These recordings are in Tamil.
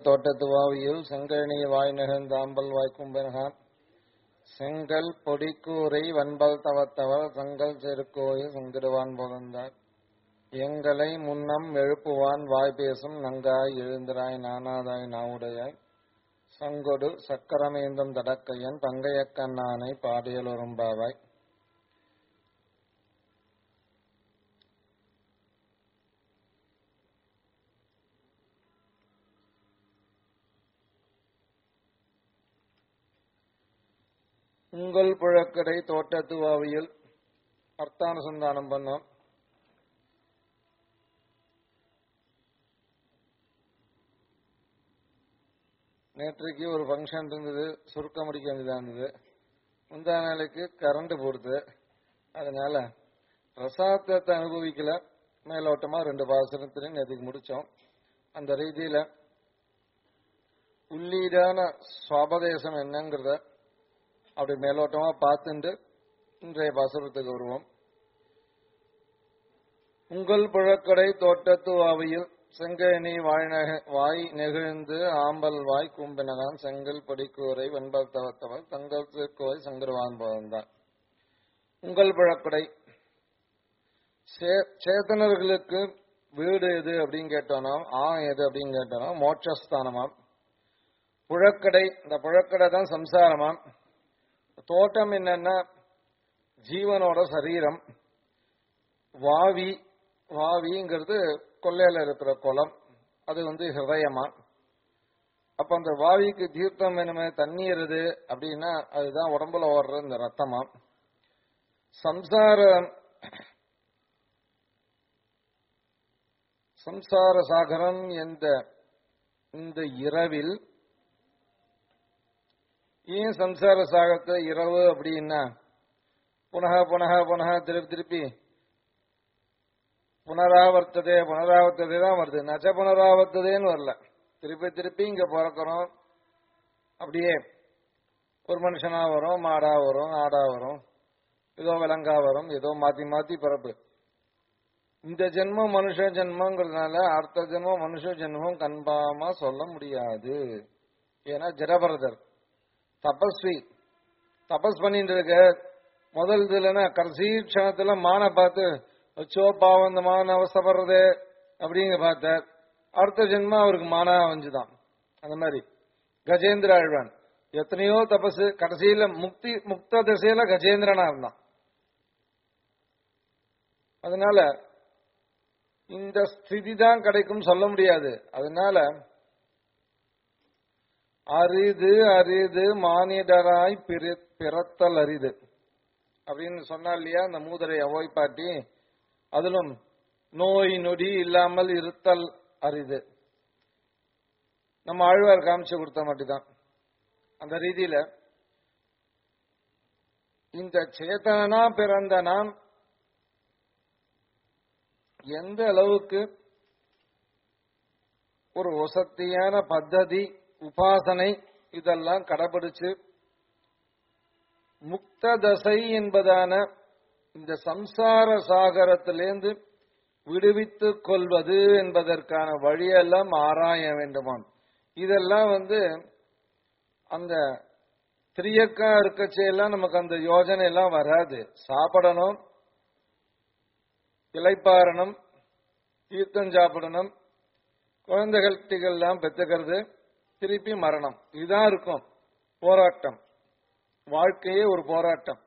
தோட்டத்து வாவியில் செங்கழனி வாய் நிகழ்ந்தாம்பல் வாய்க்கும்பெனகான் செங்கல் பொடிக்கூரை வன்பல் தவத்தவர் செங்கல் செருக்கோயில் செங்கிடுவான் போதந்தார் எங்களை முன்னம் எழுப்புவான் வாய் பேசும் நங்காய் எழுந்திராய் நானாதாய் நாவுடையாய் சங்கொடு சக்கரமேந்தும் தடக்கையன் பங்கையக்கண்ணானை பாடியலொரும்பாவாய் உங்கள் புழக்கடை தோட்டத்து வாவியில் அர்த்தானுசந்தானம் பண்ணோம் நேற்றைக்கு ஒரு ஃபங்க்ஷன் இருந்தது சுருக்க முடிக்க வேண்டியதாக இருந்தது முந்தா நாளைக்கு கரண்ட் போடுது அதனால பிரசாதத்தை அனுபவிக்கல மேலோட்டமா ரெண்டு பாசனத்திலையும் நேற்றுக்கு முடிச்சோம் அந்த ரீதியில உள்ளீடான சுவாபதேசம் என்னங்கிறத அப்படி மேலோட்டமா பார்த்துட்டு இன்றைய பாசுரத்துக்கு வருவோம் உங்கள் புழக்கடை தோட்டத்து வாவியில் செங்கனி வாய்நக வாய் நெகிழ்ந்து ஆம்பல் வாய் கும்பினகான் செங்கல் பொடிக்கூரை வெண்பல் தவத்தவர் தங்கள் திருக்கோய் சங்கருவான் போந்தார் உங்கள் புழக்கடை சே- சேத்தனர்களுக்கு வீடு எது அப்படின்னு கேட்டோம்னா ஆ எது அப்படின்னு கேட்டோம்னா மோட்சஸ்தானமாம் புழக்கடை இந்த புழக்கடை தான் சம்சாரமாம் தோட்டம் என்னன்னா ஜீவனோட சரீரம் வாவி வாவிங்கிறது கொல்லையில இருக்கிற குளம் அது வந்து ஹிருதயமா அப்ப அந்த வாவிக்கு தீர்த்தம் வேணுமே தண்ணீர் எது அப்படின்னா அதுதான் உடம்புல ஓடுற இந்த ரத்தமா சம்சார சம்சார சாகரம் என்ற இந்த இரவில் ஏன் சம்சார சாகரத்தை இரவு அப்படின்னா புனக புனக புனக திருப்பி திருப்பி புனராவர்த்ததே புனராவர்த்ததே தான் வருது நச்ச புனராவர்த்ததேன்னு வரல திருப்பி திருப்பி இங்க பிறக்கிறோம் அப்படியே ஒரு மனுஷனா வரும் மாடா வரும் ஆடா வரும் ஏதோ விலங்கா வரும் ஏதோ மாத்தி மாத்தி பிறப்பு இந்த ஜென்மம் மனுஷ ஜென்மங்கிறதுனால அடுத்த ஜென்மம் மனுஷ ஜென்மம் கன்பாமா சொல்ல முடியாது ஏன்னா ஜடபரதர் தபஸ்வி தபஸ் பண்ணிட்டு இருக்க முதல் இதுலன்னா கடைசி க்ஷணத்துல மானை பார்த்து வச்சோ பாவம் இந்த மான அவஸ்தப்படுறது அப்படிங்க பார்த்தார் அடுத்த ஜென்மம் அவருக்கு மானா அமைஞ்சுதான் அந்த மாதிரி கஜேந்திர ஆழ்வான் எத்தனையோ தபசு கடைசியில முக்தி முக்த திசையில கஜேந்திரனா இருந்தான் அதனால இந்த ஸ்திதி தான் கிடைக்கும் சொல்ல முடியாது அதனால அரிது அரிது மானிடராய் பிற- பிறத்தல் அரிது அப்படின்னு சொன்னா இல்லையா அந்த மூதரை அவோய் பாட்டி அதிலும் நோய் நொடி இல்லாமல் இருத்தல் அரிது நம்ம ஆழ்வார் காமிச்சு கொடுத்த மட்டும்தான் அந்த ரீதியில இந்த சேதனா பிறந்த நாம் எந்த அளவுக்கு ஒரு வசத்தியான பத்ததி உபாசனை இதெல்லாம் கடைபிடிச்சு முக்த தசை என்பதான இந்த சம்சார சாகரத்திலேந்து விடுவித்துக் கொள்வது என்பதற்கான வழியெல்லாம் ஆராய வேண்டுமாம் இதெல்லாம் வந்து அந்த திரியக்கா இருக்கச்செல்லாம் நமக்கு அந்த யோஜனை எல்லாம் வராது சாப்பிடணும் இலைப்பாறணும் தீர்த்தம் சாப்பிடணும் குழந்தைகள் எல்லாம் பெற்றுக்கிறது திருப்பி மரணம் இதுதான் இருக்கும் போராட்டம் வாழ்க்கையே ஒரு போராட்டம்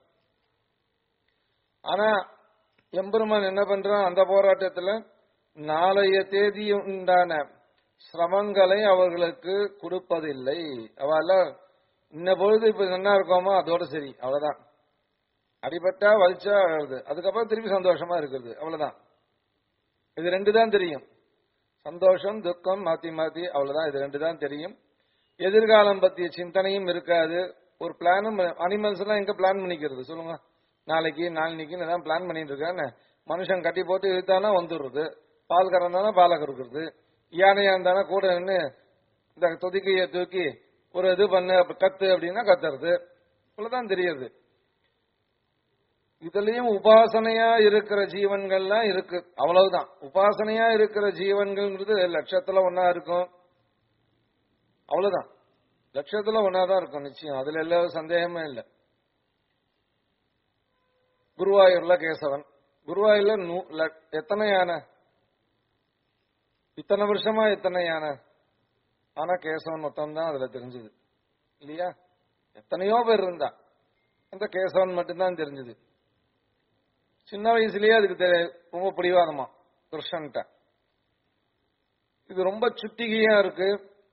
ஆனா எம்பெருமான் என்ன பண்றான் அந்த போராட்டத்துல நாளைய தேதி உண்டான சிரமங்களை அவர்களுக்கு கொடுப்பதில்லை அவள இன்ன பொழுது இப்ப என்ன இருக்கோமோ அதோட சரி அவ்வளவுதான் அடிபட்டா வலிச்சா அழுது அதுக்கப்புறம் திருப்பி சந்தோஷமா இருக்கிறது அவ்வளவுதான் இது ரெண்டு தான் தெரியும் சந்தோஷம் துக்கம் மாத்தி மாத்தி அவ்வளவுதான் இது ரெண்டு தான் தெரியும் எதிர்காலம் பத்திய சிந்தனையும் இருக்காது ஒரு பிளானும் அனிமல்ஸ் எல்லாம் எங்க பிளான் பண்ணிக்கிறது சொல்லுங்க நாளைக்கு நாளைக்கு தான் பிளான் பண்ணிட்டு இருக்கான்னு மனுஷன் கட்டி போட்டு இழுத்தானா வந்துடுறது பால் கறந்தானா பாலை கறக்குறது யானையா இருந்தானா கூட நின்று இந்த தொதுக்கிய தூக்கி ஒரு இது பண்ணு அப்ப கத்து அப்படின்னா கத்துறது இவ்வளவுதான் தெரியுது இதுலயும் உபாசனையா இருக்கிற ஜீவன்கள்லாம் இருக்கு அவ்வளவுதான் உபாசனையா இருக்கிற ஜீவன்கள்ங்கிறது லட்சத்துல ஒன்னா இருக்கும் அவ்வளவுதான் லட்சத்துல ஒன்னாதான் இருக்கும் நிச்சயம் அதுல எல்லா சந்தேகமே இல்லை குருவாயூர்ல கேசவன் குருவாயூர்ல நூ- ல- எத்தனை யானை இத்தனை வருஷமா எத்தனை யானை ஆனா கேசவன் மொத்தம் தான் அதுல தெரிஞ்சது இல்லையா எத்தனையோ பேர் இருந்தா அந்த கேசவன் மட்டும்தான் தெரிஞ்சது சின்ன வயசுலயே அதுக்கு தெரி- ரொம்ப பிடிவாதமா கிருஷ்ணன்ட்ட இது ரொம்ப சுட்டிகையா இருக்கு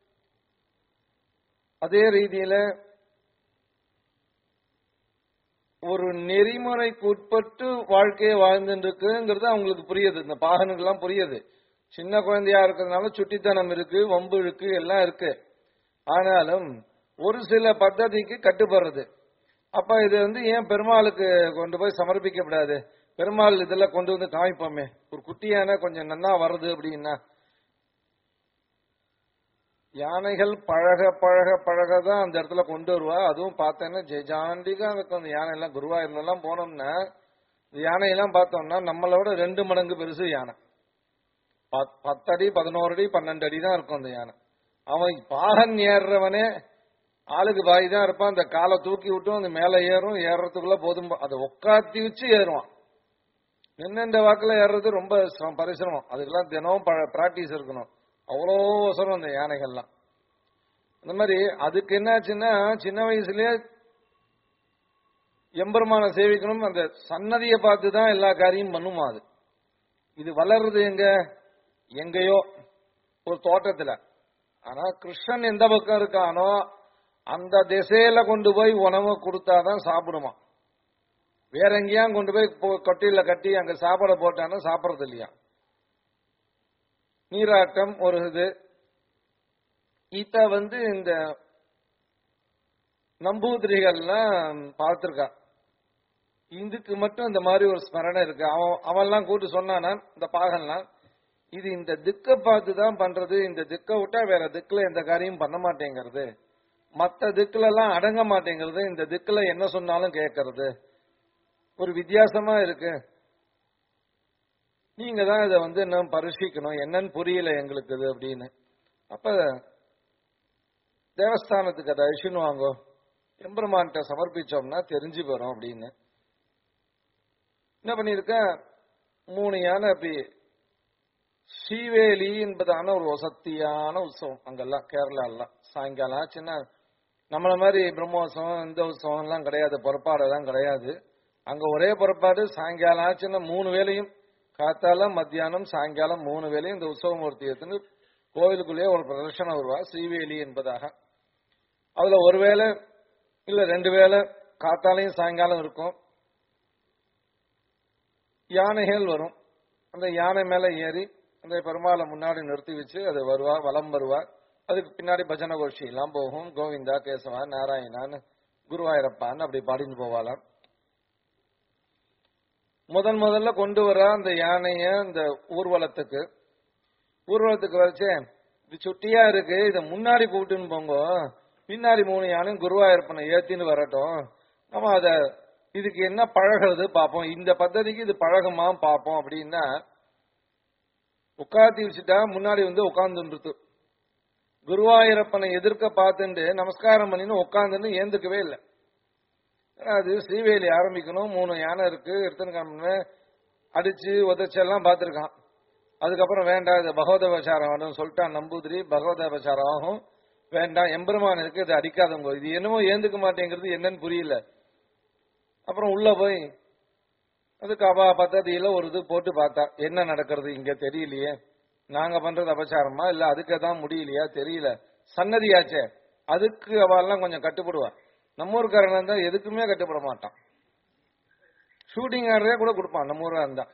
அதே ரீதியில ஒரு நெறிமுறைக்கு உட்பட்டு வாழ்க்கையை வாழ்ந்துட்டு இருக்குங்கிறது அவங்களுக்கு புரியுது இந்த பாகனுக்கெல்லாம் புரியுது சின்ன குழந்தையா இருக்கிறதுனால சுட்டித்தனம் இருக்கு வம்பு இருக்கு எல்லாம் இருக்கு ஆனாலும் ஒரு சில பద్ధதிக்கு கட்டுப்படுறது அப்ப இது வந்து ஏன் பெருமாளுக்கு கொண்டு போய் சமர்ப்பிக்கப்படாது பெருமாள் இதெல்லாம் கொண்டு வந்து காமிப்போமே ஒரு குட்டியான கொஞ்சம் நன்னா வருது அப்படின்னா யானைகள் பழக பழக பழக தான் அந்த இடத்துல கொண்டு வருவா அதுவும் பார்த்தேன்னா ஜெஜாண்டிகா இருக்கும் அந்த யானை எல்லாம் குருவாயூர்ல எல்லாம் போனோம்னா இந்த யானையெல்லாம் பார்த்தோம்னா நம்மளோட ரெண்டு மடங்கு பெருசு யானை பத்- பத்தடி பதினோரு அடி பன்னெண்டு அடி தான் இருக்கும் அந்த யானை அவன் பாகன் ஏறுறவனே ஆளுக்கு பாய் தான் இருப்பான் அந்த காலை தூக்கி விட்டும் அந்த மேல ஏறும் ஏறுறதுக்குள்ள போதும் அதை உட்காத்தி வச்சு ஏறுவான் நின்ன வாக்குல ஏறுறது ரொம்ப சிரமம், பரிசிரமம் அதுக்கெல்லாம் தினமும் பிராக்டிஸ் இருக்கணும் அவ்வளோ அவசரம் அந்த யானைகள்லாம் அந்த மாதிரி அதுக்கு என்னாச்சுன்னா சின்ன வயசுலயே எம்பெருமான சேவிக்கணும் அந்த சன்னதியை பார்த்து தான் எல்லா காரியம் பண்ணுமா அது இது வளர்றது எங்க எங்கேயோ ஒரு தோட்டத்துல ஆனா கிருஷ்ணன் எந்த பக்கம் இருக்கானோ அந்த திசையில கொண்டு போய் உணவு கொடுத்தாதான் சாப்பிடுமா வேற எங்கேயும் கொண்டு போய் பொ- கொட்டில கட்டி அங்க சாப்பாட போட்டானா சாப்பிடறது இல்லையா நீராட்டம் ஒரு இது இத வந்து இந்த நம்பூதிரிகள்லாம் பார்த்திருக்கா இதுக்கு மட்டும் இந்த மாதிரி ஒரு ஸ்மரணை இருக்கு அவன் அவன்லாம் கூட்டு சொன்னானா இந்த பாகன்லாம் இது இந்த திக்கை பார்த்து தான் பண்றது இந்த திக்கை விட்டா வேற திக்குல எந்த காரியம் பண்ண மாட்டேங்கிறது மத்த திக்குல எல்லாம் அடங்க மாட்டேங்கிறது இந்த திக்குல என்ன சொன்னாலும் கேட்கறது ஒரு வித்தியாசமா இருக்கு நீங்க தான் இதை வந்து இன்னும் பரிசீலிக்கணும் என்னன்னு புரியல எங்களுக்கு இது அப்படின்னு அப்ப தேவஸ்தானத்துக்கு அதை அழிச்சுன்னு வாங்கோ எம்பெருமான்கிட்ட சமர்ப்பிச்சோம்னா தெரிஞ்சு போறோம் அப்படின்னு என்ன பண்ணிருக்க மூணு யானை அப்படி ஸ்ரீவேலி என்பதான ஒரு வசத்தியான உற்சவம் அங்கெல்லாம் கேரளாலாம் சாயங்காலம் சின்ன நம்மள மாதிரி பிரம்மோத்சவம் இந்த உற்சவம் எல்லாம் கிடையாது புறப்பாடெல்லாம் கிடையாது அங்க ஒரே புறப்பாடு சாயங்காலம் ஆச்சுன்னா மூணு வேளையும் காத்தால மத்தியானம் சாயங்காலம் மூணு வேளையும் இந்த உற்சவம் ஒருத்தி எடுத்துன்னு கோவிலுக்குள்ளேயே ஒரு பிரதர்ஷனம் வருவா ஸ்ரீவேலி என்பதாக அதுல ஒரு வேளை இல்ல ரெண்டு வேளை காத்தாலையும் சாயங்காலம் இருக்கும் யானைகள் வரும் அந்த யானை மேல ஏறி அந்த பெருமாளை முன்னாடி நிறுத்தி வச்சு அது வருவா வலம் வருவா அதுக்கு பின்னாடி பஜனை கோஷ்டி எல்லாம் போகும் கோவிந்தா கேசவா நாராயணான்னு குருவாயிரப்பான்னு அப்படி பாடின்னு போவாளாம் முதன் முதல்ல கொண்டு வர அந்த யானைய இந்த ஊர்வலத்துக்கு ஊர்வலத்துக்கு வச்சே இது சுட்டியா இருக்கு இத முன்னாடி கூட்டுன்னு போங்க பின்னாடி மூணு யானையும் குருவாயூரப்பனை ஏத்தின்னு வரட்டும் நம்ம அத இதுக்கு என்ன பழகிறது பார்ப்போம் இந்த பద్ధதிக்கு இது பழகுமா பார்ப்போம் அப்படின்னா உட்காத்தி வச்சுட்டா முன்னாடி வந்து உட்கார்ந்துட்டு குருவாயூரப்பனை எதிர்க்க பார்த்துட்டு நமஸ்காரம் பண்ணின்னு உட்காந்துன்னு ஏந்துக்கவே இல்லை அது ஸ்ரீவேலி ஆரம்பிக்கணும் மூணு யானை இருக்கு எடுத்துன்னு கிளம்புனேன். அடிச்சு உதச்செல்லாம் பார்த்துருக்கான் அதுக்கப்புறம் வேண்டாம் இது பகவதபச்சாரம் வேணும் சொல்லிட்டான் நம்பூதிரி பகவதபச்சாரம் ஆகும் வேண்டாம் எம்பெருமான் இருக்கு இது அடிக்காதவங்க இது என்னமோ ஏந்துக்க மாட்டேங்கிறது என்னன்னு புரியல அப்புறம் உள்ள போய் அதுக்கு அவ பദ്ധதியில ஒரு இது போட்டு பார்த்தா என்ன நடக்கிறது இங்க தெரியலையே நாங்க பண்றது அபச்சாரமா இல்ல அதுக்கு தான் முடியலையா தெரியல சன்னதியாச்சே அதுக்கு அவெல்லாம் கொஞ்சம் கட்டுப்படுவா நம்ம ஊருக்காரன் தான் எதுக்குமே கட்டுப்பட மாட்டான் ஷூட்டிங் ஆடுறதே கூட கொடுப்பான் நம்ம ஊரா இருந்தா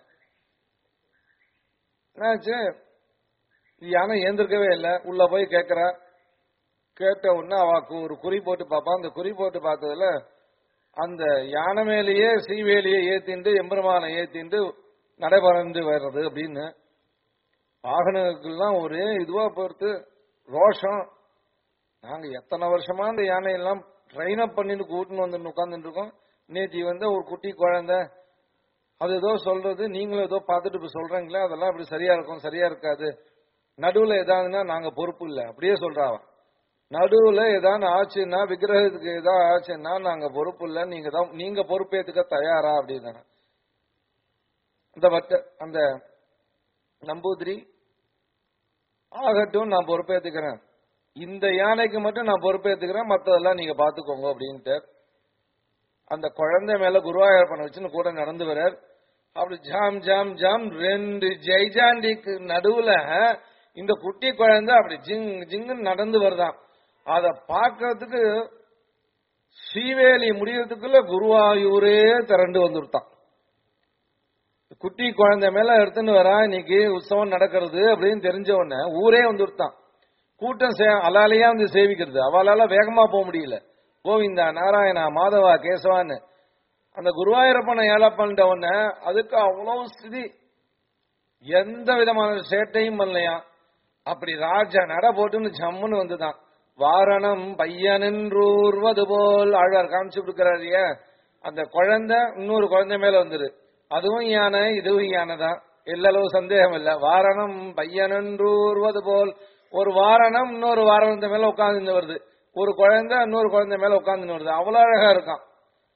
என்னாச்சு இது யானை ஏந்திருக்கவே இல்லை உள்ள போய் கேட்கறா கேட்ட உடனே அவக்கு ஒரு குறி போட்டு பார்ப்பான் அந்த குறி போட்டு பார்த்ததுல அந்த யானை மேலேயே சீவேலியை ஏத்திண்டு எம்பெருமானை ஏத்திண்டு நடைபெறந்து வர்றது அப்படின்னு வாகனங்களுக்கெல்லாம் ஒரே இதுவா பொறுத்து ரோஷம் நாங்க எத்தனை வருஷமா அந்த யானையெல்லாம் ட்ரெயின் அப் பண்ணிட்டு கூட்டின்னு வந்து உட்கார்ந்துட்டு இருக்கோம் நேத்தி வந்து ஒரு குட்டி குழந்தை அது ஏதோ சொல்றது நீங்களும் ஏதோ பார்த்துட்டு இப்ப சொல்றீங்களே அதெல்லாம் அப்படி சரியா இருக்கும் சரியா இருக்காது நடுவுல ஏதாவதுன்னா நாங்க பொறுப்பு இல்லை அப்படியே சொல்றா அவ நடுவுல ஏதாவது ஆச்சுன்னா விக்கிரகத்துக்கு ஏதாவது ஆச்சுன்னா நாங்க பொறுப்பு இல்ல நீங்க தான் நீங்க பொறுப்பேத்துக்க தயாரா அப்படின்னாங்க அந்த வட்ட அந்த நம்பூதிரி ஆகட்டும் நான் பொறுப்பேத்துக்கிறேன் இந்த யானைக்கு மட்டும் நான் பொறுப்பேத்துக்கிறேன் மத்ததெல்லாம் நீங்க பாத்துக்கோங்க அப்படின்ட்டு அந்த குழந்தை மேல குருவாயூரப்பனை வச்சுன்னு கூட நடந்து வர்றார் அப்படி ஜாம் ஜாம் ஜாம் ரெண்டு ஜெய்ஜாண்டிக்கு நடுவுல இந்த குட்டி குழந்தை அப்படி ஜிங் ஜிங்குன்னு நடந்து வருதாம் அத பார்க்கறதுக்கு ஸ்ரீவேலி முடியறதுக்குள்ள குருவாயூரே திரண்டு வந்துருத்தான் குட்டி குழந்தை மேல எடுத்துன்னு வரா இன்னைக்கு உற்சவம் நடக்கிறது அப்படின்னு தெரிஞ்ச உடனே ஊரே வந்துருத்தான் கூட்டம் சே- அலாலையா வந்து சேவிக்கிறது அவளால வேகமா போக முடியல கோவிந்தா நாராயணா மாதவா கேசவான்னு அந்த குருவாயூரப்பனை ஏழை பண்ணிட்ட உடனே அதுக்கு அவ்வளவு ஸ்திதி எந்த விதமான சேட்டையும் பண்ணலையா அப்படி ராஜா நட போட்டுன்னு ஜம்முன்னு வந்துதான் வாரணம் பையனென்றூர்வது போல் ஆழ்வார் காமிச்சு கொடுக்கிறாரு ஏன் அந்த குழந்தை இன்னொரு குழந்தை மேல வந்துரு அதுவும் யானை இதுவும் யானை தான் எல்லளவு சந்தேகம் இல்ல வாரணம் பையனென்றூர்வது போல் ஒரு வாரணம் இன்னொரு வாரணத்து மேல உட்கார்ந்து வருது ஒரு குழந்தை இன்னொரு குழந்தை மேல உட்கார்ந்து வருது அவ்வளவு அழகா இருக்கான்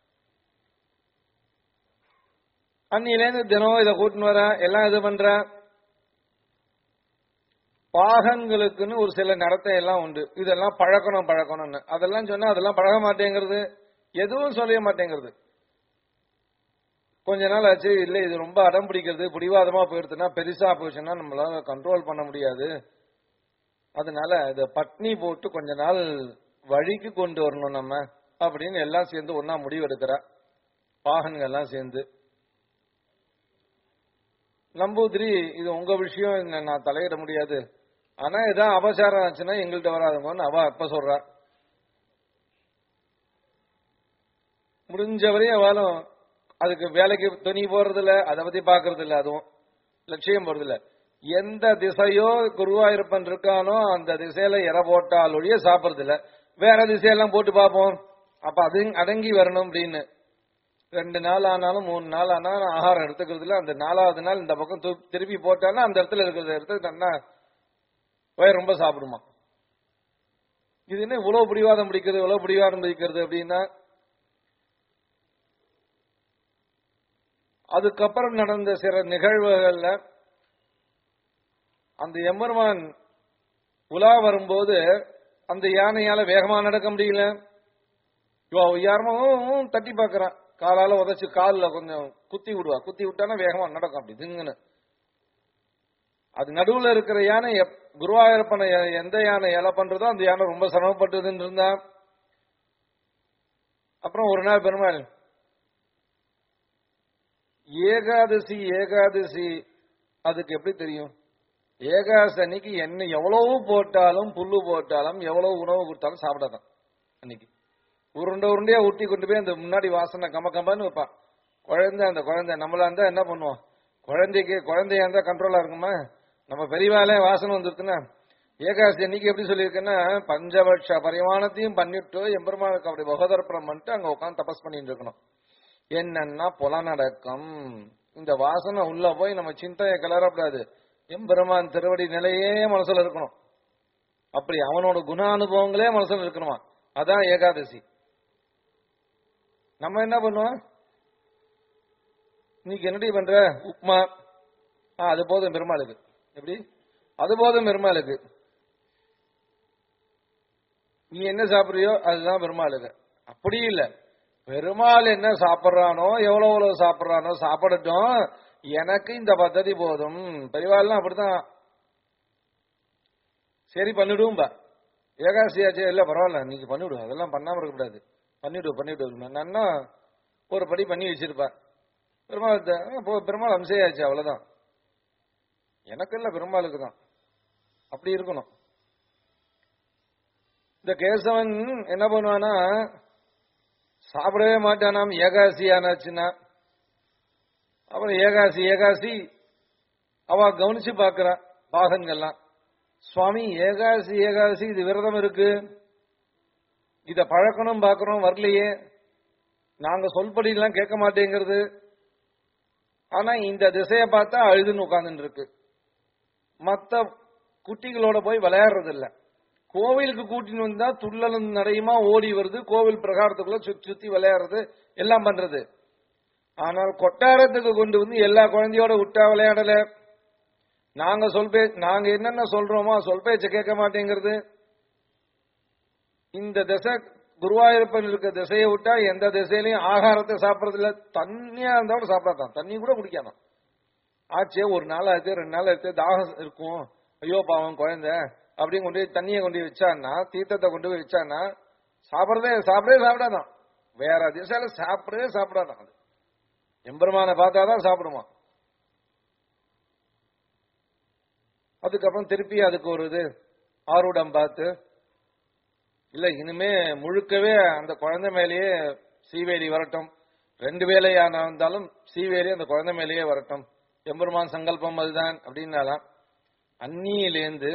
அன்னிலேருந்து தினம் இதை கூட்டின்னு வர எல்லாம் இது பண்ற பாகன்களுக்குன்னு ஒரு சில நடத்தை எல்லாம் உண்டு இதெல்லாம் பழக்கணும் பழக்கணும்னு அதெல்லாம் சொன்னா அதெல்லாம் பழக மாட்டேங்கிறது எதுவும் சொல்ல மாட்டேங்கிறது கொஞ்ச நாள் ஆச்சு இல்ல இது ரொம்ப அடம் பிடிக்கிறது பிடிவாதமா போயிடுதுன்னா பெருசா போச்சுன்னா நம்மளால கண்ட்ரோல் பண்ண முடியாது அதனால இத பட்னி போட்டு கொஞ்ச நாள் வழிக்கு கொண்டு வரணும் நம்ம அப்படின்னு எல்லாம் சேர்ந்து ஒன்னா முடிவெடுக்கிறா பாகன்கள் எல்லாம் சேர்ந்து நம்பூதிரி இது உங்க விஷயம் இங்க நான் தலையிட முடியாது ஆனா ஏதாவது அபசாரம் ஆச்சுன்னா எங்கள்கிட்ட வராதுங்கன்னு அவ அப்ப சொல்றா முடிஞ்சவரையும் அவளும் அதுக்கு வேலைக்கு துணி போறது இல்ல அதை பத்தி பாக்குறது இல்ல அதுவும் லட்சியம் போறது இல்ல எந்த திசையோ குருவாயிருப்பன் இருக்கானோ அந்த திசையில இற போட்டால் ஒழிய சாப்பிடுறது இல்ல வேற திசையெல்லாம் போட்டு பார்ப்போம் அப்ப அது அடங்கி வரணும் அப்படின்னு ரெண்டு நாள் ஆனாலும் மூணு நாள் ஆனாலும் ஆகாரம் எடுத்துக்கிறது இல்ல அந்த நாலாவது நாள் இந்த பக்கம் து- திருப்பி போட்டாலும் அந்த இடத்துல இருக்கிறத எடுத்து தன்னா வயிறு ரொம்ப சாப்பிடுமா இது என்ன இவ்வளவு பிடிவாதம் பிடிக்கிறது இவ்வளவு பிடிவாதம் பிடிக்கிறது அப்படின்னா அதுக்கப்புறம் நடந்த சில நிகழ்வுகள்ல அந்த எம்பெருமான் உலா வரும்போது அந்த யானையால வேகமா நடக்க முடியல இவ யாரமும் தட்டி பார்க்கறான் காலால உதைச்சு காலில் கொஞ்சம் குத்தி விடுவா குத்தி விட்டானா வேகமா நடக்கும் அப்படி திங்குன்னு அது நடுவுல இருக்கிற யானை எப்- குருவாயூரப்பனை எ- எந்த யானை இலை பண்றதோ அந்த யானை ரொம்ப சிரமப்பட்டதுன்னு இருந்தா அப்புறம் ஒரு நாள் பெருமாள் ஏகாதசி ஏகாதசி அதுக்கு எப்படி தெரியும் ஏகாதசி அன்னைக்கு என்ன எவ்வளவு போட்டாலும் புல்லு போட்டாலும் எவ்வளவு உணவு கொடுத்தாலும் சாப்பிடாதான் அன்னைக்கு உருண்டை உருண்டையா ஊட்டி கொண்டு போய் அந்த முன்னாடி வாசனை கம கம்பன்னு வைப்பான் குழந்தை அந்த குழந்தை நம்மளா இருந்தா என்ன பண்ணுவோம் குழந்தைக்கு குழந்தையா இருந்தா கண்ட்ரோலா இருக்குமா நம்ம பெரியவாலே வாசனை வந்துருக்குன்னா ஏகாதசி அன்னைக்கு எப்படி சொல்லியிருக்கேன்னா பஞ்சபட்ச பரிமாணத்தையும் பண்ணிட்டு எம்பெருமானுக்கு அப்படி பகோதரப்புறம் பண்ணிட்டு அங்க உட்காந்து தபஸ் பண்ணிட்டு இருக்கணும் என்னன்னா புலனடக்கம் இந்த வாசனை உள்ள போய் நம்ம சிந்தையை கிளறக்கூடாது எம்பெருமான் திருவடி நிலையே மனசுல இருக்கணும் அப்படி அவனோட குண அனுபவங்களே மனசுல இருக்கணுமா அதான் ஏகாதசி நம்ம என்ன பண்ணுவோம் இன்னைக்கு என்னடி பண்ற உப்மா ஆ அது போதும் பெருமாளுக்கு எப்படி அது போதும் பெருமாளுக்கு நீ என்ன சாப்பிடுறியோ அதுதான் பெருமாளுக்கு அப்படி இல்ல பெருமாள் என்ன சாப்பிடுறானோ எவ்வளவு எவ்வளவு சாப்பிடுறானோ சாப்பிடட்டும் எனக்கு இந்த பദ്ധதி போதும் பெரியவாள்லாம் அப்படித்தான் சரி பண்ணிடுவோம்பா ஏகாசியாச்சே இல்ல பரவாயில்ல நீங்க பண்ணிவிடு அதெல்லாம் பண்ணாம இருக்கக்கூடாது பண்ணிவிடு பண்ணிவிடு நன்னா ஒரு படி பண்ணி வச்சிருப்பா பெருமாள் த- ஆ, போ- பெருமாள் அம்சையாச்சு அவ்வளவுதான் எனக்கு இல்ல பெருமாளுக்கு தான் அப்படி இருக்கணும் இந்த கேசவன் என்ன பண்ணுவானா சாப்பிடவே மாட்டானாம் ஏகாசி ஆனாச்சுன்னா அப்புறம் ஏகாசி ஏகாசி அவ கவனிச்சு பாக்குறா பாகன்கள்லாம் சுவாமி ஏகாசி ஏகாசி இது விரதம் இருக்கு இத பழக்கணும் பாக்குறோம் வரலையே நாங்க சொல்படி எல்லாம் கேட்க மாட்டேங்கிறது ஆனா இந்த திசைய பார்த்தா அழுதுன்னு உட்கார்ந்துட்டு இருக்கு மத்த குட்டிகளோட போய் விளையாடுறது இல்ல கோவிலுக்கு கூட்டின்னு வந்தா துள்ளலும் நடையுமா ஓடி வருது கோவில் பிரகாரத்துக்குள்ள சுத்தி சுத்தி விளையாடுறது எல்லாம் பண்றது ஆனால் கொட்டாரத்துக்கு கொண்டு வந்து எல்லா குழந்தையோட விட்டா விளையாடல நாங்க சொல் பே நாங்க என்னென்ன சொல்றோமோ சொல் பேச்ச கேட்க மாட்டேங்கிறது இந்த திசை குருவாயூரப்பன் இருக்க திசையை விட்டா எந்த திசையிலையும் ஆகாரத்தை சாப்பிடறது இல்ல தண்ணியா இருந்தா கூட சாப்பிடாதான் தண்ணி கூட குடிக்காதான் ஆச்சே ஒரு நாள் ஆச்சு ரெண்டு நாள் ஆச்சு தாகம் இருக்கும் ஐயோ பாவம் குழந்தை அப்படின்னு கொண்டு போய் தண்ணியை கொண்டு போய் வச்சான்னா தீர்த்தத்தை கொண்டு போய் வச்சான்னா சாப்பிடறதே சாப்பிடவே சாப்பிடாதான் வேற திசையில சாப்பிடவே சாப்பிடாதான் அது எம்பெருமானை பார்த்தாதான் சாப்பிடுமா அதுக்கப்புறம் திருப்பி அதுக்கு ஒரு இது ஆரூடம் பார்த்து இல்ல இனிமே முழுக்கவே அந்த குழந்தை மேலேயே சீவேலி வரட்டும் ரெண்டு வேலையான இருந்தாலும் சீவேலி அந்த குழந்தை மேலேயே வரட்டும் எம்பெருமான் சங்கல்பம் அதுதான் அப்படின்னாலாம் அந்நியிலேந்து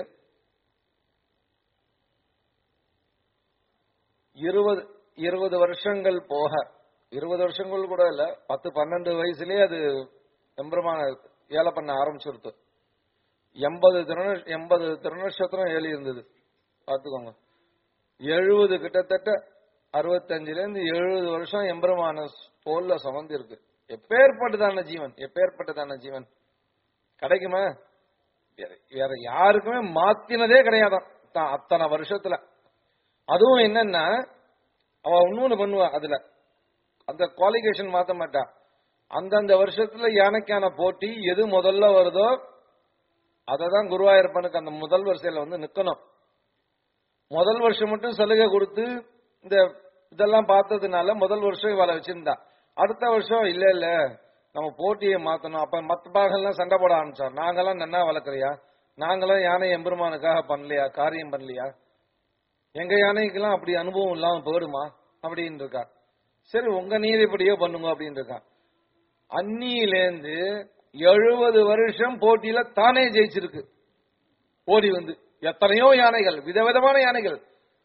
இருபது இருபது வருஷங்கள் போக இருபது வருஷங்கள் கூட இல்ல பத்து பன்னெண்டு வயசுலயே அது எம்பெருமான ஏல பண்ண ஆரம்பிச்சிருத்து எண்பது திருந எண்பது திருநட்சத்திரம் ஏழி இருந்தது பார்த்துக்கோங்க எழுபது கிட்டத்தட்ட அறுபத்தஞ்சுல இருந்து எழுபது வருஷம் எம்பெருமான தோல்ல சுமந்து இருக்கு எப்பேற்பட்டதான ஜீவன் எப்பேற்பட்டதான ஜீவன் கிடைக்குமா வேற- வேற யாருக்குமே மாத்தினதே கிடையாதான் தான் அத்தனை வருஷத்துல அதுவும் என்னன்னா அவ இன்னொன்னு பண்ணுவா அதுல அந்த குவாலிஃபிகேஷன் மாத்த மாட்டா அந்தந்த வருஷத்துல யானைக்கான போட்டி எது முதல்ல வருதோ அததான் குருவாயூரப்பனுக்கு அந்த முதல் வரிசையில வந்து நிக்கணும் முதல் வருஷம் மட்டும் சலுகை கொடுத்து இந்த இதெல்லாம் பார்த்ததுனால முதல் வருஷம் இவளை வச்சிருந்தா அடுத்த வருஷம் இல்ல இல்ல நம்ம போட்டியை மாத்தணும் அப்ப மத்த பாகெல்லாம் சண்டை போட ஆரம்பிச்சார் நாங்கெல்லாம் நன்னா வளர்க்கறியா நாங்களாம் யானை எம்பெருமானுக்காக பண்ணலையா காரியம் பண்ணலையா எங்க யானைக்கெல்லாம் அப்படி அனுபவம் இல்லாம போயிடுமா அப்படின்னு இருக்கா சரி உங்க நீதிப்படியோ பண்ணுங்க அப்படின்னு இருக்கா அன்னியிலேந்து எழுபது வருஷம் போட்டியில தானே ஜெயிச்சிருக்கு ஓடி வந்து எத்தனையோ யானைகள் விதவிதமான யானைகள்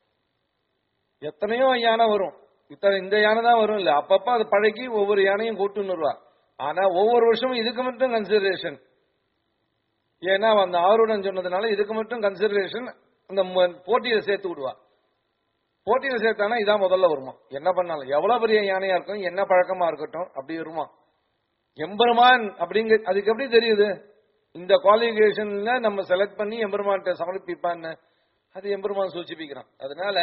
எத்தனையோ யானை வரும் இத்தனை இந்த யானை தான் வரும் இல்ல அப்பப்ப அது பழகி ஒவ்வொரு யானையும் கூட்டுன்னு வருவா ஆனா ஒவ்வொரு வருஷமும் இதுக்கு மட்டும் கன்சிடரேஷன் ஏன்னா அந்த ஆர்வடன் சொன்னதுனால இதுக்கு மட்டும் கன்சிடரேஷன் அந்த ம- போட்டியில சேர்த்து விடுவா போட்டியில சேர்த்தானா இதான் முதல்ல வருமா என்ன பண்ணாலும் எவ்வளவு பெரிய யானையா இருக்கும் என்ன பழக்கமா இருக்கட்டும் அப்படி வருமா எம்பெருமான் அப்படிங்க அதுக்கு எப்படி தெரியுது இந்த குவாலிபிகேஷன்ல நம்ம செலக்ட் பண்ணி எம்பெருமான்கிட்ட சமர்ப்பிப்பான்னு அது எம்பெருமான் சூச்சிப்பிக்கிறான் அதனால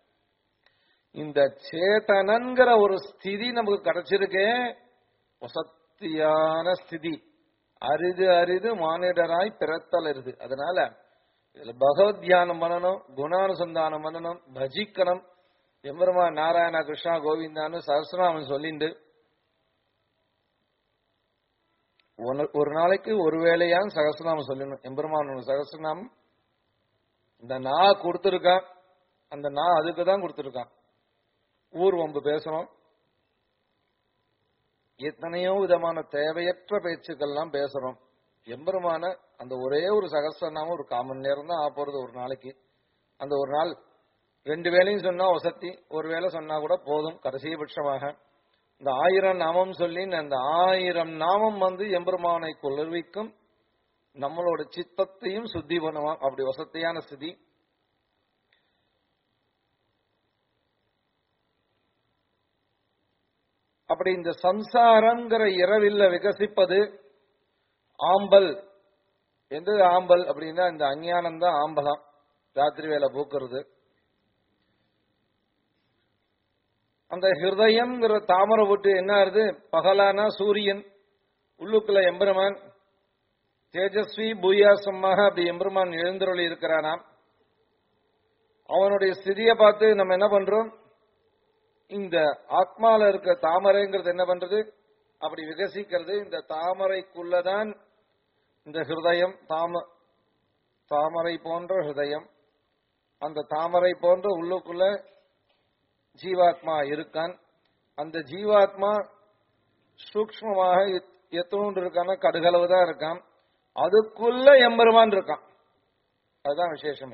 இந்த சேதனங்கிற ஒரு ஸ்திதி நமக்கு கிடைச்சிருக்கே வசத்தியான ஸ்திதி அரிது அரிது மானிடராய் பிறத்தல் அரிது அதனால இதுல பகவத் தியானம் பண்ணணும் குணானுசந்தானம் பண்ணணும் பஜிக்கணும் எம்பெருமா நாராயண கிருஷ்ணா கோவிந்தான்னு சஹஸ்ரநாமம் சொல்லிண்டு ஒன்னு- ஒரு நாளைக்கு ஒரு வேளையான் சகசிரநாமம் சொல்லணும் எம்பெருமானோட சகசிரநாமம் இந்த நா கொடுத்துருக்கான் அந்த நா அதுக்கு தான் கொடுத்துருக்கான் ஊர் வம்பு பேசணும் எத்தனையோ விதமான தேவையற்ற பேச்சுக்கள்லாம் பேசுறோம் எம்பெருமான அந்த ஒரே ஒரு சகசிரநாமம் ஒரு காமன் நேரம் தான் ஆக போறது ஒரு நாளைக்கு அந்த ஒரு நாள் ரெண்டு வேளையும் சொன்னா வசத்தி ஒரு வேளை சொன்னா கூட போதும் கடைசிபட்சமாக இந்த ஆயிரம் நாமம் சொல்லி அந்த ஆயிரம் நாமம் வந்து எம்பெருமானை குளிர்விக்கும் நம்மளோட சித்தத்தையும் சுத்தி பண்ணுவான் அப்படி வசத்தியான ஸ்திதி அப்படி இந்த சம்சாரங்கிற இரவில்ல விகசிப்பது ஆம்பல் எந்த ஆம்பல் அப்படின்னா இந்த அஞ்ஞானம் தான் ஆம்பலாம் ராத்திரி வேலை பூக்குறது அந்த ஹிருதயம்ங்கிற தாமரை விட்டு என்ன ஆறுது பகலானா சூரியன் உள்ளுக்குள்ள எம்பெருமான் தேஜஸ்வி பூயாசமாக அப்படி எம்பெருமான் எழுந்தருளி இருக்கிறானாம் அவனுடைய ஸ்திதியை பார்த்து நம்ம என்ன பண்றோம் இந்த ஆத்மால இருக்க தாமரைங்கிறது என்ன பண்றது அப்படி விகசிக்கிறது இந்த தாமரைக்குள்ளதான் இந்த ஹிருதயம் தாம தாமரை போன்ற ஹிருதயம் அந்த தாமரை போன்ற உள்ளுக்குள்ள ஜீவாத்மா இருக்கான் அந்த ஜீவாத்மா சூக்ஷ்மமாக எத்- எத்தனோண்டு இருக்கான கடுகளவு தான் இருக்கான் அதுக்குள்ள எம்பெருமான் இருக்கான் அதுதான் விசேஷமே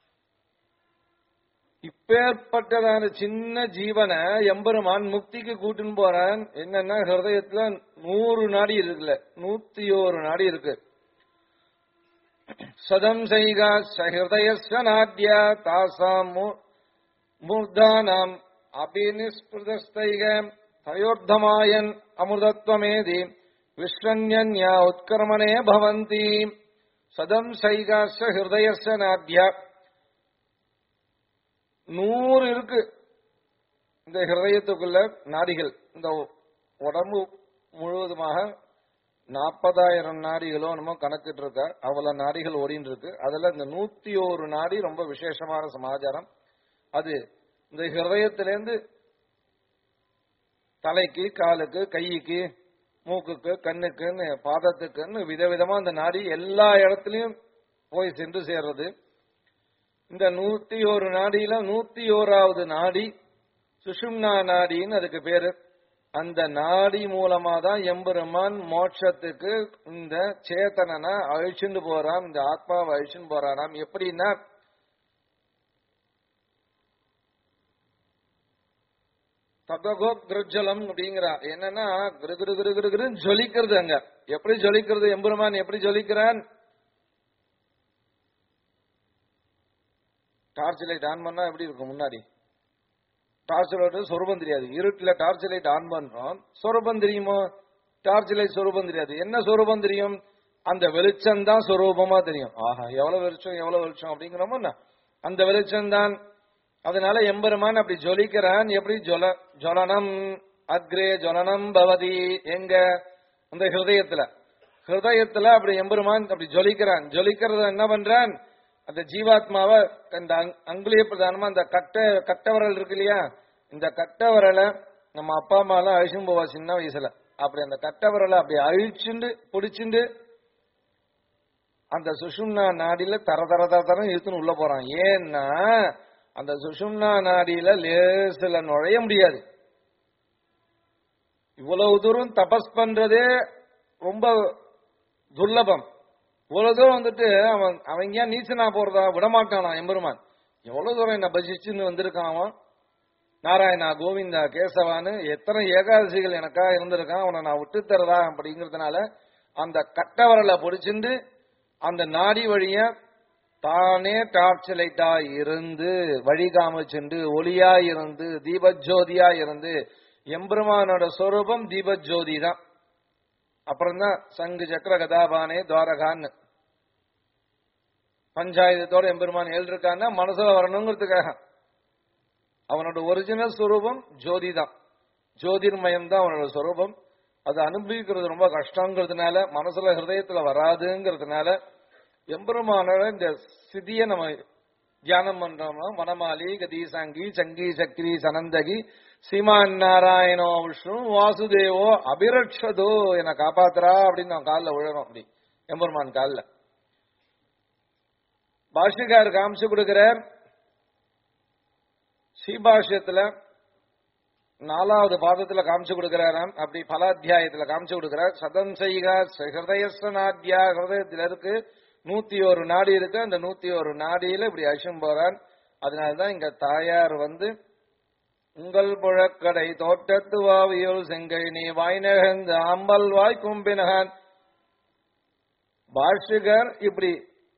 இப்பேற்பட்டதான சின்ன ஜீவனை எம்பெருமான் முக்திக்கு கூட்டின்னு போறான் என்னன்னா ஹிருதயத்துல நூறு நாடி இருக்குல்ல நூத்தி ஒரு நாடி இருக்கு சதம் செய்கா சஹிருதயஸ்ய நாட்ய தாசாம் மூ- மூர்தானாம் அபிநிஸ்பிருதஸ்தைக தயோர்தமாயன் அமிர்தத்வமேதி விஸ்வன்யன்யா உத்கர்மணே பவந்தி சதம் சைகாஸ்ய ஹிருதயஸ்ய நாட்ய நூறு இருக்கு இந்த ஹிருதயத்துக்குள்ள நாடிகள் இந்த உடம்பு முழுவதுமாக நாற்பதாயிரம் நாடிகளோ நம்ம கணக்கிட்டு இருக்க அவ்வளவு நாடிகள் ஓடின்னு இருக்கு அதுல இந்த நூத்தி ஒரு நாடி ரொம்ப விசேஷமான சமாச்சாரம் அது இந்த ஹிருதயத்திலேருந்து தலைக்கு காலுக்கு கைக்கு மூக்குக்கு கண்ணுக்குன்னு பாதத்துக்குன்னு விதவிதமா அந்த நாடி எல்லா இடத்துலயும் போய் சென்று சேர்றது இந்த நூத்தி ஒரு நாடியில நூத்தி ஓராவது நாடி சுஷும்னா நாடின்னு அதுக்கு பேரு அந்த நாடி மூலமா தான் எம்பெருமான் மோட்சத்துக்கு இந்த சேத்தனனை அழிச்சுண்டு போறான் இந்த ஆத்மாவை அழிச்சுன்னு போறானாம் எப்படின்னா தபகோ கிருஜலம் அப்படிங்கிறா என்னன்னா கிரு கிரு கிரு கிரு கிருன்னு ஜொலிக்கிறது அங்க எப்படி ஜொலிக்கிறது எம்பெருமான் எப்படி ஜொலிக்கிறான் டார்ச் லைட் ஆன் பண்ணா எப்படி இருக்கும் முன்னாடி டார்ச் லைட் சொரூபம் தெரியாது இருட்டுல டார்ச் லைட் ஆன் பண்றோம் சொரூபம் தெரியுமோ டார்ச் லைட் சொரூபம் தெரியாது என்ன சொரூபம் தெரியும் அந்த வெளிச்சம் தான் சொரூபமா தெரியும் ஆஹா எவ்வளவு வெளிச்சம் எவ்வளவு வெளிச்சம் அப்படிங்கிறோமோ அந்த வெளிச்சம் தான் அதனால எம்பெருமான் அப்படி ஜொலிக்கிறான் எப்படி ஜொல ஜொலனம் அக்ரே ஜொலனம் பவதி எங்க அந்த ஹிருதயத்துல ஹிருதயத்துல அப்படி எம்பெருமான் அப்படி ஜொலிக்கிறான் ஜொலிக்கிறத என்ன பண்றான் அந்த ஜீவாத்மாவை அந்த அங்- அங்குலிய பிரதானமா அந்த கட்ட கட்டவரல் இருக்கு இல்லையா இந்த கட்டவரலை நம்ம அப்பா அம்மா எல்லாம் அழிச்சும் போவா சின்ன வயசுல அப்படி அந்த கட்டவரலை அப்படி அழிச்சுண்டு பிடிச்சுண்டு அந்த சுஷும்னா நாடியில தர தர தர தரம் இழுத்துன்னு உள்ள போறான் ஏன்னா அந்த சுஷும்னா நாடியில லேசில நுழைய முடியாது இவ்வளவு தூரம் தபஸ் பண்றதே ரொம்ப துர்லபம் இவ்வளவு தூரம் வந்துட்டு அவன் அவன் ஏன் நீச்சனா போறதா விடமாட்டானா எம்பெருமான் எவ்வளவு தூரம் என்ன பஜிச்சுன்னு வந்திருக்கான் அவன் நாராயணா கோவிந்தா கேசவான்னு எத்தனை ஏகாதசிகள் எனக்கா இருந்திருக்கான் அவனை நான் விட்டு தரதா அப்படிங்கறதுனால அந்த கட்டவரலை பிடிச்சிண்டு அந்த நாடி வழிய தானே டார்ச் லைட்டா இருந்து வழி காமிச்சுண்டு ஒளியா இருந்து தீபஜோதியா இருந்து எம்பெருமானோட சொரூபம் தீபஜோதி தான் அப்புறம் தான் சங்கு சக்கர கதாபானே துவாரகான்னு பஞ்சாயுதத்தோட எம்பெருமான் எழுதிருக்கான்னா மனசுல வரணுங்கிறதுக்காக அவனோட ஒரிஜினல் ஸ்வரூபம் ஜோதி தான் ஜோதிர்மயம் தான் அவனோட ஸ்வரூபம் அது அனுபவிக்கிறது ரொம்ப கஷ்டங்கிறதுனால மனசுல ஹிருதயத்துல வராதுங்கிறதுனால எம்பெருமானோட இந்த சிதியை நம்ம தியானம் பண்றோம்னா வனமாலி கதீசாங்கி சங்கி சக்ரி சனந்தகி சீமான் நாராயணோ விஷ்ணு வாசுதேவோ அபிரட்சதோ என்னை காப்பாத்துறா அப்படின்னு நான் காலில் விழணும் அப்படி எம்பெருமான் காலில் பாஷ்யக்கார் காமிச்சு கொடுக்கிறார் ஸ்ரீபாஷ்யத்துல நாலாவது பாதத்துல காமிச்சு கொடுக்கிறாராம் அப்படி பலாத்தியாயத்துல காமிச்சு கொடுக்கிறார் சதம் செய்கா ஹிருதயஸ்வநாத்யா ஹிருதயத்துல இருக்கு நூத்தி ஒரு நாடி இருக்கு அந்த நூத்தி ஒரு நாடியில இப்படி அழிச்சும் போறான் அதனாலதான் இங்க தாயார் வந்து உங்கள் புழக்கடை தோட்டத்து வாவியோல் செங்கை நீ வாய் நகர்ந்து அம்பல் வாய் கும்பினகான் பாஷ்யகர் இப்படி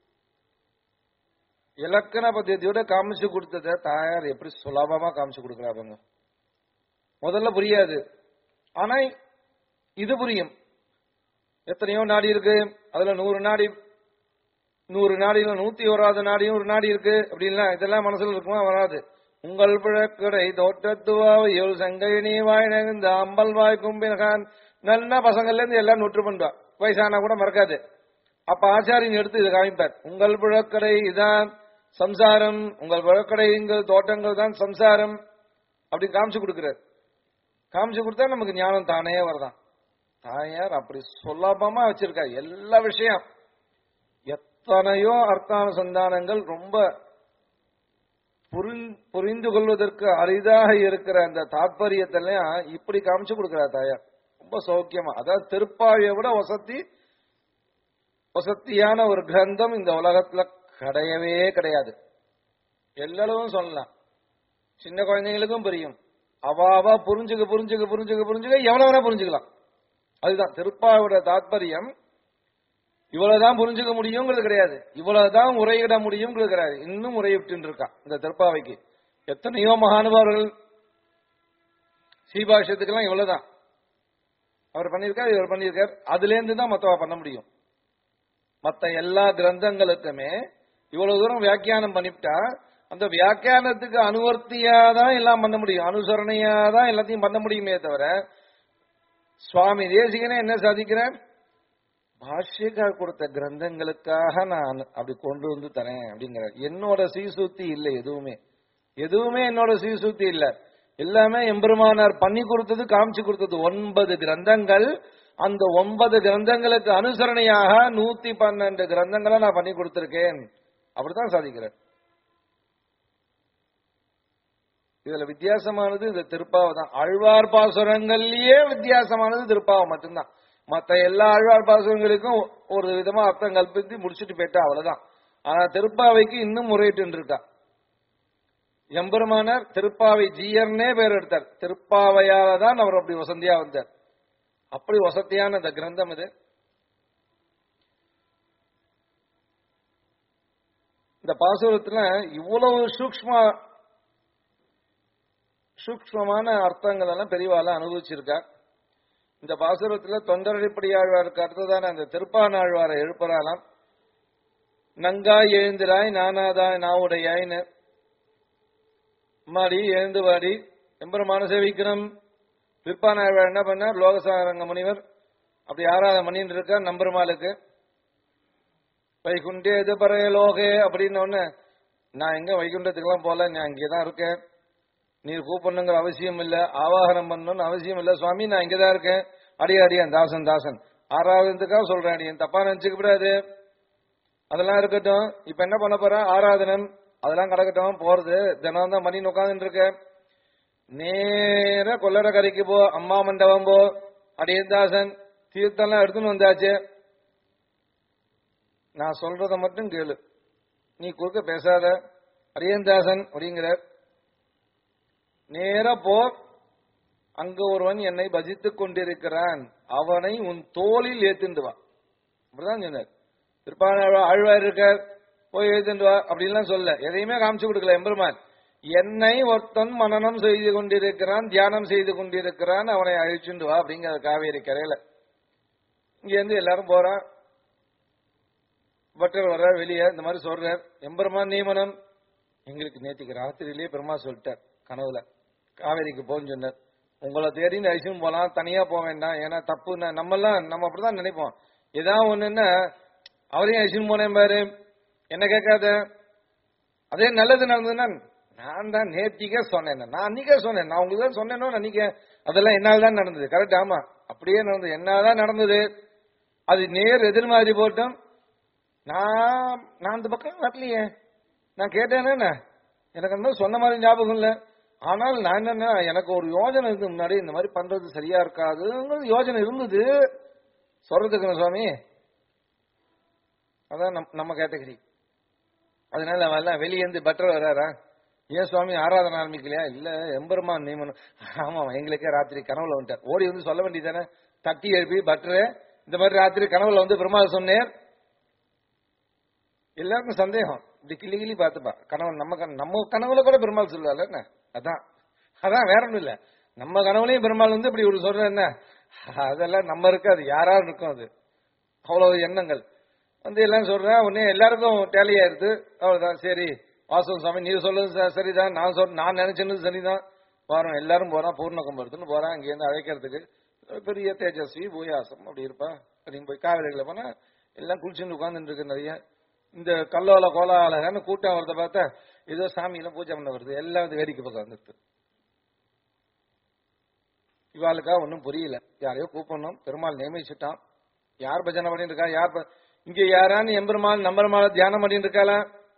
இலக்கண பద్ధதியோட காமிச்சு கொடுத்தத தாயார் எப்படி சுலபமா காமிச்சு கொடுக்குறாங்க முதல்ல புரியாது ஆனா இது புரியும் எத்தனையோ நாடி இருக்கு அதுல நூறு நாடி நூறு நாடியில நூத்தி ஓராது நாடியும் ஒரு நாடி இருக்கு அப்படின்லாம் இதெல்லாம் மனசுல இருக்குமா வராது உங்கள் பிழக்கடை தோட்டத்துவாவையுள் சங்கைனி வாய் நகர்ந்த அம்பல் வாய் கும்பினகான் நல்ல பசங்கள்ல இருந்து எல்லாம் நொற்று பண்ணுவா வயசானா கூட மறக்காது அப்ப ஆச்சாரியன் எடுத்து இதை காமிப்பார் உங்கள் புழக்கடை இதான் சம்சாரம் உங்கள் புழக்கடைங்கள் தோட்டங்கள் தான் சம்சாரம் அப்படி காமிச்சு கொடுக்கிறார் காமிச்சு கொடுத்தா நமக்கு ஞானம் தானே வருதான் தாயார் அப்படி சுலபமா வச்சிருக்கா எல்லா விஷயம் எத்தனையோ அர்த்தானுசந்தானங்கள் ரொம்ப புரிந்- புரிந்து கொள்வதற்கு அரிதாக இருக்கிற அந்த தாற்பயத்தெல்லாம் இப்படி காமிச்சு கொடுக்கிறா தாயார் ரொம்ப சௌக்கியமா அதாவது திருப்பாவியை விட வசதி வசத்தியான ஒரு கிரந்தம் இந்த உலகத்துல கிடையவே கிடையாது எல்லாரும் சொல்லலாம் சின்ன குழந்தைங்களுக்கும் புரியும் அவ அவ புரிஞ்சுக்க புரிஞ்சுக்க புரிஞ்சுக்க புரிஞ்சுக்க எவன வேணா புரிஞ்சுக்கலாம் அதுதான் திருப்பாவோட தாத்பரியம் இவ்வளவுதான் புரிஞ்சுக்க முடியுங்கிறது கிடையாது இவ்வளவுதான் உரையிட முடியுங்கிறது கிடையாது இன்னும் உரையிட்டு இருக்கான் இந்த திருப்பாவைக்கு எத்தனையோ மகானுபாவர்கள் சீபாஷ்யத்துக்கெல்லாம் இவ்வளவுதான் அவர் பண்ணியிருக்கார் இவர் பண்ணியிருக்கார் அதுல இருந்து தான் மத்தவா பண்ண முடியும் மத்த எல்லா கிரந்தங்களுக்குமே இவ்வளவு தூரம் வியாக்கியானம் பண்ணிவிட்டா அந்த வியாக்கியானத்துக்கு அனுவர்த்தியா தான் எல்லாம் பண்ண முடியும் அனுசரணையா தான் எல்லாத்தையும் பண்ண முடியுமே தவிர சுவாமி தேசிகனே என்ன சாதிக்கிறேன் பாஷ்யக்கார் கொடுத்த கிரந்தங்களுக்காக நான் அப்படி கொண்டு வந்து தரேன் அப்படிங்கிறார் என்னோட சீசூத்தி இல்லை எதுவுமே எதுவுமே என்னோட சீசூத்தி இல்ல எல்லாமே எம்பெருமானார் பண்ணி கொடுத்தது காமிச்சு கொடுத்தது ஒன்பது கிரந்தங்கள் அந்த ஒன்பது கிரந்தங்களுக்கு அனுசரணையாக நூத்தி பன்னெண்டு கிரந்தங்களை நான் பண்ணி கொடுத்திருக்கேன் அப்படித்தான் சாதிக்கிறேன் இதுல வித்தியாசமானது இந்த திருப்பாவை தான் ஆழ்வார் பாசுரங்கள்லயே வித்தியாசமானது திருப்பாவை மட்டும்தான் மத்த எல்லா ஆழ்வார் பாசுரங்களுக்கும் ஒரு விதமா அர்த்தம் கல்பித்து முடிச்சுட்டு போயிட்டா அவ்வளவுதான் ஆனா திருப்பாவைக்கு இன்னும் முறையிட்டு இருக்கா எம்பெருமானார் திருப்பாவை ஜீயர்னே பேர் எடுத்தார் திருப்பாவையால தான் அவர் அப்படி வசந்தியா வந்தார் அப்படி வசதியான இந்த கிரந்தம் இது இந்த பாசுரத்துல இவ்வளவு சூக்ஷ்ம சூக்ஷ்மமான அர்த்தங்கள் எல்லாம் பெரியவால அனுபவிச்சிருக்கா இந்த பாசுரத்துல தொண்டரடிப்படி ஆழ்வாருக்கு அடுத்ததான அந்த திருப்பானாழ்வாரை எழுப்புறாலாம் நங்காய் எழுந்திராய் நானாதாய் நாவுடையாய்னு மாடி எழுந்து வாடி எம்பெருமான சேவிக்கணும் திருப்பானாழ்வார் என்ன பண்ணார் லோகசாரங்க முனிவர் அப்படி ஆராதனை பண்ணிட்டு இருக்கார் நம்பெருமாளுக்கு வைகுண்டே எது பறைய லோகே அப்படின்னு ஒண்ணு நான் எங்க வைகுண்டத்துக்கெல்லாம் போல நான் இங்கேதான் இருக்கேன் நீர் கூப்பிடணுங்கிற அவசியம் இல்ல ஆவாகனம் பண்ணணும்னு அவசியம் இல்ல சுவாமி நான் இங்கதான் இருக்கேன் அடியா அடியான் தாசன் தாசன் ஆறாவதுக்காக சொல்றேன் அடியன் தப்பா நினைச்சுக்க கூடாது அதெல்லாம் இருக்கட்டும் இப்ப என்ன பண்ண போறேன் ஆராதனம் அதெல்லாம் கிடக்கட்டும் போறது தினம் தான் பண்ணி உட்காந்துட்டு இருக்க நேர கொல்லற கரைக்கு போ அம்மா மண்டபம் போ அடியன் தாசன் தீர்த்தம்லாம் எடுத்துன்னு வந்தாச்சு நான் சொல்றத மட்டும் கேளு நீ குறுக்க பேசாத அரியந்தாசன் அப்படிங்கிறார் நேரா போ அங்க ஒருவன் என்னை பஜித்துக் கொண்டிருக்கிறான் அவனை உன் தோளில் ஏத்துண்டு வா அப்படிதான் சொன்னார் திருப்பான ஆழ்வார் இருக்கார் போய் ஏத்துண்டு வா அப்படின்லாம் சொல்ல எதையுமே காமிச்சு கொடுக்கல எம்பெருமான் என்னை ஒருத்தன் மனனம் செய்து கொண்டிருக்கிறான் தியானம் செய்து கொண்டிருக்கிறான் அவனை அழிச்சுண்டு வா அப்படிங்கிற காவேரி கரையில இங்க இருந்து எல்லாரும் போறான் பட்டர் வர்றார் வெளியே இந்த மாதிரி சொல்றார் எம்பெருமான் நியமனம் எங்களுக்கு நேற்றுக்கு ராத்திரியிலேயே பெருமா சொல்லிட்டார் கனவுல காவேரிக்கு போன்னு சொன்னார் உங்களை தேடின்னு அழிச்சும் போலாம் தனியா போக வேண்டாம் ஏன்னா தப்பு நம்ம எல்லாம் நம்ம அப்படிதான் நினைப்போம் ஏதாவது ஒண்ணுன்னா அவரையும் அழிச்சுன்னு போனேன் பாரு என்ன கேட்காத அதே நல்லது நடந்ததுன்னா நான் தான் நேத்திக்கே சொன்னேன் நான் அன்னைக்கே சொன்னேன் நான் உங்களுக்கு தான் சொன்னேனோ அன்னைக்கு அதெல்லாம் என்னால் தான் நடந்தது கரெக்ட் ஆமா அப்படியே நடந்தது என்னால்தான் நடந்தது அது நேர் எதிர் மாதிரி போட்டோம் நான் நான் அந்த பக்கம் வரலையே நான் கேட்டேனே எனக்கு அந்த மாதிரி சொன்ன மாதிரி ஞாபகம் இல்லை ஆனால் நான் என்ன எனக்கு ஒரு யோஜனை இருந்து முன்னாடி இந்த மாதிரி பண்றது சரியா இருக்காதுங்கிறது யோஜனை இருந்தது சொல்றதுக்கு சுவாமி அதான் நம்- நம்ம கேட்டகரி அதனால அவன் எல்லாம் வெளியேந்து பட்டர் வர்றாரா ஏன் சுவாமி ஆராதனை ஆரம்பிக்கலையா இல்ல எம்பெருமான் நியமனம் ஆமா எங்களுக்கே ராத்திரி கனவுல வந்துட்டார் ஓடி வந்து சொல்ல வேண்டியதானே தட்டி எழுப்பி பட்டரு இந்த மாதிரி ராத்திரி கனவுல வந்து பெருமாள் சொன்னேன் எல்லாருக்கும் சந்தேகம் இப்படி கிளி கிளி பார்த்துப்பா கனவு நம்ம கன- நம்ம கனவுல கூட பெருமாள் சொல்லுவாள் என்ன அதான் அதான் வேற ஒண்ணும் இல்ல நம்ம கனவுலயும் பெருமாள் வந்து இப்படி ஒரு சொல்ற என்ன அதெல்லாம் நம்ம இருக்காது யாராவது இருக்கும் அது அவ்வளவு எண்ணங்கள் வந்து எல்லாம் சொல்றேன் உடனே எல்லாருக்கும் டேலி ஆயிருது அவ்வளவுதான் சரி வாசவன் சாமி நீ சொல்றது ச- சரிதான் நான் சொல் நான் நினைச்சது சரிதான் போறோம் எல்லாரும் போறான் பூர்ண கும்பத்துன்னு போறான் இங்க இருந்து அழைக்கிறதுக்கு பெரிய தேஜஸ்வி பூயாசம் அப்படி இருப்பா அப்படின்னு போய் காவிரிகளை போனா எல்லாம் குளிச்சுன்னு உட்கார்ந்துட்டு இருக்கு நிறைய இந்த கல்லோல கோலாலகன்னு கூட்டம் வரத பார்த்தா ஏதோ சாமியெல்லாம் பூஜை பண்ண வருது எல்லாம் வந்து வேடிக்கை பக்கம் வந்துருது இவாளுக்கா ஒன்றும் புரியல யாரையோ கூப்பிடணும் பெருமாள் நியமிச்சுட்டான் யார் பஜனை பண்ணிட்டு இருக்கா யார் ப- இங்க யாரான்னு எம்பெருமாள் நம்பெருமாளை தியானம் பண்ணிட்டு இருக்காளா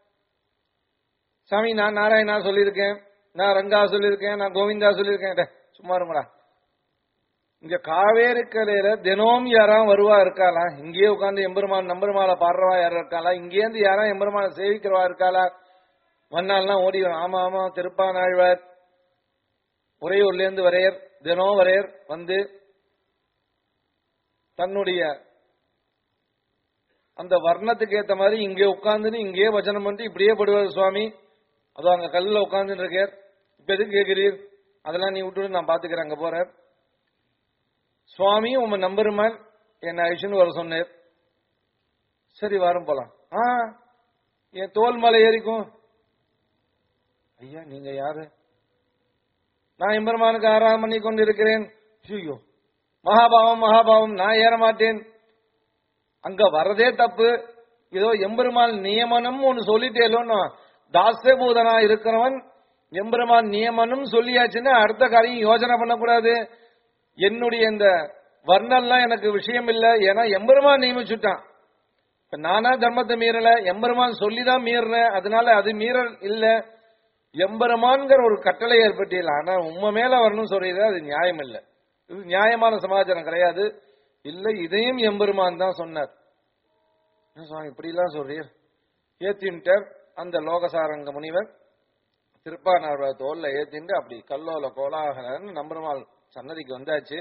சாமி நான் நாராயணா சொல்லியிருக்கேன் நான் ரங்கா சொல்லியிருக்கேன் நான் கோவிந்தா சொல்லியிருக்கேன் டே, சும்மா இருங்கடா இங்க காவேரி கரையில தினமும் யாராவது வருவா இருக்காளா இங்கேயே உட்கார்ந்து எம்பெருமான் நம்பெருமாளை பாடுறவா யாரும் இருக்காளா இங்கேருந்து யாரா எம்பெருமானை சேவிக்கிறவா இருக்காளா மண்ணாலாம் ஓடி வரும். ஆமா ஆமா திருப்பானாழ்வார் உறையூர்ல இருந்து வரையர் தினம் வரையர் வந்து தன்னுடைய அந்த வர்ணத்துக்கு ஏத்த மாதிரி இங்கே உட்கார்ந்துன்னு இங்கேயே வச்சனம் பண்ணிட்டு இப்படியே படுவார் சுவாமி அதோ அங்க கல்லுல உட்கார்ந்துட்டு இருக்கார் இப்ப எதுக்கு கேக்குறீர் அதெல்லாம் நீ விட்டுட்டு நான் பாத்துக்கிறேன் அங்க போறேன் சுவாமி உங்க நம்பருமான் என்ன ஐஷன் வர சொன்னேர் சரி வாரம் போலாம் ஆ என் தோல் மலை ஏறிக்கும் ஐயா நீங்க யாரு நான் எம்பெருமானுக்கு ஆராதனை பண்ணி கொண்டிருக்கிறேன் ஐயோ மகாபாவம் மகாபாவம் நான் ஏற மாட்டேன் அங்க வரதே தப்பு ஏதோ எம்பெருமான் நியமனம் ஒன்னு சொல்லிட்டேலோன்னு தாசபூதனா இருக்கிறவன் எம்பெருமான் நியமனம் சொல்லியாச்சுன்னா அடுத்த காரியம் யோசனை பண்ணக்கூடாது என்னுடைய இந்த வர்ணம்லாம் எனக்கு விஷயம் இல்ல ஏன்னா எம்பெருமான் நியமிச்சுட்டான் இப்ப நானா தர்மத்தை மீறல எம்பெருமான் சொல்லிதான் மீறினேன் அதனால அது மீறல் இல்ல எம்பெருமான்கிற ஒரு கட்டளை ஏற்பட்டியல ஆனா உண்மை மேல வரணும்னு சொல்றது அது நியாயம் இல்ல இது நியாயமான சமாச்சாரம் கிடையாது இல்ல இதையும் எம்பெருமான் தான் சொன்னார் என்ன சுவாமி இப்படி எல்லாம் சொல்றீர் ஏத்தின்ட்டார் அந்த லோகசாரங்க முனிவர் திருப்பானார் தோல்ல ஏத்திண்டு அப்படி கல்லோல கோலாகலன்னு நம்பருமாள் சன்னதிக்கு வந்தாச்சு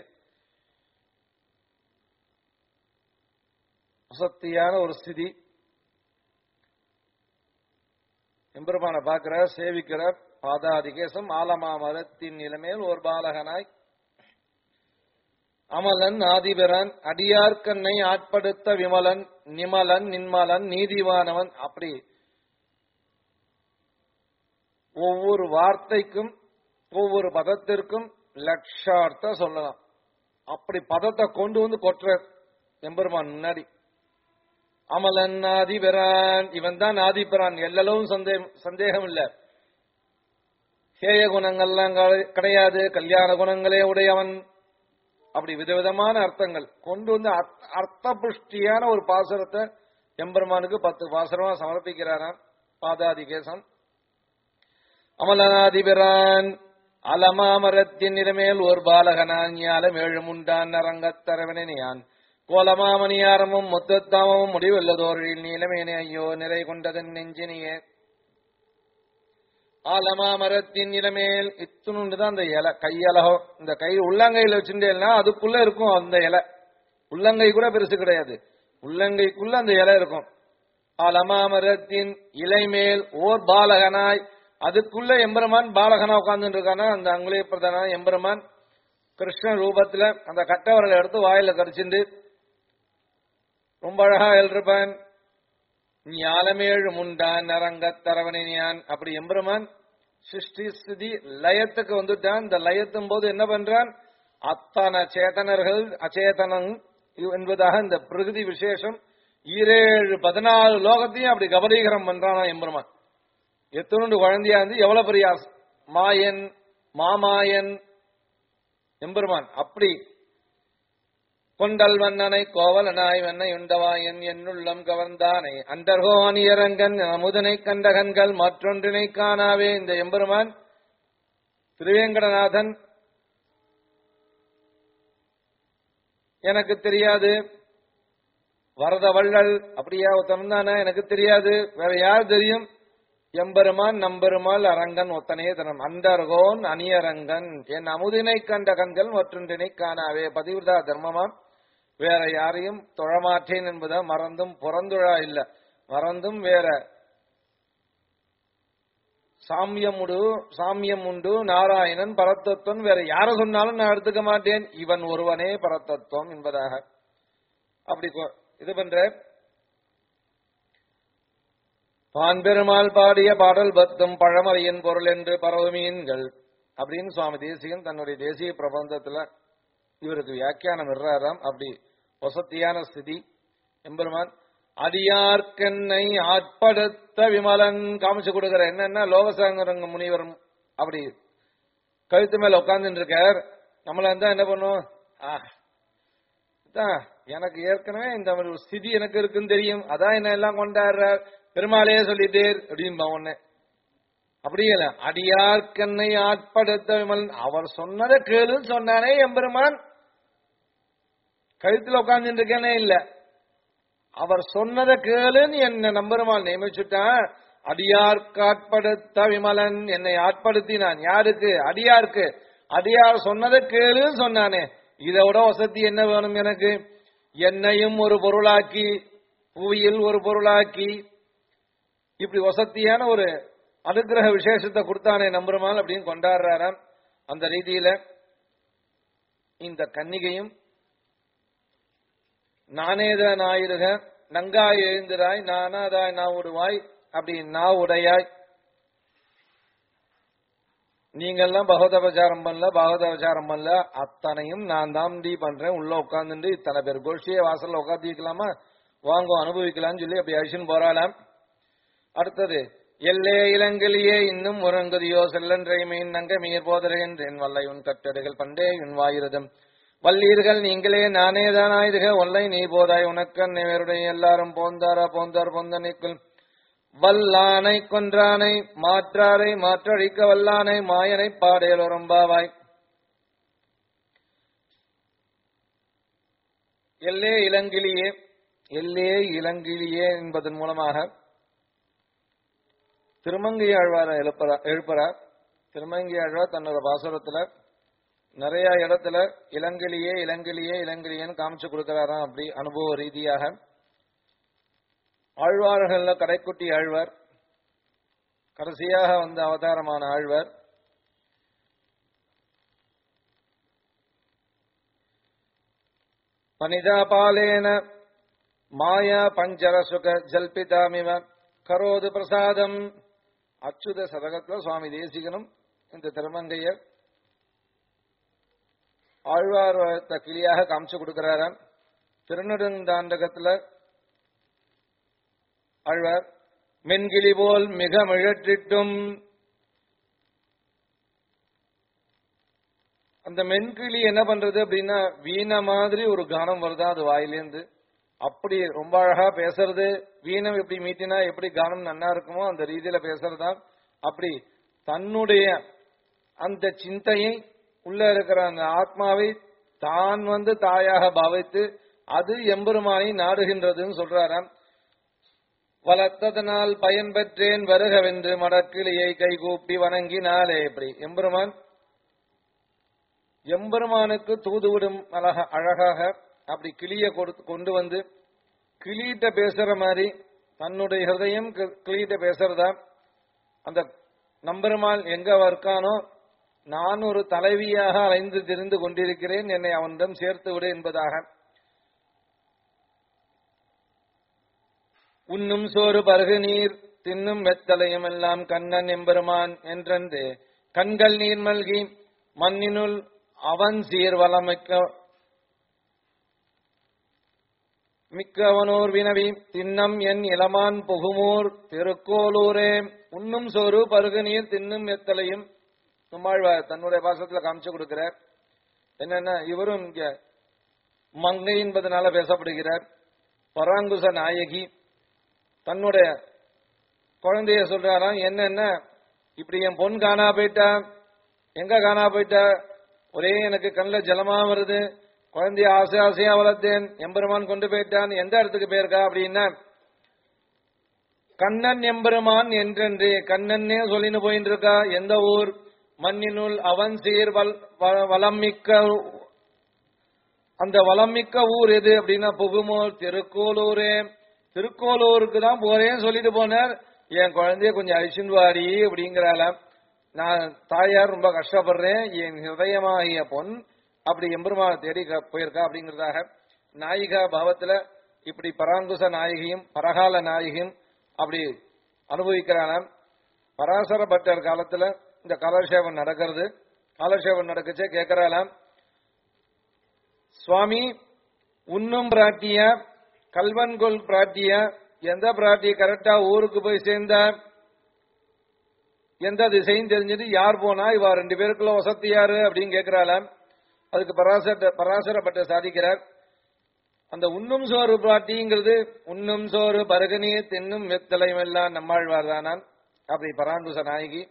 வசத்தியான ஒரு ஸ்திதி எம்பெருமான பார்க்கிறார் சேவிக்கிறார் பாதாதிகேசம் ஆலமா மரத்தின் நிலைமேல் ஒரு பாலகனாய் அமலன் ஆதிபரன் அடியார்கண்ணை ஆட்படுத்த விமலன் நிமலன் நின்மலன் நீதிவானவன் அப்படி ஒவ்வொரு வார்த்தைக்கும் ஒவ்வொரு பதத்திற்கும் லட்சார்த்த சொல்லலாம் அப்படி பதத்தை கொண்டு வந்து கொற்ற எம்பெருமான் முன்னாடி அமலன் ஆதிபரான் இவன் தான் ஆதிபரான் எல்லளவும் சந்தேகம் சந்தேகம் இல்ல ஹேய குணங்கள்லாம் கிடை- கிடையாது கல்யாண குணங்களே உடையவன் அப்படி விதவிதமான அர்த்தங்கள் கொண்டு வந்து அர்த்த- அர்த்த புஷ்டியான ஒரு பாசுரத்தை எம்பெருமானுக்கு பத்து பாசுரமா சமர்ப்பிக்கிறாராம் பாதாதிகேசம் அமலனாதிபிரான் அலமாமரத்தின் நிறமேல் ஒரு பாலகனான் ஞாலம் ஏழுமுண்டான் அரங்கத்தரவனான் கோலமாமணியாரமும் முத்தத்தாமமும் முடிவல்லதோரில் நீலமேனே ஐயோ நிறை கொண்டதன் நெஞ்சினியே ஆலமாமரத்தின் நிலமேல் இத்துணுண்டு தான் அந்த இலை கையலகம் இந்த கை உள்ளங்கையில வச்சுட்டேன்னா அதுக்குள்ள இருக்கும் அந்த இலை உள்ளங்கை கூட பெருசு கிடையாது உள்ளங்கைக்குள்ள அந்த இலை இருக்கும் ஆலமாமரத்தின் இலை மேல் ஓர் பாலகனாய் அதுக்குள்ள எம்பெருமான் பாலகனா உட்கார்ந்துட்டு இருக்கானா அந்த அங்குலே பிரதான எம்பெருமான் கிருஷ்ண ரூபத்துல அந்த கட்டவரலை எடுத்து வாயில கடிச்சுண்டு ரொம்ப அழகா எழுதிருப்பான் ஞாலமேழு முண்டான் நரங்கத் தரவனியான் அப்படி எம்பெருமான் சிருஷ்டி ஸ்திதி லயத்துக்கு வந்துட்டான் இந்த லயத்தும் போது என்ன பண்றான் அத்தனை சேதனர்கள் அச்சேதனன் என்பதாக இந்த பிரகிருதி விசேஷம் ஈரேழு பதினாலு லோகத்தையும் அப்படி கபலீகரம் பண்றானா எம்பெருமான் எத்தனோண்டு குழந்தையா இருந்து எவ்வளவு பெரிய அஸ்- மாயன் மாமாயன் எம்பெருமான் அப்படி கொண்டல் வண்ணனை கோவலனாய் வெண்ணை உண்டவாயன் என்னுள்ளம் கவர்ந்தானை அண்டர்கோ அணியரங்கன் அமுதனை கண்ட கண்கள் மற்றொன்றினை காணாவே இந்த எம்பெருமான் திருவேங்கடநாதன் எனக்கு தெரியாது வரத வள்ளல் அப்படியா ஒருத்தன் தானே எனக்கு தெரியாது வேற யார் தெரியும் எம்பெருமான் நம்பெருமாள் அரங்கன் ஒத்தனே தனம் அண்டர்கோன் அணியரங்கன் என் அமுதினை கண்ட கண்கள் மற்றொன்றினை காணாவே பதிவிரதா தர்மமாம் வேற யாரையும் தொழமாட்டேன் என்பதா மறந்தும் புறந்துழா இல்ல மறந்தும் வேற சாமியம் உண்டு சாமியம் உண்டு நாராயணன் பரத்தத்துவம் வேற யார சொன்னாலும் நான் எடுத்துக்க மாட்டேன் இவன் ஒருவனே பரத்தத்துவம் என்பதாக அப்படி கொ- இது பண்ற பான்பெருமாள் பாடிய பாடல் பத்தும் பழமறையின் பொருள் என்று பரவமீன்கள் அப்படின்னு சுவாமி தேசிகன் தன்னுடைய தேசிய பிரபந்தத்துல இவருக்கு வியாக்கியானம் இடுறாராம் அப்படி வசத்தியான ஸ்திதி எம்பெருமான் அடியார்க்கென்னை ஆட்படுத்த விமலன் காமிச்சு கொடுக்கிற என்னன்னா லோகசாங்கரங்க முனிவரும் அப்படி கழுத்து மேல உட்கார்ந்துட்டு இருக்கார் நம்மள இருந்தா என்ன பண்ணுவோம் ஆ இதான் எனக்கு ஏற்கனவே இந்த மாதிரி ஒரு ஸ்திதி எனக்கு இருக்குன்னு தெரியும் அதான் என்ன எல்லாம் கொண்டாடுறார் பெருமாளையே சொல்லிட்டேர் அப்படின்னு ஒண்ணு அப்படி இல்ல அடியார்க்கண்ணை ஆட்படுத்த விமலன் அவர் சொன்னதை கேளுன்னு சொன்னானே எம்பெருமான் கழுத்துல உட்கார்ந்துட்டு இருக்கேனே இல்ல அவர் சொன்னதை கேளுன்னு என்ன நம்பெருமாள் நியமிச்சுட்டான் அடியார்க்காட்படுத்த விமலன் என்னை ஆட்படுத்தினான் யாருக்கு அடியாருக்கு அடியார் சொன்னதை கேளுன்னு சொன்னானே இதை விட வசதி என்ன வேணும் எனக்கு என்னையும் ஒரு பொருளாக்கி புவியில் ஒரு பொருளாக்கி இப்படி வசத்தியான ஒரு அனுகிரக விசேஷத்தை கொடுத்தானே நம்புறமால் அப்படின்னு கொண்டாடுறாராம் அந்த ரீதியில இந்த கன்னிகையும் நானேதான் ஆயிருக நங்காய் எழுந்திராய் நானாதாய் நான் உருவாய் அப்படி நான் உடையாய் நீங்கெல்லாம் பகவத பிரச்சாரம் பண்ணல பகவத பிரச்சாரம் பண்ணல அத்தனையும் நான் தான் டி பண்றேன் உள்ள உட்காந்துட்டு இத்தனை பேர் கோஷ்டியை வாசல்ல உட்காந்து வைக்கலாமா வாங்க அனுபவிக்கலாம்னு சொல்லி அப்படி அழிச்சுன்னு போறாளாம் அடுத்தது எல்லே இளங்கிலியே இன்னும் உறங்குதியோ செல்லன்றை மீன் நங்க மீர் போதரேன் வல்லை உன் கட்டடுகள் பண்டே உன் வாயிரதம் வல்லீர்கள் நீங்களே நானே தானாயுதுக ஒல்லை நீ போதாய் உனக்கன் நேருடைய எல்லாரும் போந்தாரா போந்தார் பொந்த நிற்குள் வல்லானை கொன்றானை மாற்றாரை மாற்றழிக்க வல்லானை மாயனை பாடேல் ஒரும்பாவாய் எல்லே இளங்கிலியே எல்லே இளங்கிலியே என்பதன் மூலமாக திருமங்கை ஆழ்வார எழுப்புறா எழுப்புறார் திருமங்கை ஆழ்வார் தன்னோட பாசுரத்துல நிறைய இடத்துல இளங்கிலியே இளங்கிலியே இளங்கிலியேன்னு காமிச்சு கொடுக்கிறாராம் அப்படி அனுபவ ரீதியாக ஆழ்வார்கள்ல கடைக்குட்டி ஆழ்வார் கடைசியாக வந்த அவதாரமான ஆழ்வார் பனிதாபாலேன மாயா பஞ்சரசுக ஜல்பிதாமிவ கரோது பிரசாதம் அச்சுத சதகத்துல சுவாமி தேசிகனும் இந்த திருமங்கையர் ஆழ்வார் கிளியாக காமிச்சு கொடுக்கிறாராம் திருநெடுந்தாண்டகத்துல ஆழ்வார் மென்கிளி போல் மிக மிழற்றிட்டும் அந்த மென்கிளி என்ன பண்றது அப்படின்னா வீண மாதிரி ஒரு கானம் வருதா அது வாயிலேந்து அப்படி ரொம்ப அழகா பேசுறது வீணம் எப்படி மீட்டினா எப்படி கானம் நன்னா இருக்குமோ அந்த ரீதியில பேசுறதா அப்படி தன்னுடைய அந்த சிந்தையை உள்ள இருக்கிற அந்த ஆத்மாவை தான் வந்து தாயாக பாவித்து அது எம்பெருமானை நாடுகின்றதுன்னு சொல்றாராம் வளர்த்ததனால் பயன் பெற்றேன் வருகவென்று மடக்கிளியை கைகூப்பி வணங்கினாலே எப்படி எம்பெருமான் எம்பெருமானுக்கு தூதுவிடும் அழக அழகாக அப்படி கிளிய கொடுத்து கொண்டு வந்து கிளியிட்ட பேசுற மாதிரி தன்னுடைய ஹிருதயம் கி- கிளியிட்ட பேசுறதா அந்த நம்பெருமாள் எங்க இருக்கானோ நான் ஒரு தலைவியாக அலைந்து திரிந்து கொண்டிருக்கிறேன் என்னை அவனிடம் சேர்த்து விடு என்பதாக உண்ணும் சோறு பருகு நீர் தின்னும் வெத்தலையும் எல்லாம் கண்ணன் எம்பெருமான் என்றென்று கண்கள் நீர் மல்கி மண்ணினுள் அவன் சீர் வளமிக்க மிக்கவனோர் வினவி தின்னம் என் இளமான் புகுமூர் திருக்கோலூரே உண்ணும் சோறு பருகு நீர் தின்னும் வெத்தலையும் நம்மாழ்வார் தன்னுடைய பாசத்துல காமிச்சு கொடுக்கிறார் என்னன்னா இவரும் இங்க மங்கை என்பதனால பேசப்படுகிறார் பராங்குச நாயகி தன்னுடைய குழந்தைய சொல்றாராம் என்னென்ன இப்படி என் பொன் காணா போயிட்டா எங்க காணா போயிட்டா ஒரே எனக்கு கண்ணில் ஜலமா வருது குழந்தைய ஆசை ஆசையா வளர்த்தேன் எம்பெருமான் கொண்டு போயிட்டான் எந்த இடத்துக்கு போயிருக்கா அப்படின்னா கண்ணன் எம்பெருமான் என்றென்று கண்ணன்னே சொல்லின்னு போயிட்டு இருக்கா எந்த ஊர் மண்ணினுள் அவன் சீர் வல் வ- வளமிக்க அந்த வளமிக்க ஊர் எது அப்படின்னா புகுமோர் திருக்கோலூரே திருக்கோலூருக்கு தான் போறேன்னு சொல்லிட்டு போனார் என் குழந்தைய கொஞ்சம் அழிச்சுண்டு வாடி அப்படிங்கிறாளாம் நான் தாயார் ரொம்ப கஷ்டப்படுறேன் என் ஹிருதயமாகிய பொன் அப்படி எம்பெருமானை தேடி க- போயிருக்கா அப்படிங்கிறதாக நாயிகா பாவத்துல இப்படி பராங்குச நாயகியும் பரகால நாயகியும் அப்படி அனுபவிக்கிறானாம் பராசர பட்டர் காலத்துல இந்த காலக்ஷேபம் நடக்கிறது காலக்ஷேபம் நடக்குச்சே கேட்கிறாளாம் சுவாமி உண்ணும் பிராட்டியா கல்வன்கொள் பிராட்டியா எந்த பிராட்டி கரெக்டா ஊருக்கு போய் சேர்ந்தா எந்த திசையும் தெரிஞ்சது யார் போனா இவா ரெண்டு பேருக்குள்ள வசதி யாரு அப்படின்னு கேட்கிறாளாம் அதுக்கு பராசர பராசரப்பட்ட சாதிக்கிறார் அந்த உண்ணும் சோறு பிராட்டிங்கிறது உண்ணும் சோறு பருகனே தின்னும் வெத்தலையும் எல்லாம் நம்மாழ்வார் தானான் அப்படி பராங்குச நாயகி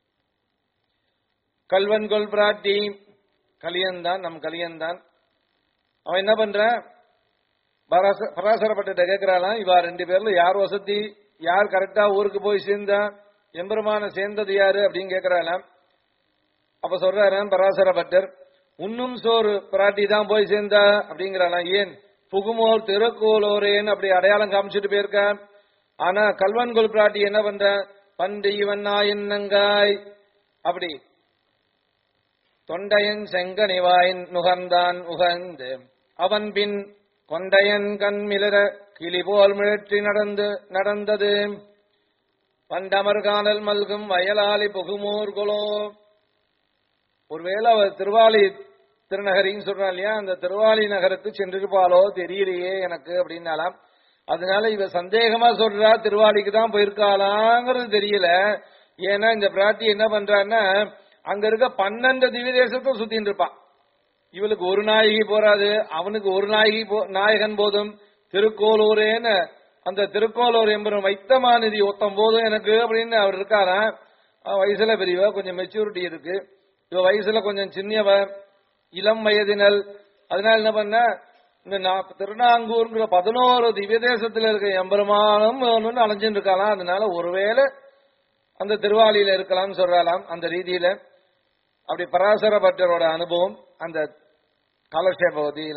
கல்வன்கொள் பிராட்டி கலியன்தான் நம் கலியன்தான் அவன் என்ன பண்றான் பராச- பராசரப்பட்ட கேட்கிறாளாம் இவா ரெண்டு பேர்ல யார் வசதி யார் கரெக்டா ஊருக்கு போய் சேர்ந்தா எம்பெருமான சேர்ந்தது யாரு அப்படின்னு கேட்கிறாளாம் அப்ப சொல்றாராம் பராசர பட்டர் உண்ணும் சோறு பிராட்டி தான் போய் சேர்ந்தா அப்படிங்கிறாளாம் ஏன் புகுமோர் திருக்கோலோரேன்னு அப்படி அடையாளம் காமிச்சிட்டு போயிருக்க ஆனா கல்வன்கொல் பிராட்டி என்ன பண்ற பண்டு இவன் நாயன்னங்காய் அப்படி தொண்டையன் செங்கனிவாய் நுகர்ந்தான் உகந்து அவன் பின் கொண்டையன் கண் மிளர கிளி போல் மிழற்றி நடந்து நடந்தது பண்டமர் காணல் மல்கும் வயலாளி புகுமூர் குலோ ஒருவேளை அவர் திருவாலி திருநகரின்னு சொல்றா இல்லையா அந்த திருவாலி நகருக்கு சென்றிருப்பாளோ தெரியலையே எனக்கு அப்படின்னாலாம் அதனால இவ சந்தேகமா சொல்றா திருவாலிக்கு தான் போயிருக்காளாங்கிறது தெரியல ஏன்னா இந்த பிராட்டி என்ன பண்றான்னா அங்க இருக்க பன்னெண்டு திவ்ய தேசத்தை சுத்தின்னு இருப்பான் இவளுக்கு ஒரு நாயகி போறாது அவனுக்கு ஒரு நாயகி போ- நாயகன் போதும் திருக்கோலூரேன்னு அந்த திருக்கோலூர் என்பவர் வைத்தமாநிதி ஒத்தம் போதும் எனக்கு அப்படின்னு அவர் இருக்காராம் அவ வயசுல பெரியவ கொஞ்சம் மெச்சூரிட்டி இருக்கு இவ வயசுல கொஞ்சம் சின்னவ இளம் வயதினல் அதனால என்ன பண்ண இந்த நா- திருநாங்கூர்ங்கிற பதினோரு திவ்ய தேசத்துல இருக்க எம்பெருமானும் வேணும்னு அலைஞ்சுட்டு இருக்காளாம் அதனால ஒருவேளை அந்த திருவாலியில இருக்கலாம்னு சொல்றாளாம் அந்த ரீதியில அப்படி பராசர பட்டரோட அனுபவம் அந்த காலக்ஷேப பகுதியில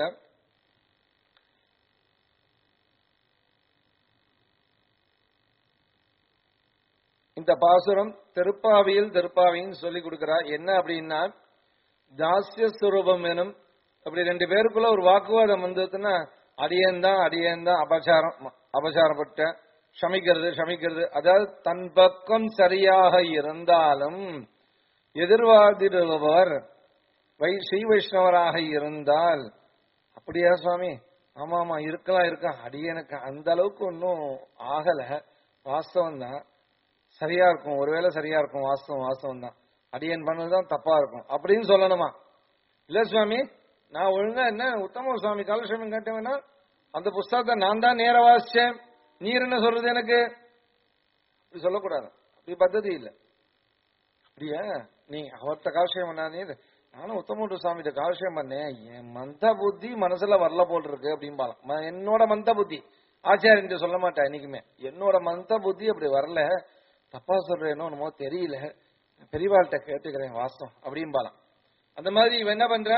இந்த பாசுரம் திருப்பாவியில் திருப்பாவின்னு சொல்லி கொடுக்கிறா என்ன அப்படின்னா தாசிய சுரூபம் எனும் அப்படி ரெண்டு பேருக்குள்ள ஒரு வாக்குவாதம் வந்ததுன்னா அடியேன் தான் அடியேன் தான் அபச்சாரம் அபச்சாரப்பட்ட ஷமிக்கிறது ஷமிக்கிறது அதாவது தன் பக்கம் சரியாக இருந்தாலும் எதிர்வாதிடுபவர் வை ஸ்ரீ வைஷ்ணவராக இருந்தால் அப்படியா சுவாமி ஆமா ஆமா இருக்கலாம் இருக்கலாம் அடியனுக்கு அந்த அளவுக்கு ஒன்றும் ஆகல வாஸ்தவம் தான் சரியா இருக்கும் ஒருவேளை சரியா இருக்கும் வாஸ்தவம் வாஸ்தவம் தான் அடியன் பண்ணதுதான் தப்பா இருக்கும் அப்படின்னு சொல்லணுமா இல்ல சுவாமி நான் ஒழுங்கா என்ன உத்தம சுவாமி காலட்சேபம் கேட்டவனா அந்த புஸ்தகத்தை நான் தான் நேர வாசிச்சேன் நீர் என்ன சொல்றது எனக்கு அப்படி சொல்லக்கூடாது அப்படி பద్ధதி இல்ல அப்படியா நீ அவர்த்த காலட்சேபம் பண்ணா நீ நானும் உத்தமூட்டு சுவாமிகிட்ட காலட்சேபம் பண்ணேன் என் மந்த புத்தி மனசுல வரல போல் இருக்கு அப்படிம்பாலாம் ம- என்னோட மந்த புத்தி ஆச்சாரியன் சொல்ல மாட்டேன் என்னைக்குமே என்னோட மந்த புத்தி அப்படி வரல தப்பா சொல்றேனோ என்னமோ தெரியல பெரியவாள்கிட்ட கேட்டுக்கிறேன் வாஸ்தவம் அப்படிம்பாலாம் அந்த மாதிரி இவன் என்ன பண்ற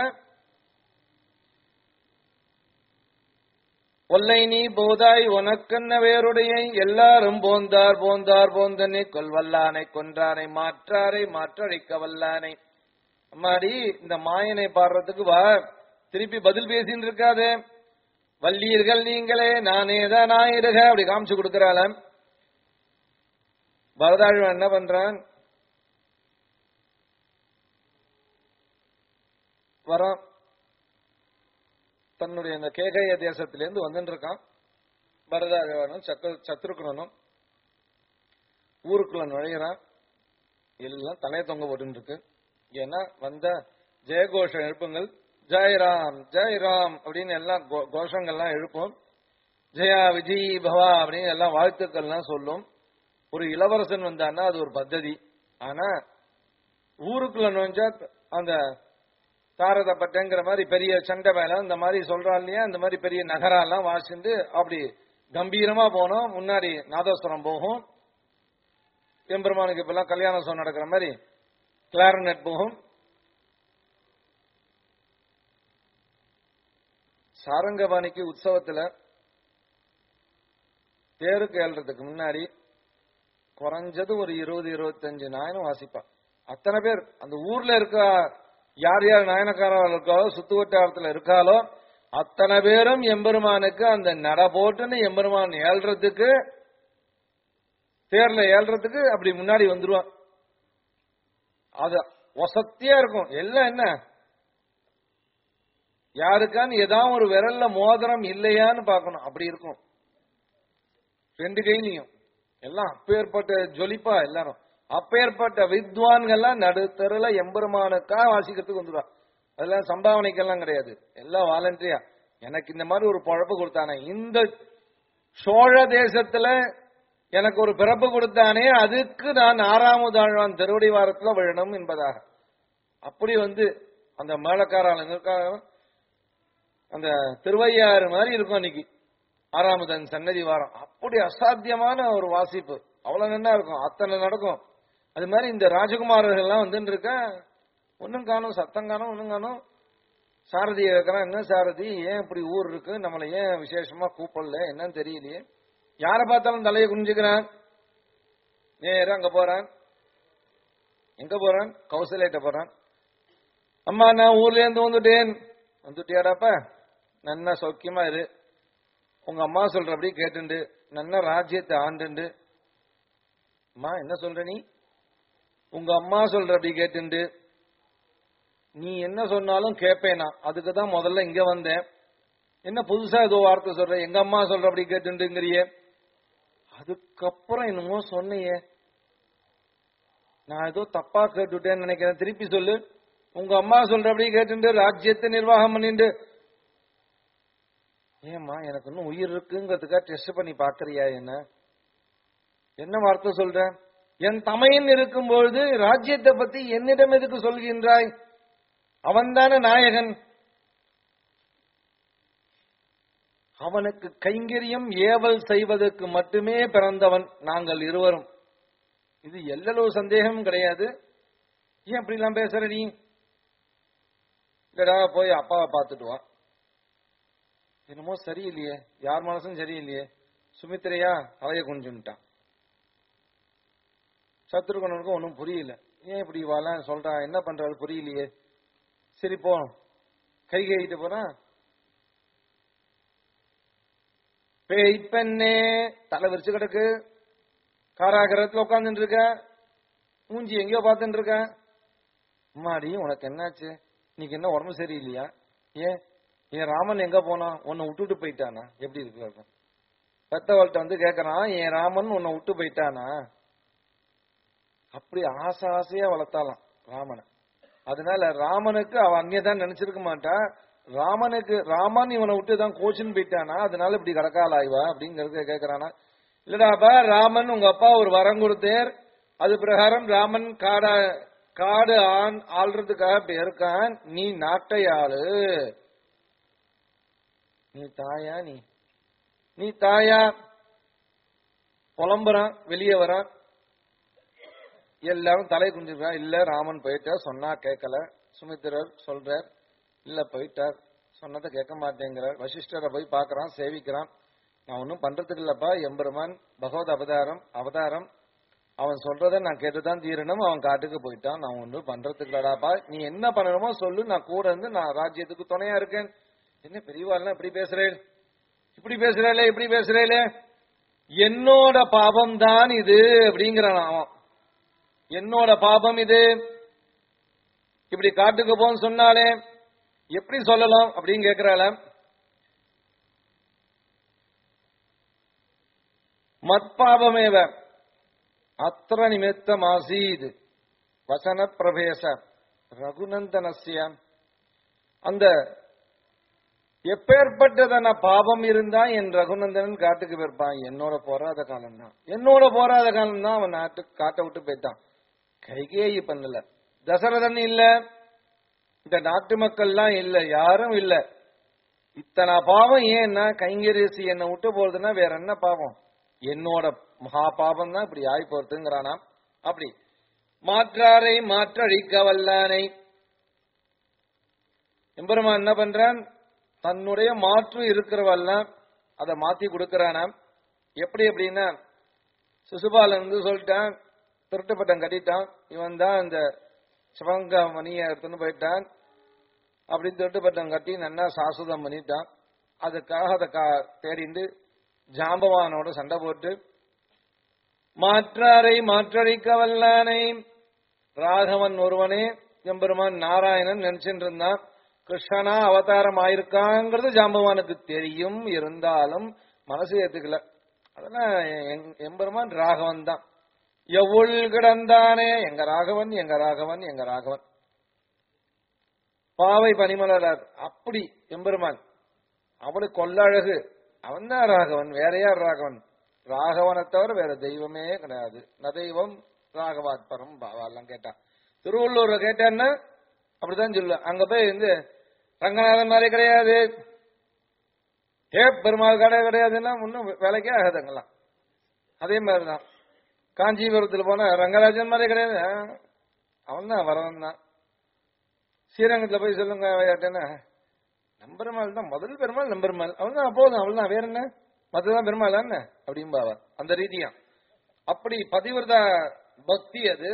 ஒல்லை நீ போதாய் உனக்கென்ன வேறுடைய எல்லாரும் போந்தார் போந்தார் போந்தனை கொல்வல்லானை கொன்றானை மாற்றாரை மாற்றழிக்க வல்லானை அம்மாடி இந்த மாயனை பாடுறதுக்கு வா திருப்பி பதில் பேசின்னு இருக்காதே வல்லீர்கள் நீங்களே நானே தான் நாயிருக அப்படி காமிச்சு கொடுக்கறாள பரதாழ்வன் என்ன பண்றான் வரான் தன்னுடைய அந்த கேகய தேசத்திலேருந்து வந்துட்டு இருக்கான் பரதாழ்வனும் சக்க சத்ருகுணனும் ஊருக்குள்ள நுழையிறான் எல்லாம் தலையை தொங்க போட்டு இருக்கு ஏன்னா வந்த ஜெயகோஷம் எழுப்புங்கள் ஜெயராம் ஜெயராம் அப்படின்னு எல்லாம் கோ- கோஷங்கள்லாம் எழுப்போம் ஜெயா விஜய் பவா அப்படின்னு எல்லாம் வாழ்த்துக்கள்லாம் சொல்லும் ஒரு இளவரசன் வந்தான்னா அது ஒரு பத்ததி ஆனா ஊருக்குள்ள நுழைஞ்சா அந்த தாரதப்பட்டங்கிற மாதிரி பெரிய சண்டை மேல இந்த மாதிரி சொல்றான் இல்லையா இந்த மாதிரி பெரிய நகரெல்லாம் வாசிந்து அப்படி கம்பீரமா போனோம் முன்னாடி நாதஸ்வரம் போகும் எம்பெருமானுக்கு இப்பெல்லாம் கல்யாண சோம் நடக்கிற மாதிரி கிளாரினட் போகும் சாரங்கபாணிக்கு உற்சவத்துல தேருக்கு ஏழ்றதுக்கு முன்னாடி குறைஞ்சது ஒரு இருபது இருபத்தஞ்சு நாயனும் வாசிப்பா அத்தனை பேர் அந்த ஊர்ல இருக்க யார் யார் நாயனக்காரர்கள் இருக்காலோ சுத்து வட்டாரத்துல இருக்காலோ அத்தனை பேரும் எம்பெருமானுக்கு அந்த நட போட்டுன்னு எம்பெருமான் ஏழ்றதுக்கு தேர்ல ஏழ்றதுக்கு அப்படி முன்னாடி வந்துருவான் அது வசத்தியா இருக்கும் எல்லாம் என்ன யாருக்கான்னு ஏதாவது ஒரு விரல்ல மோதிரம் இல்லையான்னு பார்க்கணும் அப்படி இருக்கும் ரெண்டு கையிலையும் எல்லாம் அப்பேற்பட்ட ஜொலிப்பா எல்லாரும் அப்பேற்பட்ட வித்வான்கள்லாம் நடுத்தருல எம்பெருமானுக்கா வாசிக்கிறதுக்கு வந்துடுவா அதெல்லாம் சம்பாவனைக்கெல்லாம் கிடையாது எல்லாம் வாலண்டரியா எனக்கு இந்த மாதிரி ஒரு பொழப்பு கொடுத்தானே இந்த சோழ தேசத்துல எனக்கு ஒரு பிறப்பு கொடுத்தானே அதுக்கு நான் ஆறாமுதாழ்வான் திருவடி வாரத்துல விழணும் என்பதாக அப்படி வந்து அந்த மேளக்காரங்களுக்காக அந்த திருவையாறு மாதிரி இருக்கும் அன்னைக்கு ஆறாமதன் சன்னதி வாரம் அப்படி அசாத்தியமான ஒரு வாசிப்பு அவ்வளவு நல்லா இருக்கும் அத்தனை நடக்கும் அது மாதிரி இந்த ராஜகுமாரர்கள்லாம் வந்துட்டு இருக்க ஒன்னும் காணும் சத்தம் காணும் ஒன்னும் காணும் சாரதியை கேட்கறான் என்ன சாரதி ஏன் இப்படி ஊர் இருக்கு நம்மளை ஏன் விசேஷமா கூப்பிடல என்னன்னு தெரியலையே யாரை பார்த்தாலும் தலையை குனிஞ்சுக்கிறான் நேரா அங்க போறான் எங்க போறான் கௌசல்யிட்ட போறான் அம்மா நான் ஊர்ல இருந்து வந்துட்டேன் வந்துட்டியாடாப்பா நன்னா சௌக்கியமா இரு உங்க அம்மா சொல்றபடி கேட்டுண்டு நன்னா ராஜ்யத்தை ஆண்டுண்டு அம்மா என்ன சொல்ற நீ உங்க அம்மா சொல்றபடி கேட்டுண்டு நீ என்ன சொன்னாலும் கேட்பேனா அதுக்கு தான் முதல்ல இங்க வந்தேன் என்ன புதுசா ஏதோ வார்த்தை சொல்ற எங்க அம்மா சொல்றபடி கேட்டுண்டுங்கிறியே அதுக்கப்புறம் என்னமோ சொன்னையே நான் ஏதோ தப்பா கேட்டுட்டேன்னு நினைக்கிறேன் திருப்பி சொல்லு உங்க அம்மா சொல்றபடி கேட்டுண்டு ராஜ்யத்தை நிர்வாகம் பண்ணிண்டு ஏம்மா எனக்கு இன்னும் உயிர் இருக்குங்கிறதுக்காக டெஸ்ட் பண்ணி பாக்குறியா என்ன என்ன வார்த்தை சொல்ற என் தமையன் இருக்கும்பொழுது ராஜ்யத்தை பத்தி என்னிடம் எதுக்கு சொல்கின்றாய் அவன்தானே நாயகன் அவனுக்கு கைங்கரியம் ஏவல் செய்வதற்கு மட்டுமே பிறந்தவன் நாங்கள் இருவரும் இது எல்லளவு சந்தேகம் கிடையாது ஏன் இப்படி எல்லாம் பேசுற நீ இல்லடா போய் அப்பாவை பார்த்துட்டு வா என்னமோ சரியில்லையே யார் மனசும் சரியில்லையே சுமித்திரையா அவைய குஞ்சுட்டான் சத்ருகனுக்கும் ஒன்றும் புரியல ஏன் இப்படி வாழ சொல்றான் என்ன பண்றாரு புரியலையே சரி போ கை கைட்டு போறான் பேய் பெண்ணே தலை விரிச்சு கிடக்கு காராகிரத்துல உட்காந்துட்டு இருக்க மூஞ்சி எங்கேயோ பார்த்துட்டு இருக்க அம்மாடி உனக்கு என்னாச்சு இன்னைக்கு என்ன உடம்பு சரியில்லையா ஏன் என் ராமன் எங்க போனான் உன்னை விட்டுட்டு போயிட்டானா எப்படி இருக்கு பெத்தவள்கிட்ட வந்து கேக்குறான் என் ராமன் உன்னை விட்டு போயிட்டானா அப்படி ஆசை ஆசையா வளர்த்தாலாம் ராமனை அதனால ராமனுக்கு அவ அங்கேதான் நினைச்சிருக்க மாட்டா ராமனுக்கு ராமன் இவனை விட்டு தான் கோச்சின்னு போயிட்டானா அதனால இப்படி கடக்கால ஆய்வா அப்படிங்கறத கேக்குறானா இல்லடாப்பா ராமன் உங்க அப்பா ஒரு வரம் கொடுத்தேர் அது பிரகாரம் ராமன் காடா காடு ஆண் ஆள்றதுக்காக போயிருக்கான் நீ நாட்டை ஆளு நீ தாயா நீ நீ தாயா புலம்புறான் வெளியே வரான் எல்லாரும் தலை குஞ்சிருக்கான் இல்ல ராமன் போயிட்டார் சொன்னா கேட்கல சுமித்திரர் சொல்றார் இல்ல போயிட்டார் சொன்னதை கேட்க மாட்டேங்கிறார் வசிஷ்டரை போய் பார்க்கறான் சேவிக்கிறான் நான் ஒன்னும் பண்றதுக்கு இல்லப்பா எம்பெருமான் பகவத் அவதாரம் அவதாரம் அவன் சொல்றதை நான் கேட்டுதான் தீரணும் அவன் காட்டுக்கு போயிட்டான் நான் ஒன்றும் பண்றதுக்கு இல்லடாப்பா நீ என்ன பண்ணணுமோ சொல்லு நான் கூட இருந்து நான் ராஜ்யத்துக்கு துணையா இருக்கேன் என்ன பெரியவாள்லாம் இப்படி பேசுறேன் இப்படி பேசுறேலே இப்படி பேசுறேலே என்னோட பாபம் தான் இது அப்படிங்கிறான் அவன் என்னோட பாபம் இது இப்படி காட்டுக்கு போன்னு சொன்னாலே எப்படி சொல்லலாம் அப்படின்னு கேக்குறாள மத்பாபமேவ அத்திர நிமித்தம் ஆசீத் வசன பிரபேச ரகுநந்தனசிய அந்த எப்பேற்பட்டதான பாவம் இருந்தா என் ரகுநந்தனன் காட்டுக்கு போயிருப்பான் என்னோட போராத காலம் தான் என்னோட போராத காலம் தான் அவன் நாட்டுக்கு காட்டை விட்டு போயிட்டான் கைகேயி பண்ணல தசரதன் இல்ல இந்த நாட்டு மக்கள்லாம் இல்ல யாரும் இல்ல இத்தனை பாவம் ஏன்னா கைங்கரிசி என்னை விட்டு போறதுன்னா வேற என்ன பாவம் என்னோட மகா பாவம் தான் இப்படி ஆகி போறதுங்கிறானா அப்படி மாற்றாரை மாற்றழிக்க வல்லானை எம்பெருமான் என்ன பண்றான் தன்னுடைய மாற்று இருக்கிறவெல்லாம் அதை மாத்தி கொடுக்கறானாம் எப்படி அப்படின்னா சிசுபாலன் வந்து சொல்லிட்டான் திருட்டுப்பட்டம் கட்டிட்டான் இவன் தான் இந்த சிவங்க மணியை எடுத்துன்னு போயிட்டான் அப்படி திருட்டுப்பட்டம் கட்டி நல்லா சாசுதம் பண்ணிட்டான் அதுக்காக அதை கா- தேடிண்டு ஜாம்பவானோட சண்டை போட்டு மாற்றாரை மாற்றழிக்க வல்லானை ராகவன் ஒருவனே எம்பெருமான் நாராயணன் நினைச்சிட்டு இருந்தான் கிருஷ்ணனா அவதாரம் ஆயிருக்காங்கிறது ஜாம்பவானுக்கு தெரியும் இருந்தாலும் மனசு ஏத்துக்கல அதெல்லாம் எங்- எம்பெருமான் ராகவன் தான் எவ்வுள் கிடந்தானே எங்க ராகவன் எங்க ராகவன் எங்க ராகவன் பாவை பனிமலர் அப்படி எம்பெருமான் அவனுக்கு கொல்லழகு அவன் தான் ராகவன் வேற யார் ராகவன் ராகவனை தவிர வேற தெய்வமே கிடையாது ந தெய்வம் ராகவாத்பரம் பாவாலாம் கேட்டான் திருவள்ளூர்ல கேட்டான்னா அப்படிதான் சொல்ல அங்க போய் வந்து ரங்கநாதன் மாதிரி கிடையாது ஏ பெருமாள் கடை கிடையாதுன்னா ஒன்னும் வேலைக்கே ஆகாதுங்களாம் அதே மாதிரிதான் காஞ்சிபுரத்துல போனா ரங்கராஜன் மாதிரி கிடையாது அவன் தான் வரவன் தான் ஸ்ரீரங்கத்துல போய் சொல்லுங்க யார்ட்டேன்னா நம்பெருமாள் தான் முதல் பெருமாள் நம்பெருமாள் அவன் தான் போதும் அவள் தான் வேற என்ன மத்ததான் பெருமாள் என்ன அப்படிம்பாவ அந்த ரீதியா அப்படி பதிவிரதா பக்தி அது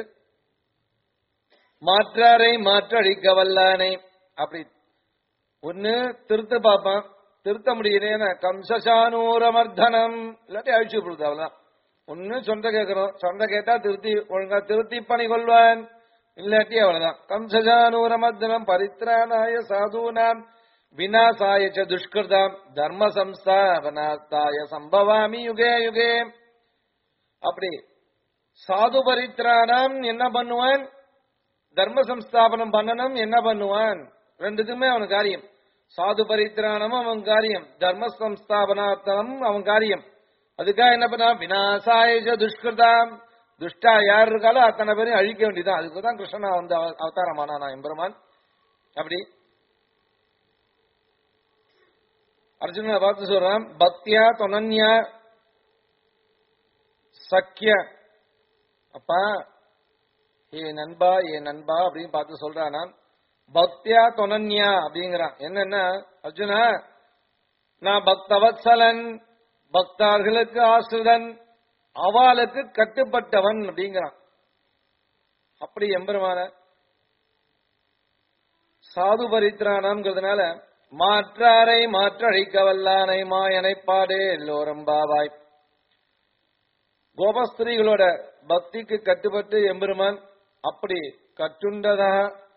மாற்றாரை மாற்றழிக்க வல்லானே அப்படி ஒண்ணு திருத்த பாப்பான் திருத்த முடியலையே கம்சசானூரமர்தனம் இல்லாட்டி அழிச்சு விடுது அவ்வளவுதான் ஒண்ணு சொந்த கேட்கணும் சொந்த கேட்டா திருத்தி ஒழுங்கா திருத்தி பணி கொள்வான் இல்லாட்டி அவ்வளவுதான் கம்சசானூரமர்தனம் பரித்ராணாய சாதுனாம் விநாசாய ச துஷ்கிருதாம் தர்ம சம்ஸ்தாபனாத்தாய சம்பவாமி யுகே யுகே அப்படி சாது பரித்ராணாம் என்ன பண்ணுவான் தர்ம சம்ஸ்தாபனம் பண்ணணும் என்ன பண்ணுவான் ரெண்டுக்குமே அவன் காரியம் சாது பரித்ராணமும் அவன் காரியம் தர்ம சம்ஸ்தாபனார்த்தனம் அவன் காரியம் அதுக்காக என்ன பண்ணா விநாசாய துஷ்கிருதாம் துஷ்டா யார் இருக்காலோ அத்தனை பேரையும் அழிக்க வேண்டியதான் அதுக்கு தான் கிருஷ்ணனா வந்து அவ- அவதாரமானானா எம்பெருமான் அப்படி அர்ஜுனனை பார்த்து சொல்றான் பக்தியா தொனன்யா சக்கிய அப்பா ஏ நண்பா ஏ நண்பா அப்படின்னு பார்த்து சொல்றானா பக்தியா தொனன்யா அப்படிங்கிறான் என்னன்னா அர்ஜுனா நான் பக்தவத்சலன் பக்தார்களுக்கு ஆசிரியன் அவளுக்கு கட்டுப்பட்டவன் அப்படிங்கிறான் அப்படி எம்பெருமான சாது பரித்ராணம்ங்கிறதுனால மாற்றாரை மாற்றழிக்க வல்லானை மாயனை பாடே எல்லோரும் பாவாய் கோபஸ்திரீகளோட பக்திக்கு கட்டுப்பட்டு எம்பெருமான் அப்படி கட்டுண்டதாக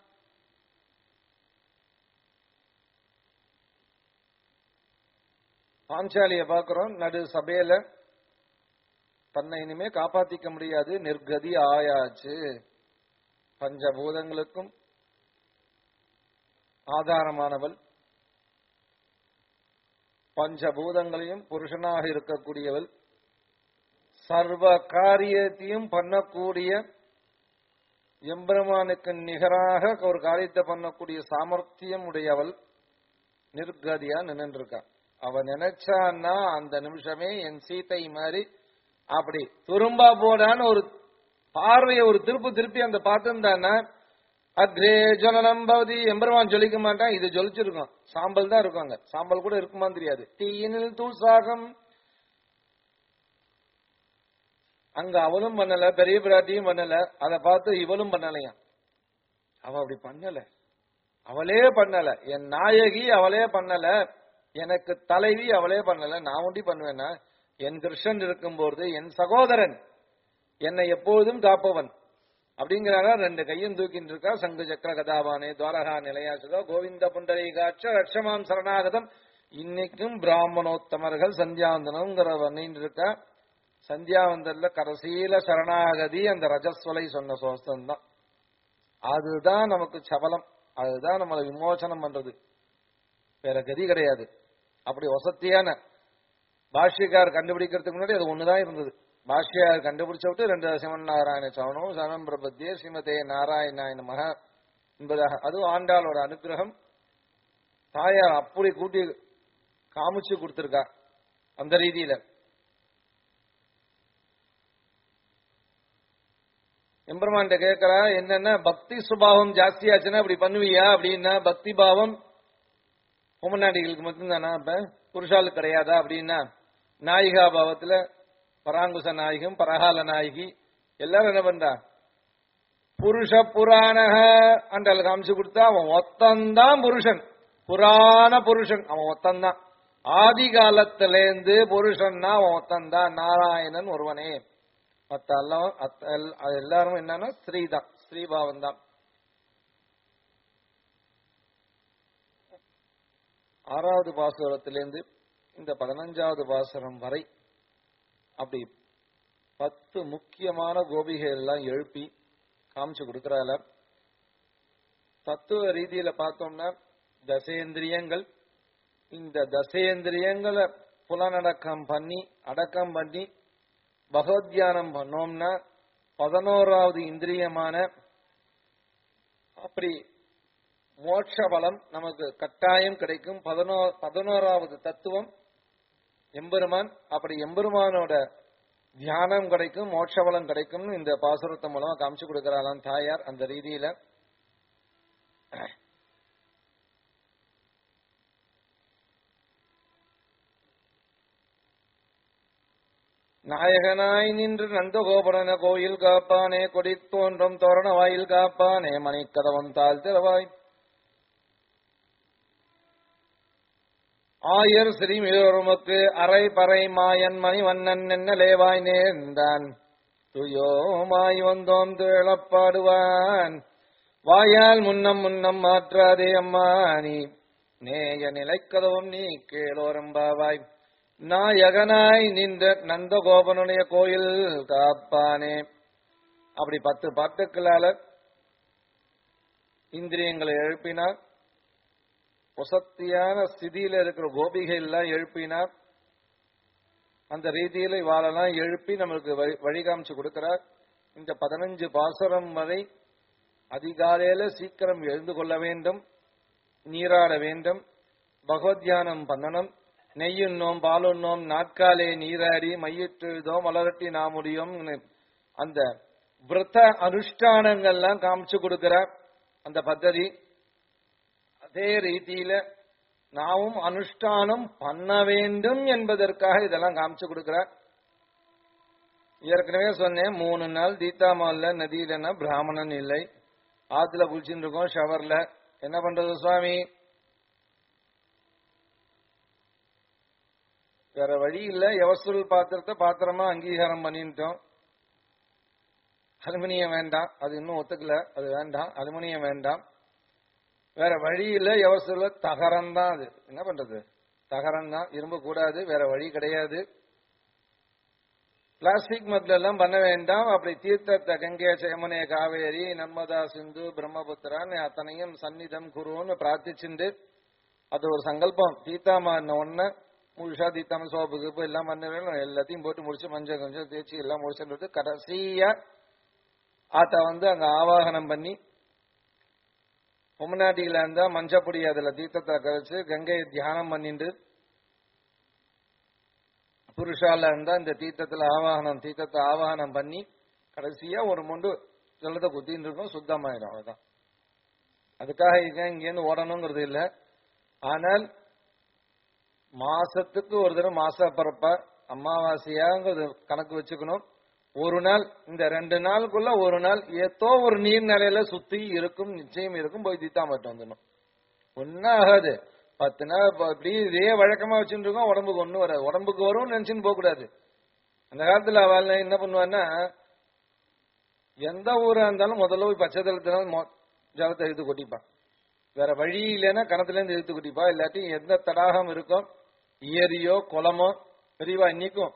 பாஞ்சாலிய பார்க்கிறோம் நடு சபையில தன்னை இனிமே காப்பாத்திக்க முடியாது நிர்கதி ஆயாச்சு பஞ்சபூதங்களுக்கும் ஆதாரமானவள் பஞ்சபூதங்களையும் புருஷனாக இருக்கக்கூடியவள் சர்வ காரியத்தையும் பண்ணக்கூடிய எம்பெருமானுக்கு நிகராக ஒரு காரியத்தை பண்ணக்கூடிய சாமர்த்தியம் உடையவள் நிர்கதியா நின்றுருக்கா அவ நினைச்சான்னா அந்த நிமிஷமே என் சீத்தை மாதிரி அப்படி துரும்பா போடான்னு ஒரு பார்வையை ஒரு திருப்பு திருப்பி அந்த பார்த்திருந்தான்னா அக்ரே ஜொலனம் பவதி எம்பெருமான் ஜொலிக்க மாட்டான் இது ஜொலிச்சிருக்கும் சாம்பல் தான் இருக்கும் அங்க சாம்பல் கூட இருக்குமான்னு தெரியாது தீயினில் தூசாகம் அங்க அவளும் பண்ணல பெரிய பிராட்டியும் பண்ணல அதை பார்த்து இவளும் பண்ணலையா அவ அப்படி பண்ணல அவளே பண்ணல என் நாயகி அவளே பண்ணல எனக்கு தலைவி அவளே பண்ணல நான் ஒண்டி பண்ணுவேன்னா என் கிருஷ்ணன் இருக்கும்போது என் சகோதரன் என்னை எப்பொழுதும் காப்பவன் அப்படிங்கிறாரா ரெண்டு கையும் தூக்கிட்டு இருக்கா சங்கு சக்கர கதாபானே துவாரகா நிலையாசுதா கோவிந்த புண்டரீகாட்ச ரட்சமாம் சரணாகதம் இன்னைக்கும் பிராமணோத்தமர்கள் சந்தியாவந்தனம்ங்கிற பண்ணிட்டு இருக்கா சந்தியாவந்தன்ல கடைசியில சரணாகதி அந்த ரஜஸ்வலை சொன்ன சோஸ்தம் தான் அதுதான் நமக்கு சபலம் அதுதான் நம்மளை விமோசனம் பண்றது வேற கதி கிடையாது அப்படி வசத்தியான பாஷ்யக்கார் கண்டுபிடிக்கிறதுக்கு முன்னாடி அது ஒண்ணுதான் இருந்தது பாஷ்யார் கண்டுபிடிச்ச விட்டு ரெண்டு சிவன் நாராயண சவணம் சனம் பிரபத்தியே ஸ்ரீமதே நாராயணாய நமக என்பதாக அதுவும் ஆண்டாளோட அனுகிரகம் தாயார் அப்படி கூட்டி காமிச்சு கொடுத்திருக்கா அந்த ரீதியில எம்பெருமான்ட்ட கேட்கிறா என்னன்னா பக்தி சுபாவம் ஜாஸ்தியாச்சுன்னா இப்படி பண்ணுவியா அப்படின்னா பக்தி பாவம் பொம்மநாடிகளுக்கு மட்டும்தானா இப்ப புருஷாளுக்கு கிடையாதா அப்படின்னா நாயிகா பாவத்துல பராங்குச நாயகம் பரகால நாயகி எல்லாரும் என்ன பண்றா புருஷ புராணக அண்டால காமிச்சு கொடுத்தா அவன் ஒத்தந்தான் புருஷன் புராண புருஷன் அவன் ஒத்தந்தான் ஆதி காலத்திலேருந்து புருஷன்னா அவன் ஒத்தந்தான் நாராயணன் ஒருவனே மத்த எல்லாம் அத்த- எல்- அது எல்லாரும் என்னன்னா ஸ்ரீ தான் ஸ்ரீபாவம் தான் ஆறாவது பாசுரத்திலிருந்து இந்த பதினஞ்சாவது பாசுரம் வரை அப்படி பத்து முக்கியமான கோபிகைகள் எல்லாம் எழுப்பி காமிச்சு கொடுக்கறால தத்துவ ரீதியில பார்த்தோம்னா தசேந்திரியங்கள் இந்த தசேந்திரியங்களை புலனடக்கம் பண்ணி அடக்கம் பண்ணி பகவத்யானம் பண்ணோம்னா பதினோராவது இந்திரியமான அப்படி மோட்ச பலம் நமக்கு கட்டாயம் கிடைக்கும் பதினோ பதினோராவது தத்துவம் எம்பெருமான் அப்படி எம்பெருமானோட தியானம் கிடைக்கும் மோட்ச பலம் கிடைக்கும் இந்த பாசுரத்தை மூலமா காமிச்சு கொடுக்கிறாளாம் தாயார் அந்த ரீதியில நாயகனாய் நின்று நந்தகோபுரன கோயில் காப்பானே கொடி தோன்றும் தோரண வாயில் காப்பானே மணிக்கதவம் தாழ் திறவாய் ஆயர் ஸ்ரீமியோருமுக்கு அரை பறை மாயன் மணிவண்ணன் என்ன லேவாய் நேர்ந்தான் துயோமாய் வந்தோம் துழப்பாடுவான் வாயால் முன்னம் முன்னம் மாற்றாதே அம்மா நீ நேய நிலைக்கதவும் நீ கேளோரம்பாவாய் நாயகனாய் நின்ற நந்தகோபனுடைய கோயில் காப்பானே அப்படி பத்து பாட்டுக்களால இந்திரியங்களை எழுப்பினார் வசத்தியான ஸ்திதியில இருக்கிற கோபிகை எல்லாம் எழுப்பினார் அந்த ரீதியில இவாளெல்லாம் எழுப்பி நம்மளுக்கு வழி- வழி காமிச்சு கொடுக்கிறார் இந்த பதினஞ்சு பாசரம் வரை அதிகாலையில சீக்கிரம் எழுந்து கொள்ள வேண்டும் நீராட வேண்டும் பகவத் தியானம் பண்ணணும் நெய்யுண்ணோம் பாலுண்ணோம் நாட்காலே நீராடி மையிட்டெழுதோம் மலரட்டி நாமுடியும் அந்த விரத அனுஷ்டானங்கள்லாம் காமிச்சு கொடுக்கிறார் அந்த பദ്ധதி அதே ரீதியில நாமும் அனுஷ்டானம் பண்ண வேண்டும் என்பதற்காக இதெல்லாம் காமிச்சு கொடுக்கிறார் ஏற்கனவே சொன்னேன் மூணு நாள் தீத்தாமல்ல நதியிலன்னா பிராமணன் இல்லை ஆத்துல குளிச்சுட்டு இருக்கோம் ஷவர்ல என்ன பண்றது சுவாமி வேற வழி இல்ல எவசூல் பாத்திரத்தை பாத்திரமா அங்கீகாரம் பண்ணிட்டோம் அலுமினியம் வேண்டாம் அது இன்னும் ஒத்துக்கல அது வேண்டாம் அலுமினியம் வேண்டாம் வேற வழி இல்ல எவசூல தகரம் தான் அது என்ன பண்றது தகரம் தான் இரும்பு கூடாது வேற வழி கிடையாது பிளாஸ்டிக் மத்துல எல்லாம் பண்ண வேண்டாம் அப்படி தீர்த்தத்தை கங்கை சேமனே காவேரி நர்மதா சிந்து பிரம்மபுத்திரான்னு அத்தனையும் சந்நிதம் குருன்னு பிரார்த்திச்சுண்டு அது ஒரு சங்கல்பம் தீத்தாமான ஒண்ணு முழுசா தீத்தாம சோப்பு கிப்பு எல்லாம் பண்ண வேணும் எல்லாத்தையும் போட்டு முடிச்சு மஞ்சள் கொஞ்சம் தேய்ச்சி எல்லாம் முடிச்சுட்டு கடைசியா ஆத்த வந்து அங்க ஆவாகனம் பண்ணி பொம்மநாட்டிகளா இருந்தா மஞ்சப்பொடி அதுல தீர்த்தத்தை கரைச்சு கங்கையை தியானம் பண்ணிட்டு புருஷால இருந்தா இந்த தீர்த்தத்துல ஆவாகனம் தீர்த்தத்தை ஆவாகனம் பண்ணி கடைசியா ஒரு முண்டு ஜலத்தை குத்தின்னு இருக்கும் சுத்தமாயிடும் அவ்வளவுதான் அதுக்காக இங்க இங்கேருந்து ஓடணுங்கிறது இல்ல ஆனால் மாசத்துக்கு ஒரு தடவை மாச பிறப்ப அமாவாசையாங்கிறது கணக்கு வச்சுக்கணும் ஒரு நாள் இந்த ரெண்டு நாளுக்குள்ள ஒரு நாள் ஏதோ ஒரு நீர்நிலையில சுத்தி இருக்கும் நிச்சயம் இருக்கும் போய் தீத்தாமட்டு வந்துடணும் ஒன்னும் ஆகாது பத்து நாள் இப்ப இப்படி இதே வழக்கமா வச்சுட்டு இருக்கோம் உடம்புக்கு ஒண்ணும் வராது உடம்புக்கு வரும்னு நினைச்சுன்னு போக கூடாது அந்த காலத்துல அவள் என்ன பண்ணுவான்னா எந்த ஊரா இருந்தாலும் முதல்ல போய் பச்சை தளத்துல மொ- ஜலத்தை எடுத்து கொட்டிப்பான் வேற வழி இல்லைன்னா கிணத்துல இருந்து எடுத்து கொட்டிப்பா இல்லாட்டி எந்த தடாகம் இருக்கும் ஏரியோ குளமோ பெரியவா இன்னைக்கும்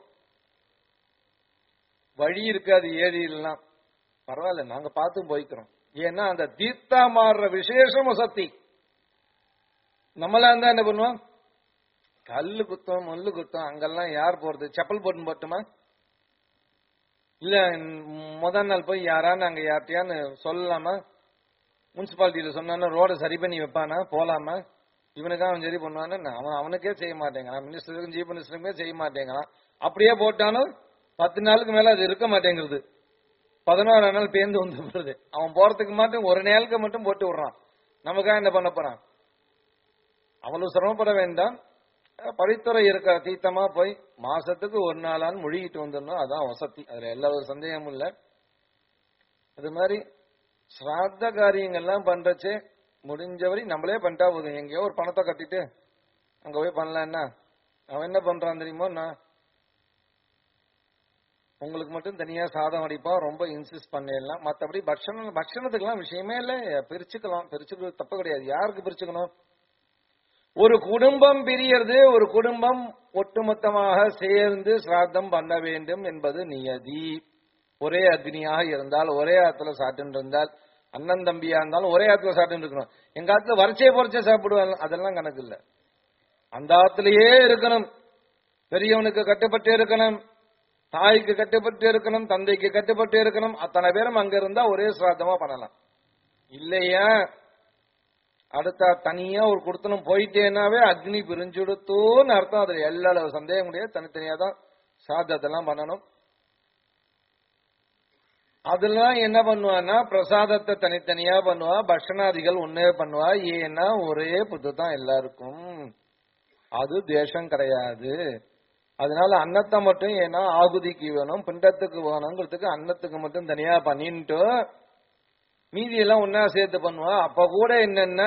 வழி இருக்காது ஏரியெல்லாம் பரவாயில்ல நாங்க பார்த்து போய்க்கிறோம் ஏன்னா அந்த தீர்த்தா மாறுற விசேஷம் சக்தி நம்மளா இருந்தா என்ன பண்ணுவோம் கல்லு குத்தம் முள்ளு குத்தம் அங்கெல்லாம் யார் போறது செப்பல் போட்டு போட்டுமா இல்ல ம், முதல் நாள் போய் யாரான்னு அங்க யார்ட்டையான்னு சொல்லலாமா முனிசிபாலிட்டியில சொன்னானா ரோட சரி பண்ணி வைப்பானா போலாமா இவனுக்கு அவன் சரி பண்ணுவானா அவன் அவனுக்கே செய்ய மாட்டேங்கிறான் மினிஸ்டருக்கும் சீஃப் மினிஸ்டருக்குமே செய்ய மாட்டேங்கிறான் அப்படியே போட்டாலும் பத்து நாளுக்கு மேல அது இருக்க மாட்டேங்கிறது பதினோரு நாள் பேந்து வந்து வருது அவன் போறதுக்கு மட்டும் ஒரு நாளுக்கு மட்டும் போட்டு விடுறான் நமக்காக என்ன பண்ண போறான் அவ்வளவு சிரமப்பட வேண்டாம் அஹ் படித்துறை இருக்கிற தீர்த்தமா போய் மாசத்துக்கு ஒரு நாளான்னு முழுகிட்டு வந்துடணும் அதான் வசதி அதுல எல்லா ஒரு சந்தேகமும் இல்ல அது மாதிரி சிராத்த காரியங்கள்லாம் பண்றச்சே முடிஞ்சவரை நம்மளே பண்ணிட்டா போதும் எங்கேயோ ஒரு பணத்தை கட்டிட்டு அங்க போய் பண்ணலான்னா அவன் என்ன பண்றான் தெரியுமோ நான் உங்களுக்கு மட்டும் தனியா சாதம் அடிப்பான் ரொம்ப இன்சிஸ்ட் பண்ணிடலாம் மத்தபடி பக்ஷணம் பக்ஷணத்துக்கெல்லாம் விஷயமே இல்லை பிரிச்சுக்கலாம் பிரிச்சுக்கிறது தப்பு கிடையாது யாருக்கு பிரிச்சுக்கணும் ஒரு குடும்பம் பிரியறது ஒரு குடும்பம் ஒட்டுமொத்தமாக சேர்ந்து சிராத்தம் பண்ண வேண்டும் என்பது நியதி ஒரே அக்னியாக இருந்தால் ஒரே ஆத்துல சாப்பிட்டு இருந்தால் அண்ணன் தம்பியா இருந்தாலும் ஒரே ஆத்துல சாப்பிட்டு இருக்கணும் எங்க ஆத்துல வரைச்சே பொறிச்சே சாப்பிடுவாங்க அதெல்லாம் கணக்கு இல்ல அந்த ஆத்திலேயே இருக்கணும் பெரியவனுக்கு கட்டுப்பட்டு இருக்கணும் தாய்க்கு கட்டுப்பட்டு இருக்கணும் தந்தைக்கு கட்டுப்பட்டு இருக்கணும் அத்தனை பேரும் அங்க இருந்தா ஒரே சிராத்தமா பண்ணலாம் இல்லையா அடுத்த தனியா ஒரு குடுத்தனம் போயிட்டேனாவே அக்னி பிரிஞ்சுடுத்தோன்னு அர்த்தம் அதுல எல்லா அளவு சந்தேகம் முடியாது தனித்தனியா தான் சாதத்தெல்லாம் பண்ணணும் அதெல்லாம் என்ன பண்ணுவான்னா பிரசாதத்தை தனித்தனியா பண்ணுவா பக்ஷணாதிகள் ஒன்னே பண்ணுவா ஏன்னா ஒரே புத்து தான் எல்லாருக்கும் அது தேசம் கிடையாது அதனால அன்னத்தை மட்டும் ஏன்னா ஆகுதிக்கு வேணும் பிண்டத்துக்கு வேணுங்கிறதுக்கு அன்னத்துக்கு மட்டும் தனியா பண்ணிட்டு மீதி எல்லாம் ஒன்னா சேர்த்து பண்ணுவா அப்ப கூட என்னன்னா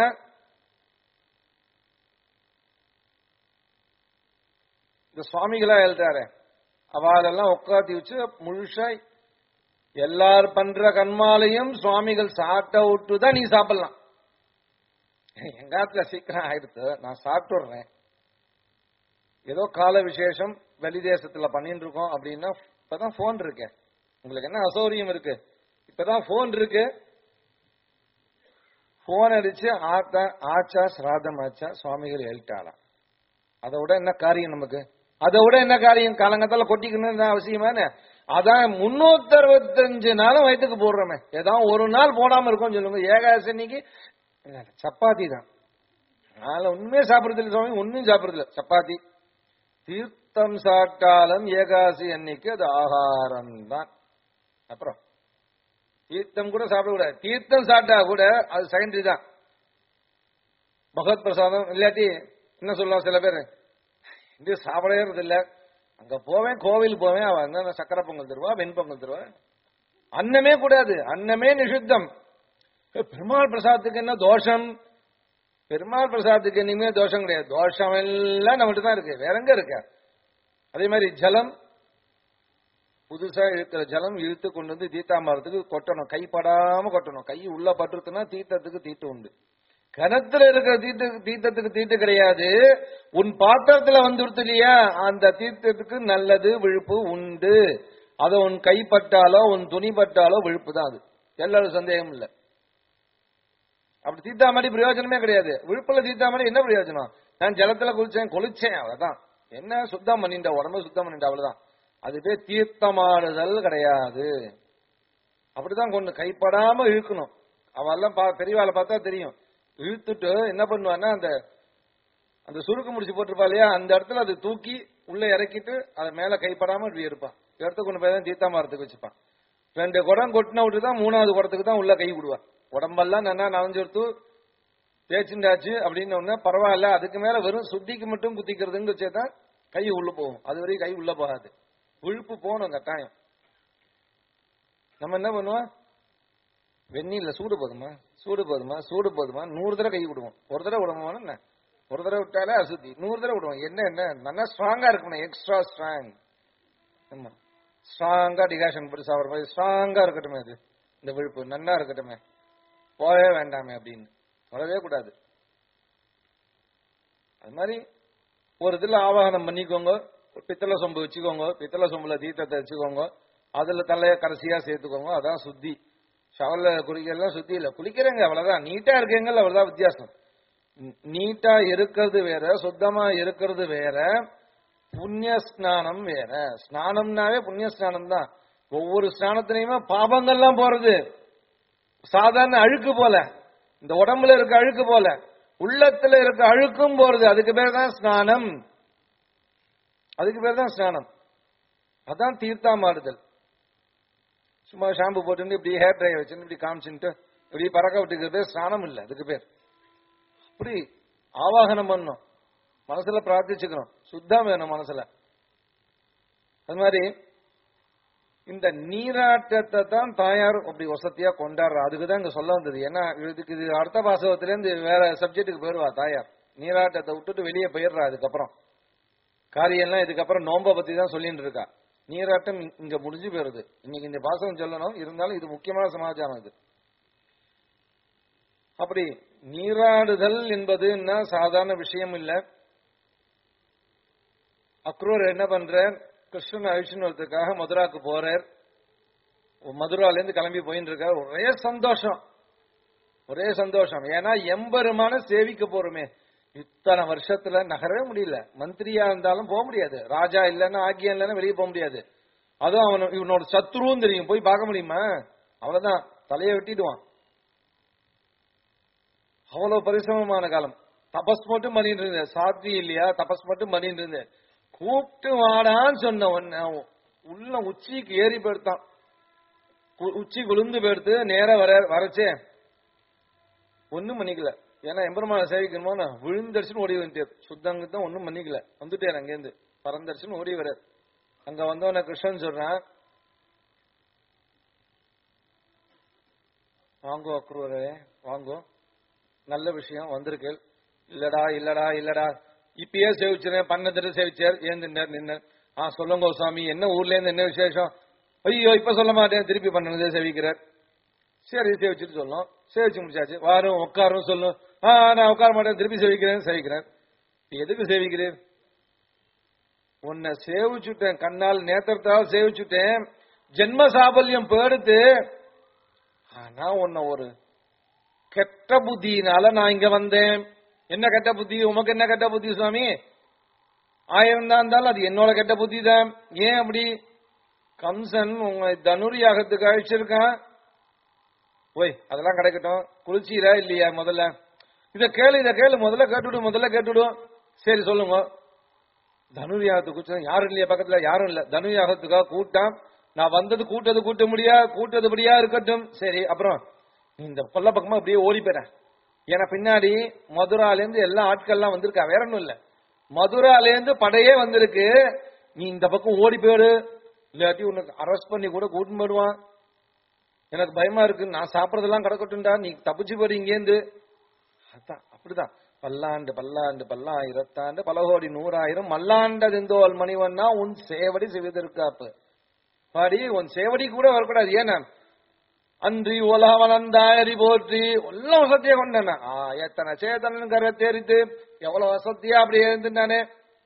இந்த சுவாமிகளா எழுதாரு அவளெல்லாம் உட்காத்தி வச்சு முழுசா எல்லார் பண்ற கண்மாலையும் சுவாமிகள் சாப்பிட்ட விட்டு தான் நீ சாப்பிடலாம் எங்காத்துல சீக்கிரம் ஆயிடுத்து நான் சாப்பிட்டுடுறேன் ஏதோ கால விசேஷம் வெளி தேசத்துல பண்ணிட்டு இருக்கோம் அப்படின்னா இப்பதான் போன் இருக்கு உங்களுக்கு என்ன அசௌரியம் இருக்கு இப்பதான் போன் இருக்கு போன் அடிச்சு ஆத்தா ஆச்சா சிராதம் ஆச்சா சுவாமிகள் எழுட்டாளாம் அதை விட என்ன காரியம் நமக்கு அதை விட என்ன காரியம் காலங்கத்தால கொட்டிக்கணும்னு அவசியமான அதான் முன்னூத்தி அறுபத்தஞ்சு நாளும் வயிற்றுக்கு போடுறோமே ஏதாவது ஒரு நாள் போடாம இருக்கும் சொல்லுங்க ஏகாதசி அன்னைக்கு சப்பாத்தி தான் அதனால உண்மையே சாப்பிடுறது இல்லை சுவாமி ஒன்னும் சாப்பிடுறது இல்லை சப்பாத்தி தீர்த்தம் சாப்பிட்டாலும் ஏகாசி அன்னைக்கு அது ஆகாரம் தான் அப்புறம் தீர்த்தம் கூட சாப்பிடக்கூடாது தீர்த்தம் சாப்பிட்டா கூட அது செகண்டரி தான் பகவத் பிரசாதம் இல்லாட்டி என்ன சொல்லலாம் சில பேர் இது சாப்பிடறது இல்ல அங்க போவேன் கோவில் போவேன் அவன் என்ன சக்கரை பொங்கல் தருவா வெண்பொங்கல் தருவா அன்னமே கூடாது அன்னமே நிஷித்தம் பெருமாள் பிரசாதத்துக்கு என்ன தோஷம் பெருமாள் பிரசாதத்துக்கு இனிமே தோஷம் கிடையாது தோஷம் எல்லாம் நம்மகிட்ட தான் இருக்கு வேற எங்க இருக்க அதே மாதிரி ஜலம் புதுசா இழுக்கிற ஜலம் இழுத்து கொண்டு வந்து தீத்தாமரத்துக்கு கொட்டணும் கைப்படாம கொட்டணும் கை உள்ள பட்டுருத்துனா தீர்த்தத்துக்கு தீட்டு உண்டு கிணத்துல இருக்கிற தீர்த்து தீர்த்தத்துக்கு தீட்டு கிடையாது உன் பாத்திரத்துல வந்துடுத்து இல்லையா அந்த தீர்த்தத்துக்கு நல்லது விழுப்பு உண்டு அதை உன் கைப்பட்டாலோ உன் துணி பட்டாலோ விழுப்பு தான் அது எல்லாரும் சந்தேகம் இல்லை அப்படி தீத்தாமடி பிரயோஜனமே கிடையாது விழுப்புல தீத்தாமடி என்ன பிரயோஜனம் நான் ஜலத்துல குளிச்சேன் குளிச்சேன் அவ்வளவுதான் என்ன சுத்தம் பண்ணிட்ட உடம்பு சுத்தம் பண்ணிட்ட அவ்வளவுதான் அது பேர் தீர்த்தமாடுதல் கிடையாது அப்படிதான் கொண்டு கைப்படாம இழுக்கணும் அவெல்லாம் பா- பெரியவாளை பார்த்தா தெரியும் இழுத்துட்டு என்ன பண்ணுவான்னா அந்த அந்த சுருக்கு முடிச்சு போட்டிருப்பா இல்லையா அந்த இடத்துல அதை தூக்கி உள்ள இறக்கிட்டு அதை மேல கைப்படாம இப்படி இருப்பான் எடுத்து கொண்டு போய் தான் தீத்தாமரத்துக்கு வச்சுப்பான் ரெண்டு குடம் கொட்டின விட்டு தான் மூணாவது குடத்துக்கு தான் உள்ள கை விடுவான் உடம்பெல்லாம் நல்லா நனைஞ்செடுத்து தேய்ச்சுண்டாச்சு அப்படின்னு ஒண்ணு பரவாயில்ல அதுக்கு மேல வெறும் சுத்திக்கு மட்டும் குத்திக்கிறதுன்னு வச்சேதான் கை உள்ள போகும் அது வரைக்கும் கை உள்ள போகாது விழுப்பு போகணும் கட்டாயம் நம்ம என்ன பண்ணுவோம் வெந்நீர்ல சூடு போதுமா சூடு போதுமா சூடு போதுமா நூறு தடவை கை விடுவோம் ஒரு தடவை விடுவோம் என்ன ஒரு தடவை விட்டாலே அசுத்தி நூறு தடவை விடுவோம் என்ன என்ன நல்லா ஸ்ட்ராங்கா இருக்கணும் எக்ஸ்ட்ரா ஸ்ட்ராங் ஆமா ஸ்ட்ராங்கா டிகாஷன் போட்டு சாப்பிட்ற மாதிரி ஸ்ட்ராங்கா இருக்கட்டுமே அது இந்த விழுப்பு நல்லா இருக்கட்டுமே போகவே வேண்டாமே அப்படின்னு வரவே கூடாது அது மாதிரி ஒரு இதுல ஆவாகனம் பண்ணிக்கோங்க ஒரு பித்தளை சொம்பு வச்சுக்கோங்க பித்தளை சொம்புல தீர்த்தத்தை வச்சுக்கோங்க அதுல தலைய கடைசியா சேர்த்துக்கோங்க அதான் சுத்தி ஷவல்ல குளிக்கலாம் சுத்தி இல்ல குளிக்கிறேங்க அவ்வளவுதான் நீட்டா இருக்கீங்கல்ல அவ்வளவுதான் வித்தியாசம் ந- நீட்டா இருக்கிறது வேற சுத்தமா இருக்கிறது வேற புண்ணிய ஸ்நானம் வேற ஸ்நானம்னாவே புண்ணிய ஸ்நானம் தான் ஒவ்வொரு ஸ்நானத்திலையுமே பாபங்கள்லாம் போறது சாதாரண அழுக்கு போல இந்த உடம்புல இருக்க அழுக்கு போல உள்ளத்துல இருக்க அழுக்கும் போறது அதுக்கு பேர் தான் ஸ்நானம் அதுக்கு பேர் தான் ஸ்நானம் அதான் தீர்த்தாமாடுதல் சும்மா ஷாம்பு போட்டு இப்படி ஹேர் ட்ரை வச்சுன்னு இப்படி காமிச்சுட்டு இப்படி பறக்க விட்டுக்கிறது பேர் ஸ்நானம் இல்ல அதுக்கு பேர் இப்படி ஆவாகனம் பண்ணணும் மனசுல பிரார்த்திச்சுக்கணும் சுத்தம் வேணும் மனசுல அது மாதிரி இந்த நீராட்டத்தை தான் தாயார் அப்படி வசதியா கொண்டாடுறா அதுக்கு தான் இங்க சொல்ல வந்தது ஏன்னா இதுக்கு இது அடுத்த பாசகத்துல இருந்து வேற சப்ஜெக்ட்டுக்கு போயிருவா தாயார் நீராட்டத்தை விட்டுட்டு வெளியே போயிடுறா அதுக்கப்புறம் காரியம்லாம் இதுக்கப்புறம் நோம்ப பத்தி தான் சொல்லிட்டு இருக்கா நீராட்டம் இ- இங்க முடிஞ்சு போயிருது இன்னைக்கு இந்த பாசகம் சொல்லணும் இருந்தாலும் இது முக்கியமான சமாச்சாரம் இது அப்படி நீராடுதல் என்பது என்ன சாதாரண விஷயம் இல்ல அக்ரூர் என்ன பண்றார் கிருஷ்ணன் அழிச்சுன்னு வரதுக்காக மதுராக்கு போறார் மதுரால இருந்து கிளம்பி போயின்னு இருக்கார் ஒரே சந்தோஷம் ஒரே சந்தோஷம் ஏன்னா எம்பெருமான சேவிக்க போறோமே இத்தனை வருஷத்துல நகரவே முடியல மந்திரியா இருந்தாலும் போக முடியாது ராஜா இல்லைன்னா ஆக்கியம் இல்லைன்னா வெளியே போக முடியாது அதுவும் அவன் இவனோட சத்ருவும் தெரியும் போய் பார்க்க முடியுமா அவ்வளவுதான் தலையை வெட்டிடுவான் அவ்வளவு பரிசிரமமான காலம் தபஸ் மட்டும் பண்ணிட்டு இருந்தேன் சாத்வி இல்லையா தபஸ் மட்டும் பண்ணிட்டு இருந்தேன் கூப்பிட்டு வாடான்னு சொன்ன உடனே அவன் உள்ள உச்சிக்கு ஏறி போயிடுத்தான் கு- உச்சி குளிர்ந்து போயிடுத்து நேரா வர வரச்சே ஒண்ணும் பண்ணிக்கல ஏன்னா எம்பெருமான சேவிக்கணுமோ விழுந்தடிச்சுன்னு ஓடி வந்துட்டார் சுத்தங்க தான் ஒண்ணும் பண்ணிக்கல வந்துட்டார் அங்கேருந்து பறந்துருச்சுன்னு ஓடி வர அங்க வந்தவன கிருஷ்ணன் சொல்றான் வாங்கோ அக்ரூரே வாங்கோ நல்ல விஷயம் வந்திருக்கேள் இல்லடா இல்லடா இல்லடா இப்பயே சேவிச்சிருந்தேன் பன்னெண்டு சேவிச்சார் ஏன் நின்னர் நின்னர் ஆ சொல்லுங்க சுவாமி என்ன ஊர்ல இருந்து என்ன விசேஷம் ஐயோ இப்ப சொல்ல மாட்டேன் திருப்பி பன்னெண்டு சேவிக்கிறார் சரி சேவிச்சுட்டு சொல்லணும் சேவிச்சு முடிச்சாச்சு வாரும் உட்காரும் சொல்லும் ஆ நான் உட்கார மாட்டேன் திருப்பி சேவிக்கிறேன் சேவிக்கிறேன் எதுக்கு சேவிக்கிறேன் உன்னை சேவிச்சுட்டேன் கண்ணால் நேத்திரத்தால் சேவிச்சுட்டேன் ஜென்ம சாபல்யம் போடுத்து ஆனா உன்னை ஒரு கெட்ட புத்தியினால நான் இங்க வந்தேன் என்ன கெட்ட புத்தி உமக்கு என்ன கெட்ட புத்தி சுவாமி ஆயிரம் தான் இருந்தாலும் அது என்னோட கெட்ட புத்தி தான் ஏன் அப்படி கம்சன் உங்க தனுர் யாகத்துக்கு அழிச்சிருக்கான் ஓய் அதெல்லாம் கிடைக்கட்டும் குளிச்சீரா இல்லையா முதல்ல இத கேளு இத கேளு முதல்ல கேட்டுடு முதல்ல கேட்டுடும் சரி சொல்லுங்க தனுர் யாகத்துக்கு கூச்சம் யாரும் இல்லையா பக்கத்துல யாரும் இல்ல தனு யாகத்துக்காக கூட்டம் நான் வந்தது கூட்டது கூட்ட முடியா கூட்டதுபடியா இருக்கட்டும் சரி அப்புறம் நீ இந்த கொல்ல பக்கமா அப்படியே ஓடி போற ஏன்னா பின்னாடி மதுரால இருந்து எல்லா ஆட்கள்லாம் வந்திருக்கா வேற ஒண்ணும் இல்ல மதுரால இருந்து படையே வந்திருக்கு நீ இந்த பக்கம் ஓடி போயிடு இல்லாட்டி உனக்கு அரெஸ்ட் பண்ணி கூட கூட்டின்னு போயிடுவான் எனக்கு பயமா இருக்கு நான் சாப்பிடறதெல்லாம் கிடக்கட்டும்டா நீ தப்பிச்சு போடு இங்கேருந்து அதான் அப்படிதான் பல்லாண்டு பல்லாண்டு பல்லாயிரத்தாண்டு பல கோடி நூறாயிரம் மல்லாண்டதெந்தோல் மணிவண்ணா உன் சேவடி சிவிதற்காப்பு பாடி உன் சேவடி கூட வரக்கூடாது ஏன்னா அன்றி உலகவனந்தாயரி போற்றி எல்லாம் வசதியா கொண்டானே ஆ எத்தனை சேதனன் கரை தேரித்து எவ்வளவு வசதியா அப்படியே இருந்துட்டானே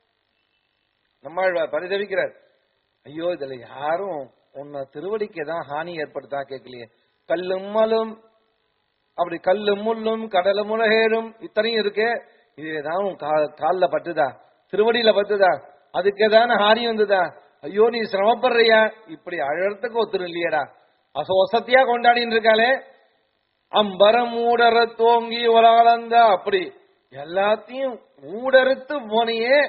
நம்மாழ்வார் பரிதவிக்கிறார் ஐயோ இதுல யாரும் உன்னை திருவடிக்கு தான் ஹானி ஏற்படுத்தா கேட்கலையே கல்லும் மலும் அப்படி கல்லும் முள்ளும் கடலும் உலகேறும் இத்தனையும் இருக்கே இது ஏதாவது உன் கா- கால்ல பட்டுதா திருவடியில பட்டுதா அதுக்கு ஏதான ஹானி வந்ததா ஐயோ நீ சிரமப்படுறியா இப்படி அழறதுக்கு ஒத்துரும் இல்லையடா அச வசதியா கொண்டாடின்னு இருக்காளே அம்பரம் ஊடற தோங்கி உலகளந்த அப்படி எல்லாத்தையும் ஊடறுத்து போனியே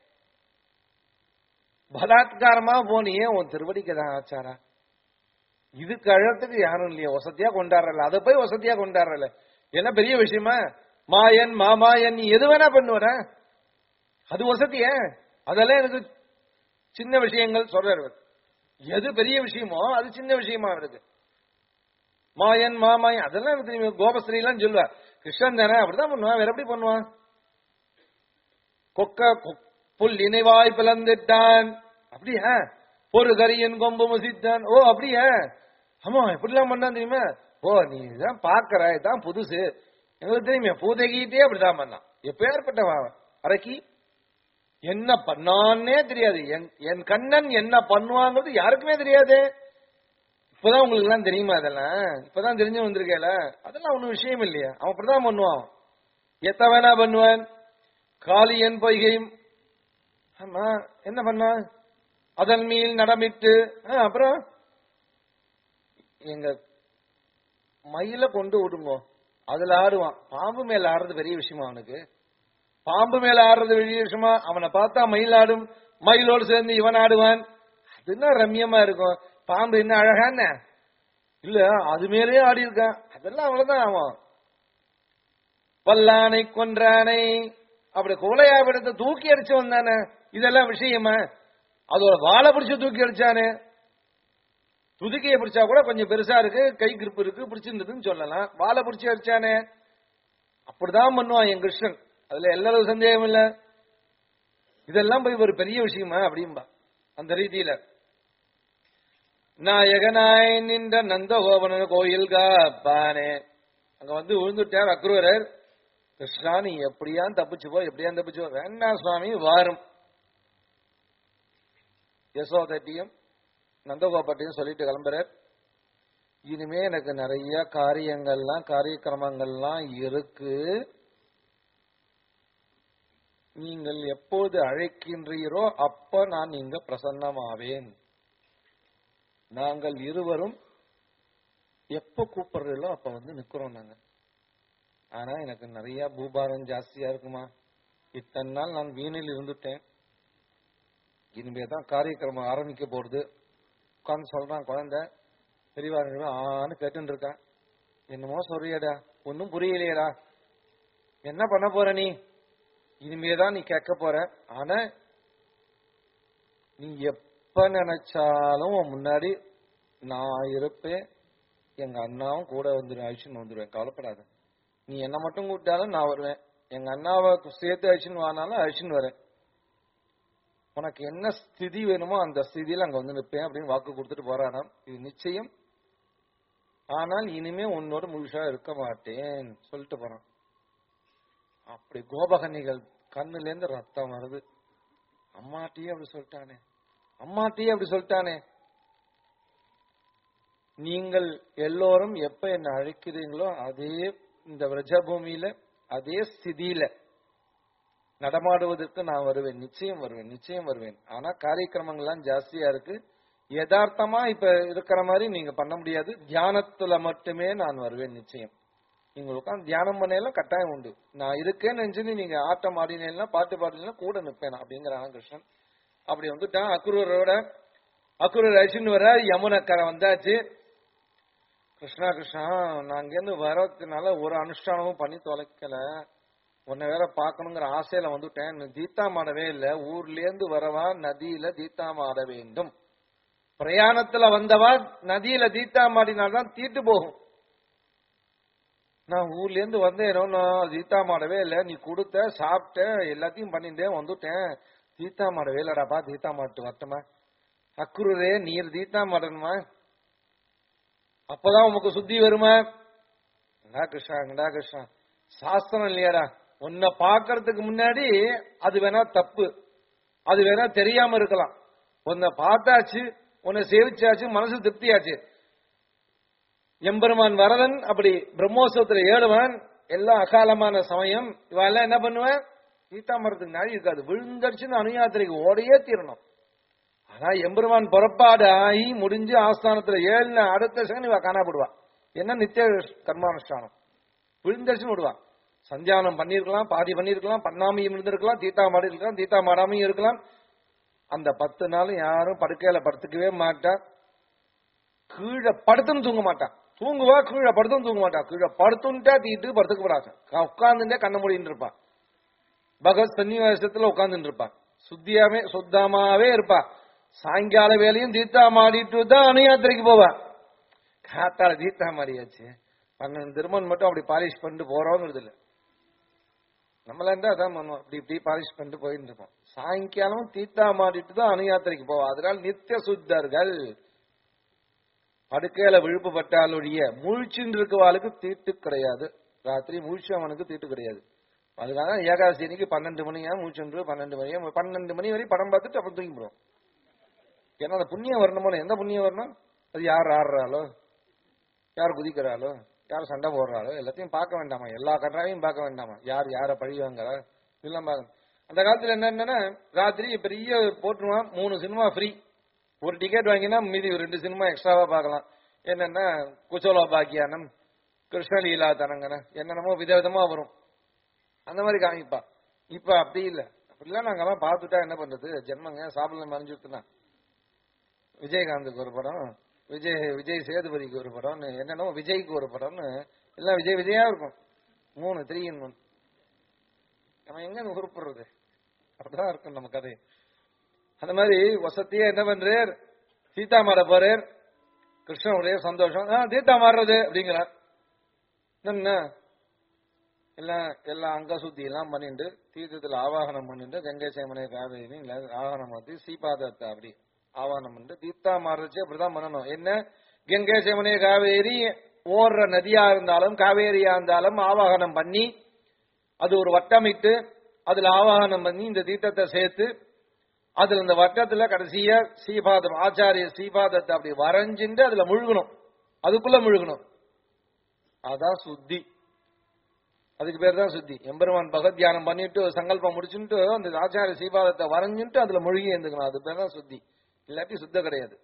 பலாத்காரமா போனியே உன் திருவடிக்கு தான் ஆச்சாரா இதுக்கு அழறதுக்கு யாரும் இல்லையா வசதியா கொண்டாடுறல அதை போய் வசதியா கொண்டாடுறல என்ன பெரிய விஷயமா மாயன் மாமாயன் நீ எது வேணா பண்ணுவற அது வசதிய அதெல்லாம் எனக்கு சின்ன விஷயங்கள் சொல்றாரு அவர். எது பெரிய விஷயமோ அது சின்ன விஷயமா இருக்கு மாயன் மாமாயன் அதெல்லாம் எனக்கு தெரியும் கோபஸ்ரீ எல்லாம் சொல்லுவா கிருஷ்ணன் தானே அப்படிதான் பண்ணுவான் வேற எப்படி பண்ணுவான் கொக்க கொ- புல் இணைவாய் பிளந்துட்டான் அப்படியா ஒரு கரியன் கொம்பு முசித்தான் ஓ அப்படியா ஆமா எப்படிலாம் பண்ணான் தெரியுமா ஓ நீ இதான் பாக்குற இதான் புதுசு எங்களுக்கு தெரியுமே பூதகிட்டே அப்படிதான் பண்ணான் எப்பேற்பட்டவன் அவன் அரக்கி என்ன பண்ணான்னே தெரியாது என் என் கண்ணன் என்ன பண்ணுவாங்கிறது யாருக்குமே தெரியாது இப்பதான் உங்களுக்கு எல்லாம் தெரியுமா அதெல்லாம் இப்பதான் தெரிஞ்சு வந்திருக்கேல அதெல்லாம் ஒண்ணும் விஷயம் இல்லையா அவன் அப்படிதான் பண்ணுவான் எத்த வேணா பண்ணுவான் காளியன் பொய்கையும் ஆமா என்ன பண்ணான் அதன் மேல் நடமிட்டு ஆ, அப்புறம் எங்க மயில கொண்டு விடுங்கோ அதுல ஆடுவான் பாம்பு மேல ஆடுறது பெரிய விஷயமா அவனுக்கு பாம்பு மேல ஆடுறது பெரிய விஷயமா அவனை பார்த்தா மயில் ஆடும் மயிலோடு சேர்ந்து இவன் ஆடுவான் அதுன்னா ரம்யமா இருக்கும் பாம்பு என்ன அழகான இல்ல அது மேலேயே ஆடி இருக்கான் அதெல்லாம் அவ்வளவுதான் அவன் வல்லானை கொன்றானை அப்படி கோலையாவிடத்தை தூக்கி அடிச்சு வந்தானே இதெல்லாம் விஷயமா அதோட வாழை பிடிச்சு தூக்கி அடிச்சானே துதுக்கியை பிடிச்சா கூட கொஞ்சம் பெருசா இருக்கு கை கிருப்பு இருக்கு பிடிச்சிருந்ததுன்னு சொல்லலாம் வாழை பிடிச்சு அடிச்சானே அப்படிதான் பண்ணுவான் என் கிருஷ்ணன் அதுல எல்லாரும் சந்தேகம் இல்ல இதெல்லாம் போய் ஒரு பெரிய விஷயமா அப்படிம்பா அந்த ரீதியில நாயகனாய் நின்ற நந்தகோபன கோயில் காப்பானே அங்க வந்து விழுந்துட்டார் அக்ரூரர் கிருஷ்ணா நீ எப்படியா தப்பிச்சு போ எப்படியா தப்பிச்சு போ வேண்டாம் சுவாமி வாரும் யசோதட்டியும் நந்தகோபட்டையும் சொல்லிட்டு கிளம்புறார் இனிமே எனக்கு நிறைய காரியங்கள்லாம் காரியக்கிரமங்கள்லாம் இருக்கு நீங்கள் எப்போது அழைக்கின்றீரோ அப்ப நான் இங்க பிரசன்னமாவேன் நாங்கள் இருவரும் எப்ப கூப்பிடுறீங்களோ அப்ப வந்து நிக்கிறோம் நாங்க ஆனா எனக்கு நிறைய பூபாரம் ஜாஸ்தியா இருக்குமா இத்தனை நாள் நான் வீணில் இருந்துட்டேன் இனிமே தான் காரியக்கிரமம் ஆரம்பிக்க போறது உட்கார்ந்து சொல்றான் குழந்தை பெரியவா ஆன்னு கேட்டுன்னு இருக்கான் என்னமோ சொல்றியடா ஒன்னும் புரியலையேடா என்ன பண்ண போற நீ இனிமேதான் நீ கேட்க போற ஆனா நீ எப்ப நினைச்சாலும் உன் முன்னாடி நான் இருப்பேன் எங்க அண்ணாவும் கூட வந்துடும் அழிச்சுன்னு வந்துடுவேன் கவலைப்படாத நீ என்ன மட்டும் கூப்பிட்டாலும் நான் வருவேன் எங்க அண்ணாவை சேர்த்து அழிச்சுன்னு வானாலும் அழிச்சுன்னு வரேன் உனக்கு என்ன ஸ்திதி வேணுமோ அந்த ஸ்திதியில அங்க வந்து நிற்பேன் அப்படின்னு வாக்கு கொடுத்துட்டு போறானாம் இது நிச்சயம் ஆனால் இனிமே உன்னோட முழுசா இருக்க மாட்டேன் சொல்லிட்டு போறான் அப்படி கோபகன்னிகள் கண்ணுல இருந்து ரத்தம் வருது அம்மாட்டியே அப்படி சொல்லிட்டானே அம்மாட்டியே அப்படி சொல்லிட்டானே நீங்கள் எல்லோரும் எப்ப என்ன அழைக்கிறீங்களோ அதே இந்த விரஜபூமியில அதே ஸ்திதியில நடமாடுவதற்கு நான் வருவேன் நிச்சயம் வருவேன் நிச்சயம் வருவேன் ஆனா காரியக்கிரமங்கள்லாம் ஜாஸ்தியா இருக்கு யதார்த்தமா இப்ப இருக்கிற மாதிரி நீங்க பண்ண முடியாது தியானத்துல மட்டுமே நான் வருவேன் நிச்சயம் நீங்க உட்காந்து தியானம் பண்ணல கட்டாயம் உண்டு நான் இருக்கேன்னு நினைச்சு நீங்க ஆட்டம் ஆடினேன்னா பாட்டு பாடினா கூட நிற்பேன் அப்படிங்கிறான் கிருஷ்ணன் அப்படி வந்துட்டான் அக்குரூரோட அக்குரூர் அழிச்சுன்னு வர யமுனக்கரை வந்தாச்சு கிருஷ்ணா கிருஷ்ணா நான் அங்கேருந்து வரதுனால ஒரு அனுஷ்டானமும் பண்ணி தொலைக்கல உன்னை வேற பார்க்கணுங்கிற ஆசையில வந்துட்டேன் நீ தீர்த்தம் ஆடவே இல்ல ஊர்ல இருந்து வரவா நதியில தீர்த்தம் ஆட வேண்டும் பிரயாணத்துல வந்தவா நதியில தீர்த்தம் ஆடினால்தான் தீட்டு போகும் நான் ஊர்ல இருந்து வந்தேனோ நான் தீர்த்தம் ஆடவே இல்ல நீ கொடுத்த சாப்பிட்ட எல்லாத்தையும் பண்ணிட்டேன் வந்துட்டேன் தீர்த்தம் ஆடவே இல்லடாப்பா தீர்த்தம் ஆட்டு வரட்டுமா அக்குருரே நீர் தீர்த்தம் ஆடணுமா அப்பதான் உமக்கு சுத்தி வருமா டா கிருஷ்ணா டா கிருஷ்ணா சாஸ்திரம் இல்லையாடா உன்னை பாக்குறதுக்கு முன்னாடி அது வேணா தப்பு அது வேணா தெரியாம இருக்கலாம் உன்னை பார்த்தாச்சு உன்னை சேவிச்சாச்சு மனசு திருப்தியாச்சு எம்பெருமான் வரதன் அப்படி பிரம்மோத்சவத்துல ஏழுவன் எல்லாம் அகாலமான சமயம் இவெல்லாம் என்ன பண்ணுவேன் சீதா மரத்துக்கு நாழி இருக்காது விழுந்தடிச்சுன்னு அணுயாத்திரைக்கு ஓடையே தீரணும் ஆனா எம்பெருமான் புறப்பாடு ஆகி முடிஞ்சு ஆஸ்தானத்துல ஏழு அடுத்த செகண்ட் இவ காணாப்படுவா என்ன நித்திய கர்மானுஷ்டானம் விழுந்தடிச்சுன்னு விடுவா சந்தியானம் பண்ணிருக்கலாம் பாதி பண்ணிருக்கலாம் பண்ணாமையும் இருந்திருக்கலாம் தீத்தா மாடி இருக்கலாம் தீத்தா மாடாமையும் இருக்கலாம் அந்த பத்து நாளும் யாரும் படுக்கையில படுத்துக்கவே மாட்டா கீழே படுத்தும் தூங்க மாட்டான் தூங்குவா கீழே படுத்தும் தூங்க மாட்டா கீழே படுத்துட்டா தீட்டு படுத்துக்க போறாங்க உட்கார்ந்துட்டே கண்ண மூடின்னு இருப்பா பகவத் சன்னிவாசத்துல உட்கார்ந்துட்டு இருப்பா சுத்தியாவே சுத்தமாவே இருப்பா சாயங்கால வேலையும் தீர்த்தா மாடிட்டு தான் அணுயாத்திரைக்கு போவா காத்தால தீர்த்தா மாடியாச்சு பன்னெண்டு திருமணம் மட்டும் அப்படி பாலிஷ் பண்ணிட்டு போறோங்கிறது இல்ல நம்மள இருந்தா அதான் பண்ணுவோம் இப்படி இப்படி பாலிஷ் பண்ணிட்டு போயிட்டு இருப்போம் சாயங்காலம் தீர்த்தா மாடிட்டு தான் அணுயாத்திரைக்கு போவா அதனால நித்திய சுத்தர்கள் படுக்கையில விழுப்பு பட்டாலொழிய முழிச்சுட்டு இருக்கவாளுக்கு தீட்டு கிடையாது ராத்திரி முழிச்சவனுக்கு தீட்டு கிடையாது அதுக்காக ஏகாதசி அன்னைக்கு பன்னெண்டு மணியா மூச்சுன்று பன்னெண்டு மணியா பன்னெண்டு மணி வரை படம் பார்த்துட்டு அப்புறம் தூங்கிடுவோம் ஏன்னா அந்த புண்ணியம் வரணுமோ எந்த புண்ணியம் வரணும் அது யார் ஆடுறாளோ யார் குதிக்கிறாளோ யார் சண்டை போடுறாளோ எல்லாத்தையும் பார்க்க வேண்டாமா எல்லா கன்றாவையும் பார்க்க வேண்டாமா யார் யாரை பழி வாங்குறா இதெல்லாம் பார்க்கணும் அந்த காலத்துல என்னன்னா ராத்திரி பெரிய போட்டுருவான் மூணு சினிமா ஃப்ரீ ஒரு டிக்கெட் வாங்கினா மீதி ஒரு ரெண்டு சினிமா எக்ஸ்ட்ராவா பார்க்கலாம் என்னன்னா குச்சோலா பாக்கியானம் கிருஷ்ணலீலா தரங்கன என்னென்னமோ விதவிதமா வரும் அந்த மாதிரி காமிப்பா இப்ப அப்படி இல்ல அப்படிலாம் நாங்கெல்லாம் பார்த்துட்டா என்ன பண்றது ஜென்மங்க சாப்பிடல மறைஞ்சுட்டுனா விஜயகாந்துக்கு ஒரு படம் விஜய் விஜய் சேதுபதிக்கு ஒரு படம்னு என்னென்னமோ விஜய்க்கு ஒரு படம்னு எல்லாம் விஜய் விஜயா இருக்கும் மூணு த்ரீ இன் ஒன் நம்ம எங்க உருப்படுறது அப்படிதான் இருக்கும் நம்ம கதை அந்த மாதிரி வசதியா என்ன பண்றார் சீதா மாற போறார் கிருஷ்ணனுடைய சந்தோஷம் ஆ, தீர்த்தா மாறுறது அப்படிங்கிறார் என்ன எல்லாம் எல்லாம் அங்க சுத்தி எல்லாம் பண்ணிட்டு தீர்த்தத்துல ஆவாகனம் பண்ணிட்டு கங்கை சேமனை காவேரி ஆவாகனம் பண்ணி சீபாதத்தை அப்படி ஆவாகனம் பண்ணிட்டு தீர்த்தா மாறுறச்சு அப்படிதான் பண்ணணும் என்ன கங்கை சேமனை காவேரி ஓடுற நதியா இருந்தாலும் காவேரியா இருந்தாலும் ஆவாகனம் பண்ணி அது ஒரு வட்டமிட்டு அதுல ஆவாகனம் பண்ணி இந்த தீர்த்தத்தை சேர்த்து அதுல இந்த வட்டத்துல கடைசியா சீபாதம் ஆச்சாரிய சீபாதத்தை அப்படி வரைஞ்சிட்டு அதுல முழுகணும் அதுக்குள்ள முழுகணும் அதான் சுத்தி அதுக்கு பேர் தான் சுத்தி எம்பெருமான் பகவத் தியானம் பண்ணிட்டு சங்கல்பம் முடிச்சுட்டு அந்த ஆச்சாரிய சீபாதத்தை வரைஞ்சிட்டு அதுல முழுகி இருந்துக்கணும் அது பேர் தான் சுத்தி இல்லாட்டி சுத்த கிடையாது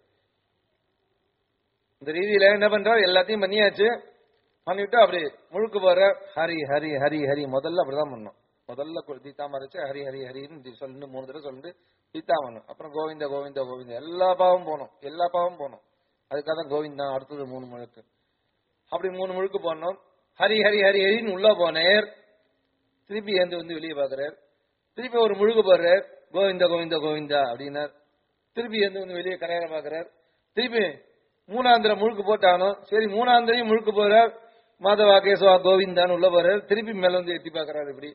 இந்த ரீதியில என்ன பண்றார் எல்லாத்தையும் பண்ணியாச்சு பண்ணிட்டு அப்படி முழுக்க போற ஹரி ஹரி ஹரி ஹரி முதல்ல அப்படிதான் பண்ணணும் முதல்ல கு- தீத்தா மறைச்சு ஹரி ஹரி ஹரின்னு சொல்லிட்டு மூணு தடவை சொல்லிட்டு தீத்தா பண்ணணும் அப்புறம் கோவிந்த கோவிந்த கோவிந்த எல்லா பாவம் போகணும் எல்லா பாவம் போகணும் அதுக்காக தான் கோவிந்தா அடுத்தது மூணு முழுக்கு அப்படி மூணு முழுக்கு போனோம் ஹரி ஹரி ஹரி ஹரின்னு உள்ள போனேர் திருப்பி ஏந்து வந்து வெளியே பாக்குறார் திருப்பி ஒரு முழுக்கு போடுறார் கோவிந்த கோவிந்த கோவிந்தா அப்படின்னார் திருப்பி எந்த வந்து வெளியே கரையாற பாக்குறார் திருப்பி மூணாந்திர முழுக்கு போட்டானோ சரி மூணாந்திரையும் முழுக்கு போறார் மாதவா கேசவா கோவிந்தான்னு உள்ள போறார் திருப்பி மேல வந்து எட்டி பாக்குறாரு இப்படி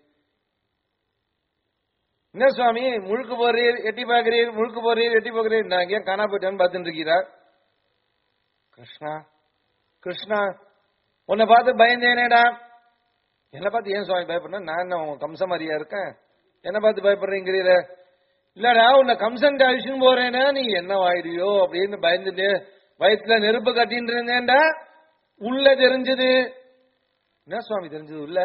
என்ன சுவாமி முழுக்கு போறீர் எட்டி பாக்குறீர் முழுக்கு போறீர் எட்டி பாக்குறீர் நான் எங்கேயும் காணா போயிட்டேன்னு பார்த்துட்டு இருக்கிறார் கிருஷ்ணா கிருஷ்ணா உன்னை பார்த்து பயந்தேனேடா என்ன பார்த்து ஏன் சுவாமி பயப்படுறேன் நான் என்ன உன் கம்சமாரியா இருக்கேன் என்ன பார்த்து பயப்படுறீங்கிறீர இல்லடா உன்னை கம்சன் அழிச்சுன்னு போறேன்னா நீ என்ன ஆயிடுவியோ அப்படின்னு பயந்துட்டு வயிற்றுல நெருப்பு கட்டின்னு இருந்தேன்டா உள்ள தெரிஞ்சது என்ன சுவாமி தெரிஞ்சது உள்ள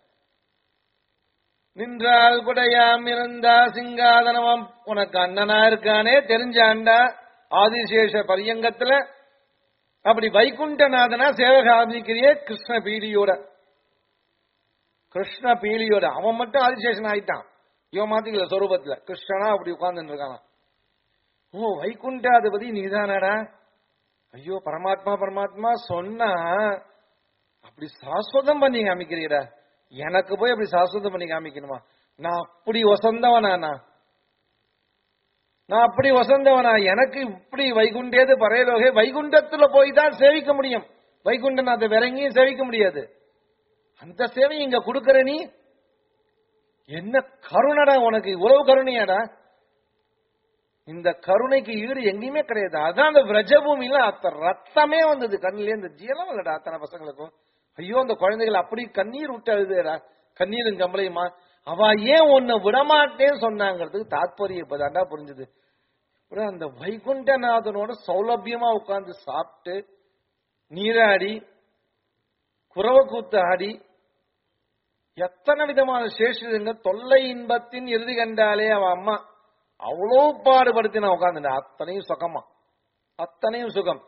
நின்றால் குடையாம் இருந்தா சிங்காதனமாம் உனக்கு அண்ணனா இருக்கானே தெரிஞ்சாண்டா ஆதிசேஷ பரியங்கத்துல அப்படி வைகுண்டநாதனா சேவகாமிக்கிறிய கிருஷ்ண பீலியோட கிருஷ்ண பீலியோட அவன் மட்டும் ஆதிசேஷன் ஆயிட்டான் இவன் மாத்திக்கல சொரூபத்துல கிருஷ்ணனா அப்படி உட்கார்ந்துட்டு இருக்கானா ஓ வைகுண்டாதிபதி நீதானடா ஐயோ பரமாத்மா பரமாத்மா சொன்னா அப்படி சாஸ்வதம் பண்ணி காமிக்கிறீடா எனக்கு போய் அப்படி சாஸ்வதம் பண்ணி காமிக்கணுமா நான் அப்படி வசந்தவனா நான் நான் அப்படி வசந்தவனா எனக்கு இப்படி வைகுண்டேது பரையலோகே வைகுண்டத்துல போய் தான் சேவிக்க முடியும் வைகுண்டன் அதை வேற எங்கேயும் சேவிக்க முடியாது அந்த சேவை இங்க கொடுக்கற நீ என்ன கருணடா உனக்கு இவ்வளவு கருணையாடா இந்த கருணைக்கு ஈடு எங்கேயுமே கிடையாது அதான் அந்த விரஜபூமியில அத்த ரத்தமே வந்தது கண்ணிலே இந்த ஜீரம் இல்லடா அத்தனை பசங்களுக்கும் ஐயோ அந்த குழந்தைகள் அப்படி கண்ணீர் விட்டு அழுதுடா கண்ணீரும் கம்பளையுமா அவ ஏன் உன்னை விடமாட்டேன்னு சொன்னாங்கிறதுக்கு தாத்பரியம் இப்பதாண்டா புரிஞ்சுது அப்புறம் அந்த வைகுண்டநாதனோட சௌலபியமா உட்கார்ந்து சாப்பிட்டு நீராடி குறவ கூத்து ஆடி எத்தனை விதமான சேஷங்க தொல்லை இன்பத்தின் இறுதி கண்டாலே அவன் அம்மா அவ்வளோ பாடுபடுத்தி நான் உட்காந்துட்டேன் அத்தனையும் சுகமா அத்தனையும் சுகம்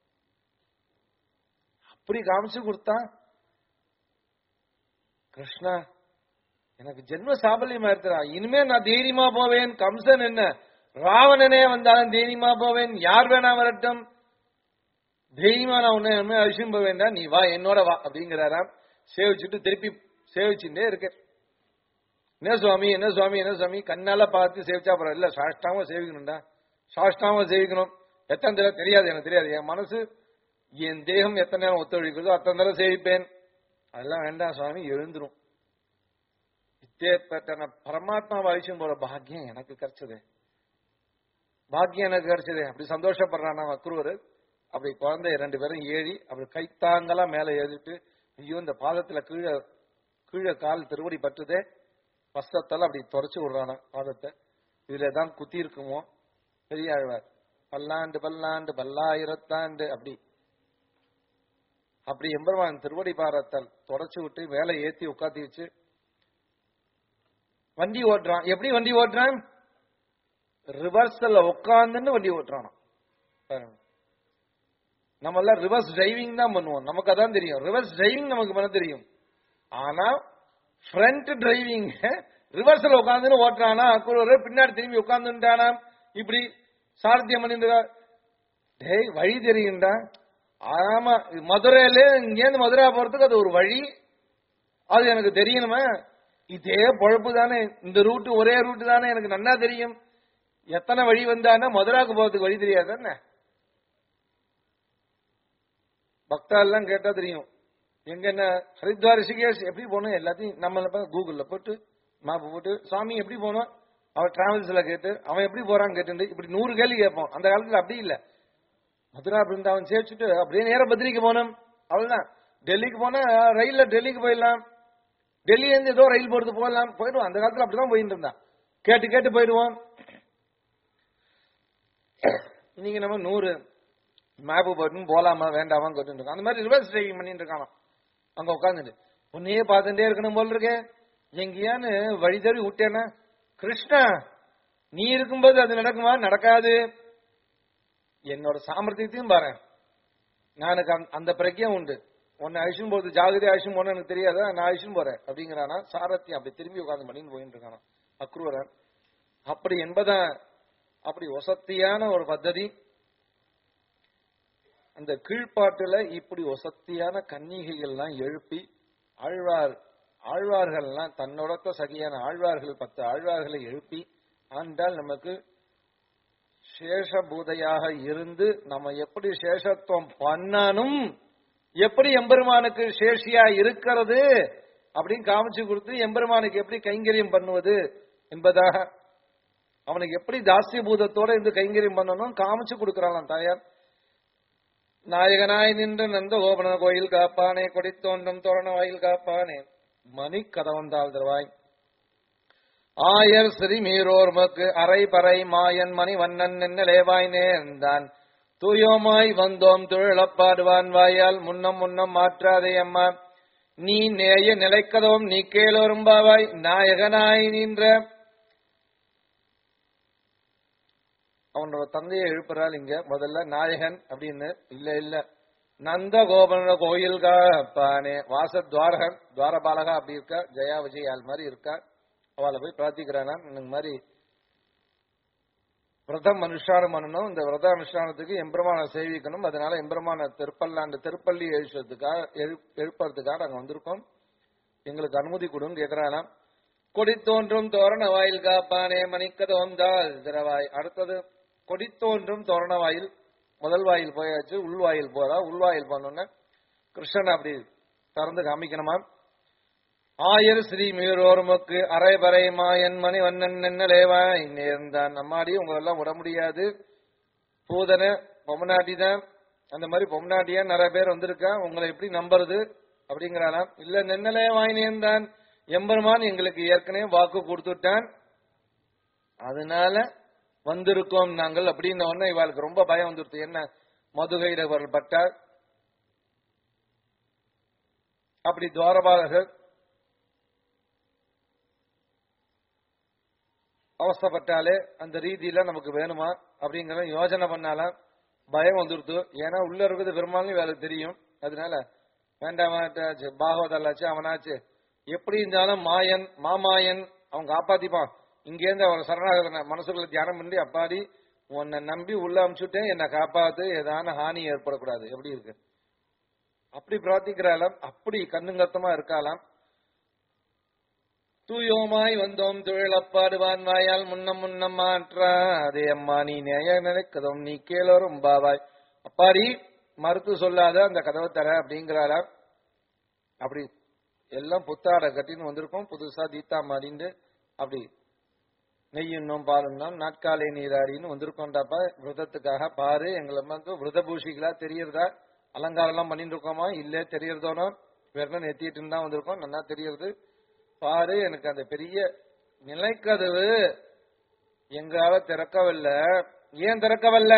அப்படி காமிச்சு கொடுத்தா கிருஷ்ணா எனக்கு ஜென்ம சாபல்யமா இருக்கிறா இனிமே நான் தைரியமா போவேன் கம்சன் என்ன ராவணனே வந்தாலும் தைரியமா போவேன் யார் வேணா வரட்டும் தைரியமா நான் உன்னை இனிமே அழிச்சும் போவேன்டா நீ வா என்னோட வா அப்படிங்கிறாராம் சேவிச்சுட்டு திருப்பி சேவிச்சுட்டே இருக்கு என்ன சுவாமி என்ன சுவாமி என்ன சுவாமி கண்ணால பார்த்து சேவிச்சா அப்புறம் இல்ல சாஷ்டாம சேவிக்கணும்டா சாஷ்டாம சேவிக்கணும் எத்தனை தடவை தெரியாது எனக்கு தெரியாது என் மனசு என் தேகம் எத்தனை நேரம் ஒத்துழைக்கிறதோ அத்தனை தடவை சேவிப்பேன் அதெல்லாம் வேண்டாம் சுவாமி எழுந்துரும் இத்தேப்பட்ட பரமாத்மா வாய்ச்சும் போற பாக்கியம் எனக்கு கிடைச்சது பாக்கியம் எனக்கு கிடைச்சது அப்படி சந்தோஷப்படுறான் நான் அக்ரூர் அப்படி குழந்தை ரெண்டு பேரும் ஏறி அப்படி கைத்தாங்கலா மேல ஏறிட்டு ஐயோ இந்த பாதத்துல கீழே கீழே கால் திருவடி பட்டுதே வஸ்தத்தால் அப்படி தொடச்சு விடுறானா பாதத்தை இதுல தான் குத்தி இருக்குமோ பெரிய ஆழ்வார் பல்லாண்டு பல்லாண்டு பல்லாயிரத்தாண்டு அப்படி அப்படி எம்பெருமான் திருவடி பாரத்தால் தொடச்சு விட்டு மேல ஏத்தி உட்காத்தி வச்சு வண்டி ஓட்டுறான் எப்படி வண்டி ஓட்டுறான் ரிவர்ஸ்ல உட்காந்துன்னு வண்டி ஓட்டுறான் பாருங்க நம்ம எல்லாம் ரிவர்ஸ் டிரைவிங் தான் பண்ணுவோம் நமக்கு அதான் தெரியும் ரிவர்ஸ் டிரைவிங் நமக்கு பண்ண தெரியும் ஆனா ஃப்ரண்ட் டிரைவிங் ரிவர்ஸ்ல உட்காந்துன்னு ஓட்டுறானா ஒரு பின்னாடி திரும்பி உட்காந்துட்டானா இப்படி சாரத்தியம் பண்ணிட்டு டேய் வழி தெரியும்டா ஆமா மதுரையில இங்கேருந்து மதுரா போறதுக்கு அது ஒரு வழி அது எனக்கு தெரியணுமே இதே பொழப்பு தானே இந்த ரூட் ஒரே ரூட் தானே எனக்கு நன்னா தெரியும் எத்தனை வழி வந்தானா மதுராக்கு போறதுக்கு வழி தெரியாது என்ன பக்தா எல்லாம் கேட்டா தெரியும் எங்க என்ன ஹரித்வார் ரிஷிகேஷ் எப்படி போகணும் எல்லாத்தையும் நம்ம கூகுள்ல போட்டு மேப் போட்டு சாமி எப்படி போனோம் அவன் டிராவல்ஸ்ல கேட்டு அவன் எப்படி போறான்னு கேட்டு இப்படி நூறு கேள்வி கேட்போம் அந்த காலத்துல அப்படி இல்ல மதுரா பிருந்தாவன் சேர்த்துட்டு அப்படியே நேர பத்ரிக்கு போனோம் அவ்வளவுதான் டெல்லிக்கு போனா ரயில்ல டெல்லிக்கு போயிடலாம் டெல்லியில இருந்து ஏதோ ரயில் போறது போகலாம் போயிடுவோம் அந்த காலத்துல அப்படிதான் போயிட்டு இருந்தான் கேட்டு கேட்டு போயிடுவோம் இன்னைக்கு நம்ம நூறு மேப்பு போட்டு போலாமா வேண்டாமா கேட்டு இருக்கோம் அந்த மாதிரி ரிவர்ஸ் டிரைவிங் பண்ணிட்டு இருக்கான் அங்க உட்காந்துட்டு உன்னையே பார்த்துட்டே இருக்கணும் போல இருக்கே எங்கேயான்னு வழி தவறி விட்டேனா கிருஷ்ணா நீ இருக்கும்போது அது நடக்குமா நடக்காது என்னோட சாமர்த்தியத்தையும் பாரு நான் எனக்கு அந்த- அந்த பிரக்கியம் உண்டு உன்னை அழிச்சும் போது ஜாகிரதை அழிச்சும் போன எனக்கு தெரியாதா நான் அழிச்சும் போறேன் அப்படிங்கிறானா சாரத்தியம் அப்படி திரும்பி உட்கார்ந்து பண்ணின்னு போயிட்டு இருக்கானா அக்ரூரன் அப்படி என்பதா அப்படி வசத்தியான ஒரு பத்ததி அந்த கீழ்ப்பாட்டுல இப்படி வசத்தியான கன்னிகைகள்லாம் எழுப்பி ஆழ்வார் ஆழ்வார்கள்லாம் தன்னோடத்த சகியான ஆழ்வார்கள் பத்து ஆழ்வார்களை எழுப்பி ஆண்டால் நமக்கு சேஷபூதையாக இருந்து நம்ம எப்படி சேஷத்துவம் பண்ணணும் எப்படி எம்பெருமானுக்கு சேஷியா இருக்கிறது அப்படின்னு காமிச்சு கொடுத்து எம்பெருமானுக்கு எப்படி கைங்கரியம் பண்ணுவது என்பதாக அவனுக்கு எப்படி தாசிய பூதத்தோட இருந்து கைங்கரியம் பண்ணணும் காமிச்சு கொடுக்கறாளாம் தாயார் நாயகனாய் நின்ற நந்த கோபன கோயில் காப்பானே கொடித்தோன்றும் தோரண வாயில் காப்பானே மணி கதவந்தாள் தருவாய் ஆயர் சிறிமீரோர்மக்கு அரை பறை மாயன் மணி வண்ணன் நின்னலேவாய் நேர்ந்தான் தூயோமாய் வந்தோம் துழப்பாடுவான் வாயால் முன்னம் முன்னம் மாற்றாதே அம்மா நீ நேய நிலைக்கதவும் நீ கேளோரும்பாவாய் நாயகனாய் நின்ற அவனோட தந்தையை எழுப்புறாள் இங்க முதல்ல நாயகன் அப்படின்னு இல்ல இல்ல நந்த கோபன கோயில் காப்பானே வாச துவாரகன் துவாரபாலகா அப்படி இருக்கா ஜெயா விஜயால் மாதிரி இருக்கா அவளை போய் பிரார்த்திக்கிறானா இந்த மாதிரி விரதம் அனுஷ்டானம் பண்ணணும் இந்த விரத அனுஷ்டானத்துக்கு எம்பெருமான சேவிக்கணும் அதனால எம்பெருமான திருப்பல்லாண்டு திருப்பள்ளி எழுச்சதுக்காக எழுப்புறதுக்காக நாங்க வந்திருக்கோம் எங்களுக்கு அனுமதி கொடுன்னு கேக்குறானாம் கொடி தோன்றும் தோரண வாயில் காப்பானே மணிக்கத வந்தால் திரவாய் அடுத்தது கொடி தோன்றும் தோரண வாயில் முதல் வாயில் போயாச்சு உள்வாயில் போறா உள்வாயில் போனோன்னு கிருஷ்ணன் அப்படி திறந்து காமிக்கணுமாம் ஆயர் ஸ்ரீ மீரோர்முக்கு அரைபறை மாயன் மணி வண்ணன் நென்னலேவாய் நேர்ந்தான் நம்மாடி உங்களெல்லாம் விட முடியாது பூதன பொம்மநாட்டி தான் அந்த மாதிரி பொம்மநாட்டியா நிறைய பேர் வந்திருக்கா உங்களை எப்படி நம்புறது அப்படிங்கிறாளாம் இல்ல நென்னலே வாய் நேர்ந்தான் எம்பெருமான் எங்களுக்கு ஏற்கனவே வாக்கு கொடுத்துட்டான் அதனால வந்திருக்கோம் நாங்கள் அப்படின்ன உடனே இவாளுக்கு ரொம்ப பயம் வந்துருது என்ன மதுகையிடவர்கள் பட்டார் அப்படி துவாரபாலகர் அவஸ்தப்பட்டாலே அந்த ரீதியில நமக்கு வேணுமா அப்படிங்கிற யோசனை பண்ணாலாம் பயம் வந்துருது ஏன்னா உள்ள இருக்கிறது பெரும்பாலும் வேலை தெரியும் அதனால வேண்டாமாச்சு பாகவதாச்சு அவனாச்சு எப்படி இருந்தாலும் மாயன் மாமாயன் அவன் காப்பாத்திப்பான் இங்கேருந்து அவன் சரணாகத மனசுக்குள்ள தியானம் பண்ணி அப்பாடி உன்னை நம்பி உள்ள அமுச்சுட்டேன் என்னை காப்பாத்து ஏதான ஹானி ஏற்படக்கூடாது எப்படி இருக்கு அப்படி பிரார்த்திக்கிறாளாம் அப்படி கண்ணுங்கத்தமா இருக்காளாம் தூயோமாய் வந்தோம் தொழிலப்பாடுவான் வாயால் முன்னம் முன்னம் மாற்றா அதே அம்மா நீ நேய நினைக்கதும் நீ கேளோரும் பாவாய் அப்பாடி மறுத்து சொல்லாத அந்த கதவை தர அப்படிங்கிறாரா அப்படி எல்லாம் புத்தாடை கட்டின்னு வந்திருக்கோம் புதுசா தீத்தா மாறிண்டு அப்படி நெய்யுண்ணும் பாலுண்ணும் நாட்காலை நீராடின்னு வந்திருக்கோம்டாப்பா விரதத்துக்காக பாரு எங்களை வந்து விரத பூஷிகளா தெரியறதா அலங்காரம் எல்லாம் பண்ணிட்டு இருக்கோமா இல்ல தெரியறதோனோ வெறும் நெத்திட்டு தான் வந்திருக்கோம் நல்லா தெரியறது பாரு எனக்கு அந்த பெரிய நிலைக்கதவு எங்கால திறக்கவில்லை ஏன் திறக்கவில்ல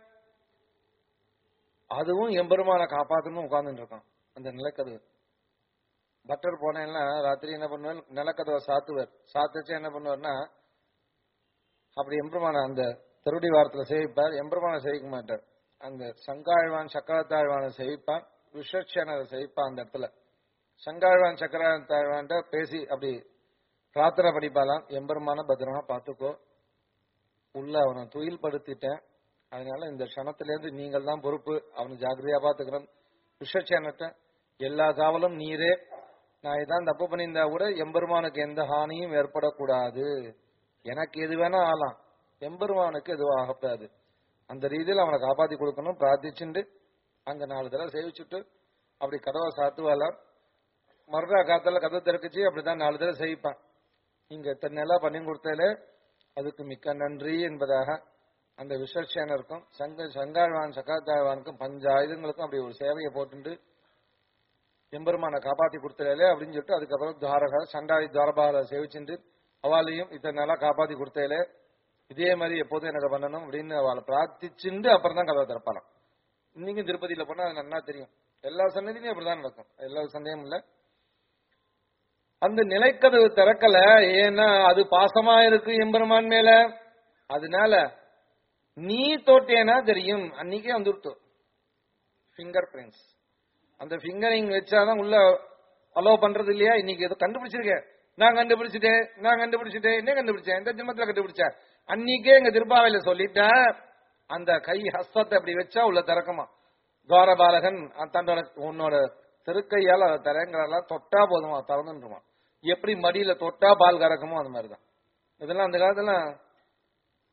அதுவும் எம்பெருமான காப்பாத்தணும் உட்கார்ந்துட்டு இருக்கான் அந்த நிலக்கதவு பட்டர் போனேன்னா ராத்திரி என்ன பண்ணுவார் நிலக்கதவை சாத்துவார் சாத்துச்சு என்ன பண்ணுவார்னா அப்படி எம்பெருமான அந்த திருடி வாரத்துல சேவிப்பார் எம்பெருமான சேவிக்க மாட்டார் அந்த சங்காழ்வான் சக்கரத்தாழ்வான சேவிப்பான் விஷட்சனரை சேவிப்பான் அந்த இடத்துல சங்காழ்வான் சக்கரத்தாழ்வான்ட்ட பேசி அப்படி பிரார்த்தனை பண்ணிப்பாலாம் எம்பெருமான பத்திரமா பார்த்துக்கோ உள்ள அவனை துயில் படுத்திட்டேன் அதனால இந்த க்ஷணத்திலேருந்து நீங்கள் தான் பொறுப்பு அவனை ஜாக்கிரதையா பாத்துக்கிறேன் விஷட்சனத்தை எல்லா காவலும் நீரே நான் இதான் தப்பு பண்ணியிருந்தா கூட எம்பெருமானுக்கு எந்த ஹானியும் ஏற்படக்கூடாது எனக்கு எது வேணா ஆகலாம் எம்பெருமானுக்கு எதுவும் ஆகக்கூடாது அந்த ரீதியில் அவனை காப்பாத்தி கொடுக்கணும் பிரார்த்திச்சுண்டு அங்க நாலு தடவை சேவிச்சுட்டு அப்படி கதவை சாத்துவாலாம் மறுநாள் காத்தால கதவை திறக்குச்சு அப்படிதான் நாலு தடவை செய்விப்பான் நீங்க இத்தனை நாளா பண்ணி கொடுத்ததுல அதுக்கு மிக்க நன்றி என்பதாக அந்த விசர்ஷனருக்கும் சங்க சங்காழ்வான் சக்காத்தாழ்வானுக்கும் பஞ்ச ஆயுதங்களுக்கும் அப்படி ஒரு சேவையை போட்டுண்டு எம்பெருமான காப்பாத்தி கொடுத்தலே அப்படின்னு சொல்லிட்டு அதுக்கப்புறம் துவாரகா சண்டாளி துவாரபால சேவிச்சுண்டு அவளையும் இத்தனை நாளா காப்பாத்தி கொடுத்தேலே இதே மாதிரி எப்போதும் எனக்கு பண்ணணும் அப்படின்னு அவளை பிரார்த்திச்சுண்டு அப்புறம் தான் கதவை திறப்பாலாம் இன்னைக்கும் திருப்பதியில போனா அது நல்லா தெரியும் எல்லா சன்னதியிலும் அப்படிதான் நடக்கும் எல்லா சந்தேகமும் இல்ல அந்த நிலைக்கதவு திறக்கல ஏன்னா அது பாசமா இருக்கு எம்பெருமான் மேல அதனால நீ தோட்டேனா தெரியும் அன்னைக்கே வந்துருத்து ஃபிங்கர் பிரிண்ட்ஸ் அந்த ஃபிங்கரிங் வச்சாதான் உள்ள அலோவ் பண்றது இல்லையா இன்னைக்கு ஏதோ கண்டுபிடிச்சிருக்கேன் நான் கண்டுபிடிச்சிட்டேன் நான் கண்டுபிடிச்சிட்டேன் என்ன கண்டுபிடிச்சேன் எந்த ஜென்மத்துல கண்டுபிடிச்சேன் அன்னைக்கே எங்க திருப்பாவையில சொல்லிட்டேன் அந்த கை ஹஸ்தத்தை அப்படி வச்சா உள்ள திறக்குமா துவாரபாலகன் தன்னோட உன்னோட திருக்கையால் அதை திறங்கிறதெல்லாம் தொட்டா போதுமா திறந்துருமா எப்படி மடியில தொட்டா பால் கறக்குமோ அது மாதிரிதான் இதெல்லாம் அந்த காலத்துல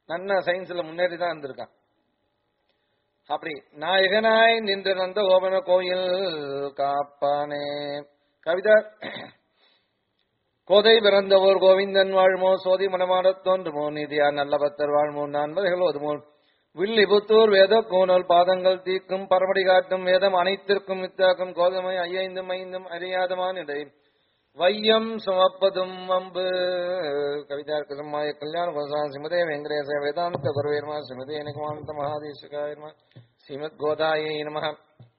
நல்ல சயின்ஸ்ல முன்னேறி தான் இருந்திருக்கான் அப்படி நாயகனாய் நின்று நந்த கோபன கோயில் காப்பானே கவிதா கோதை பிறந்தவோர் கோவிந்தன் வாழ்மோ சோதி மனமாடத் தோன்றுமோ நீதியா நல்ல பக்தர் வாழ்மோ நான்மதைகள் ஓதுமோ வில்லி புத்தூர் வேத கோணல் பாதங்கள் தீக்கும் பரமடி காட்டும் வேதம் அனைத்திற்கும் வித்தாக்கும் கோதமை ஐயைந்தும் ஐந்தும் அறியாதமானிடை வையம் சுமப்பதும் அம்பு கவிதார்க்க சம்மாய கல்யாண கோசா சிமதே வெங்கடேச வேதாந்த குருவேர்மா சிமதே நிகமாந்த மகாதேசிகாயர்மா ஸ்ரீமத் கோதாயை நமः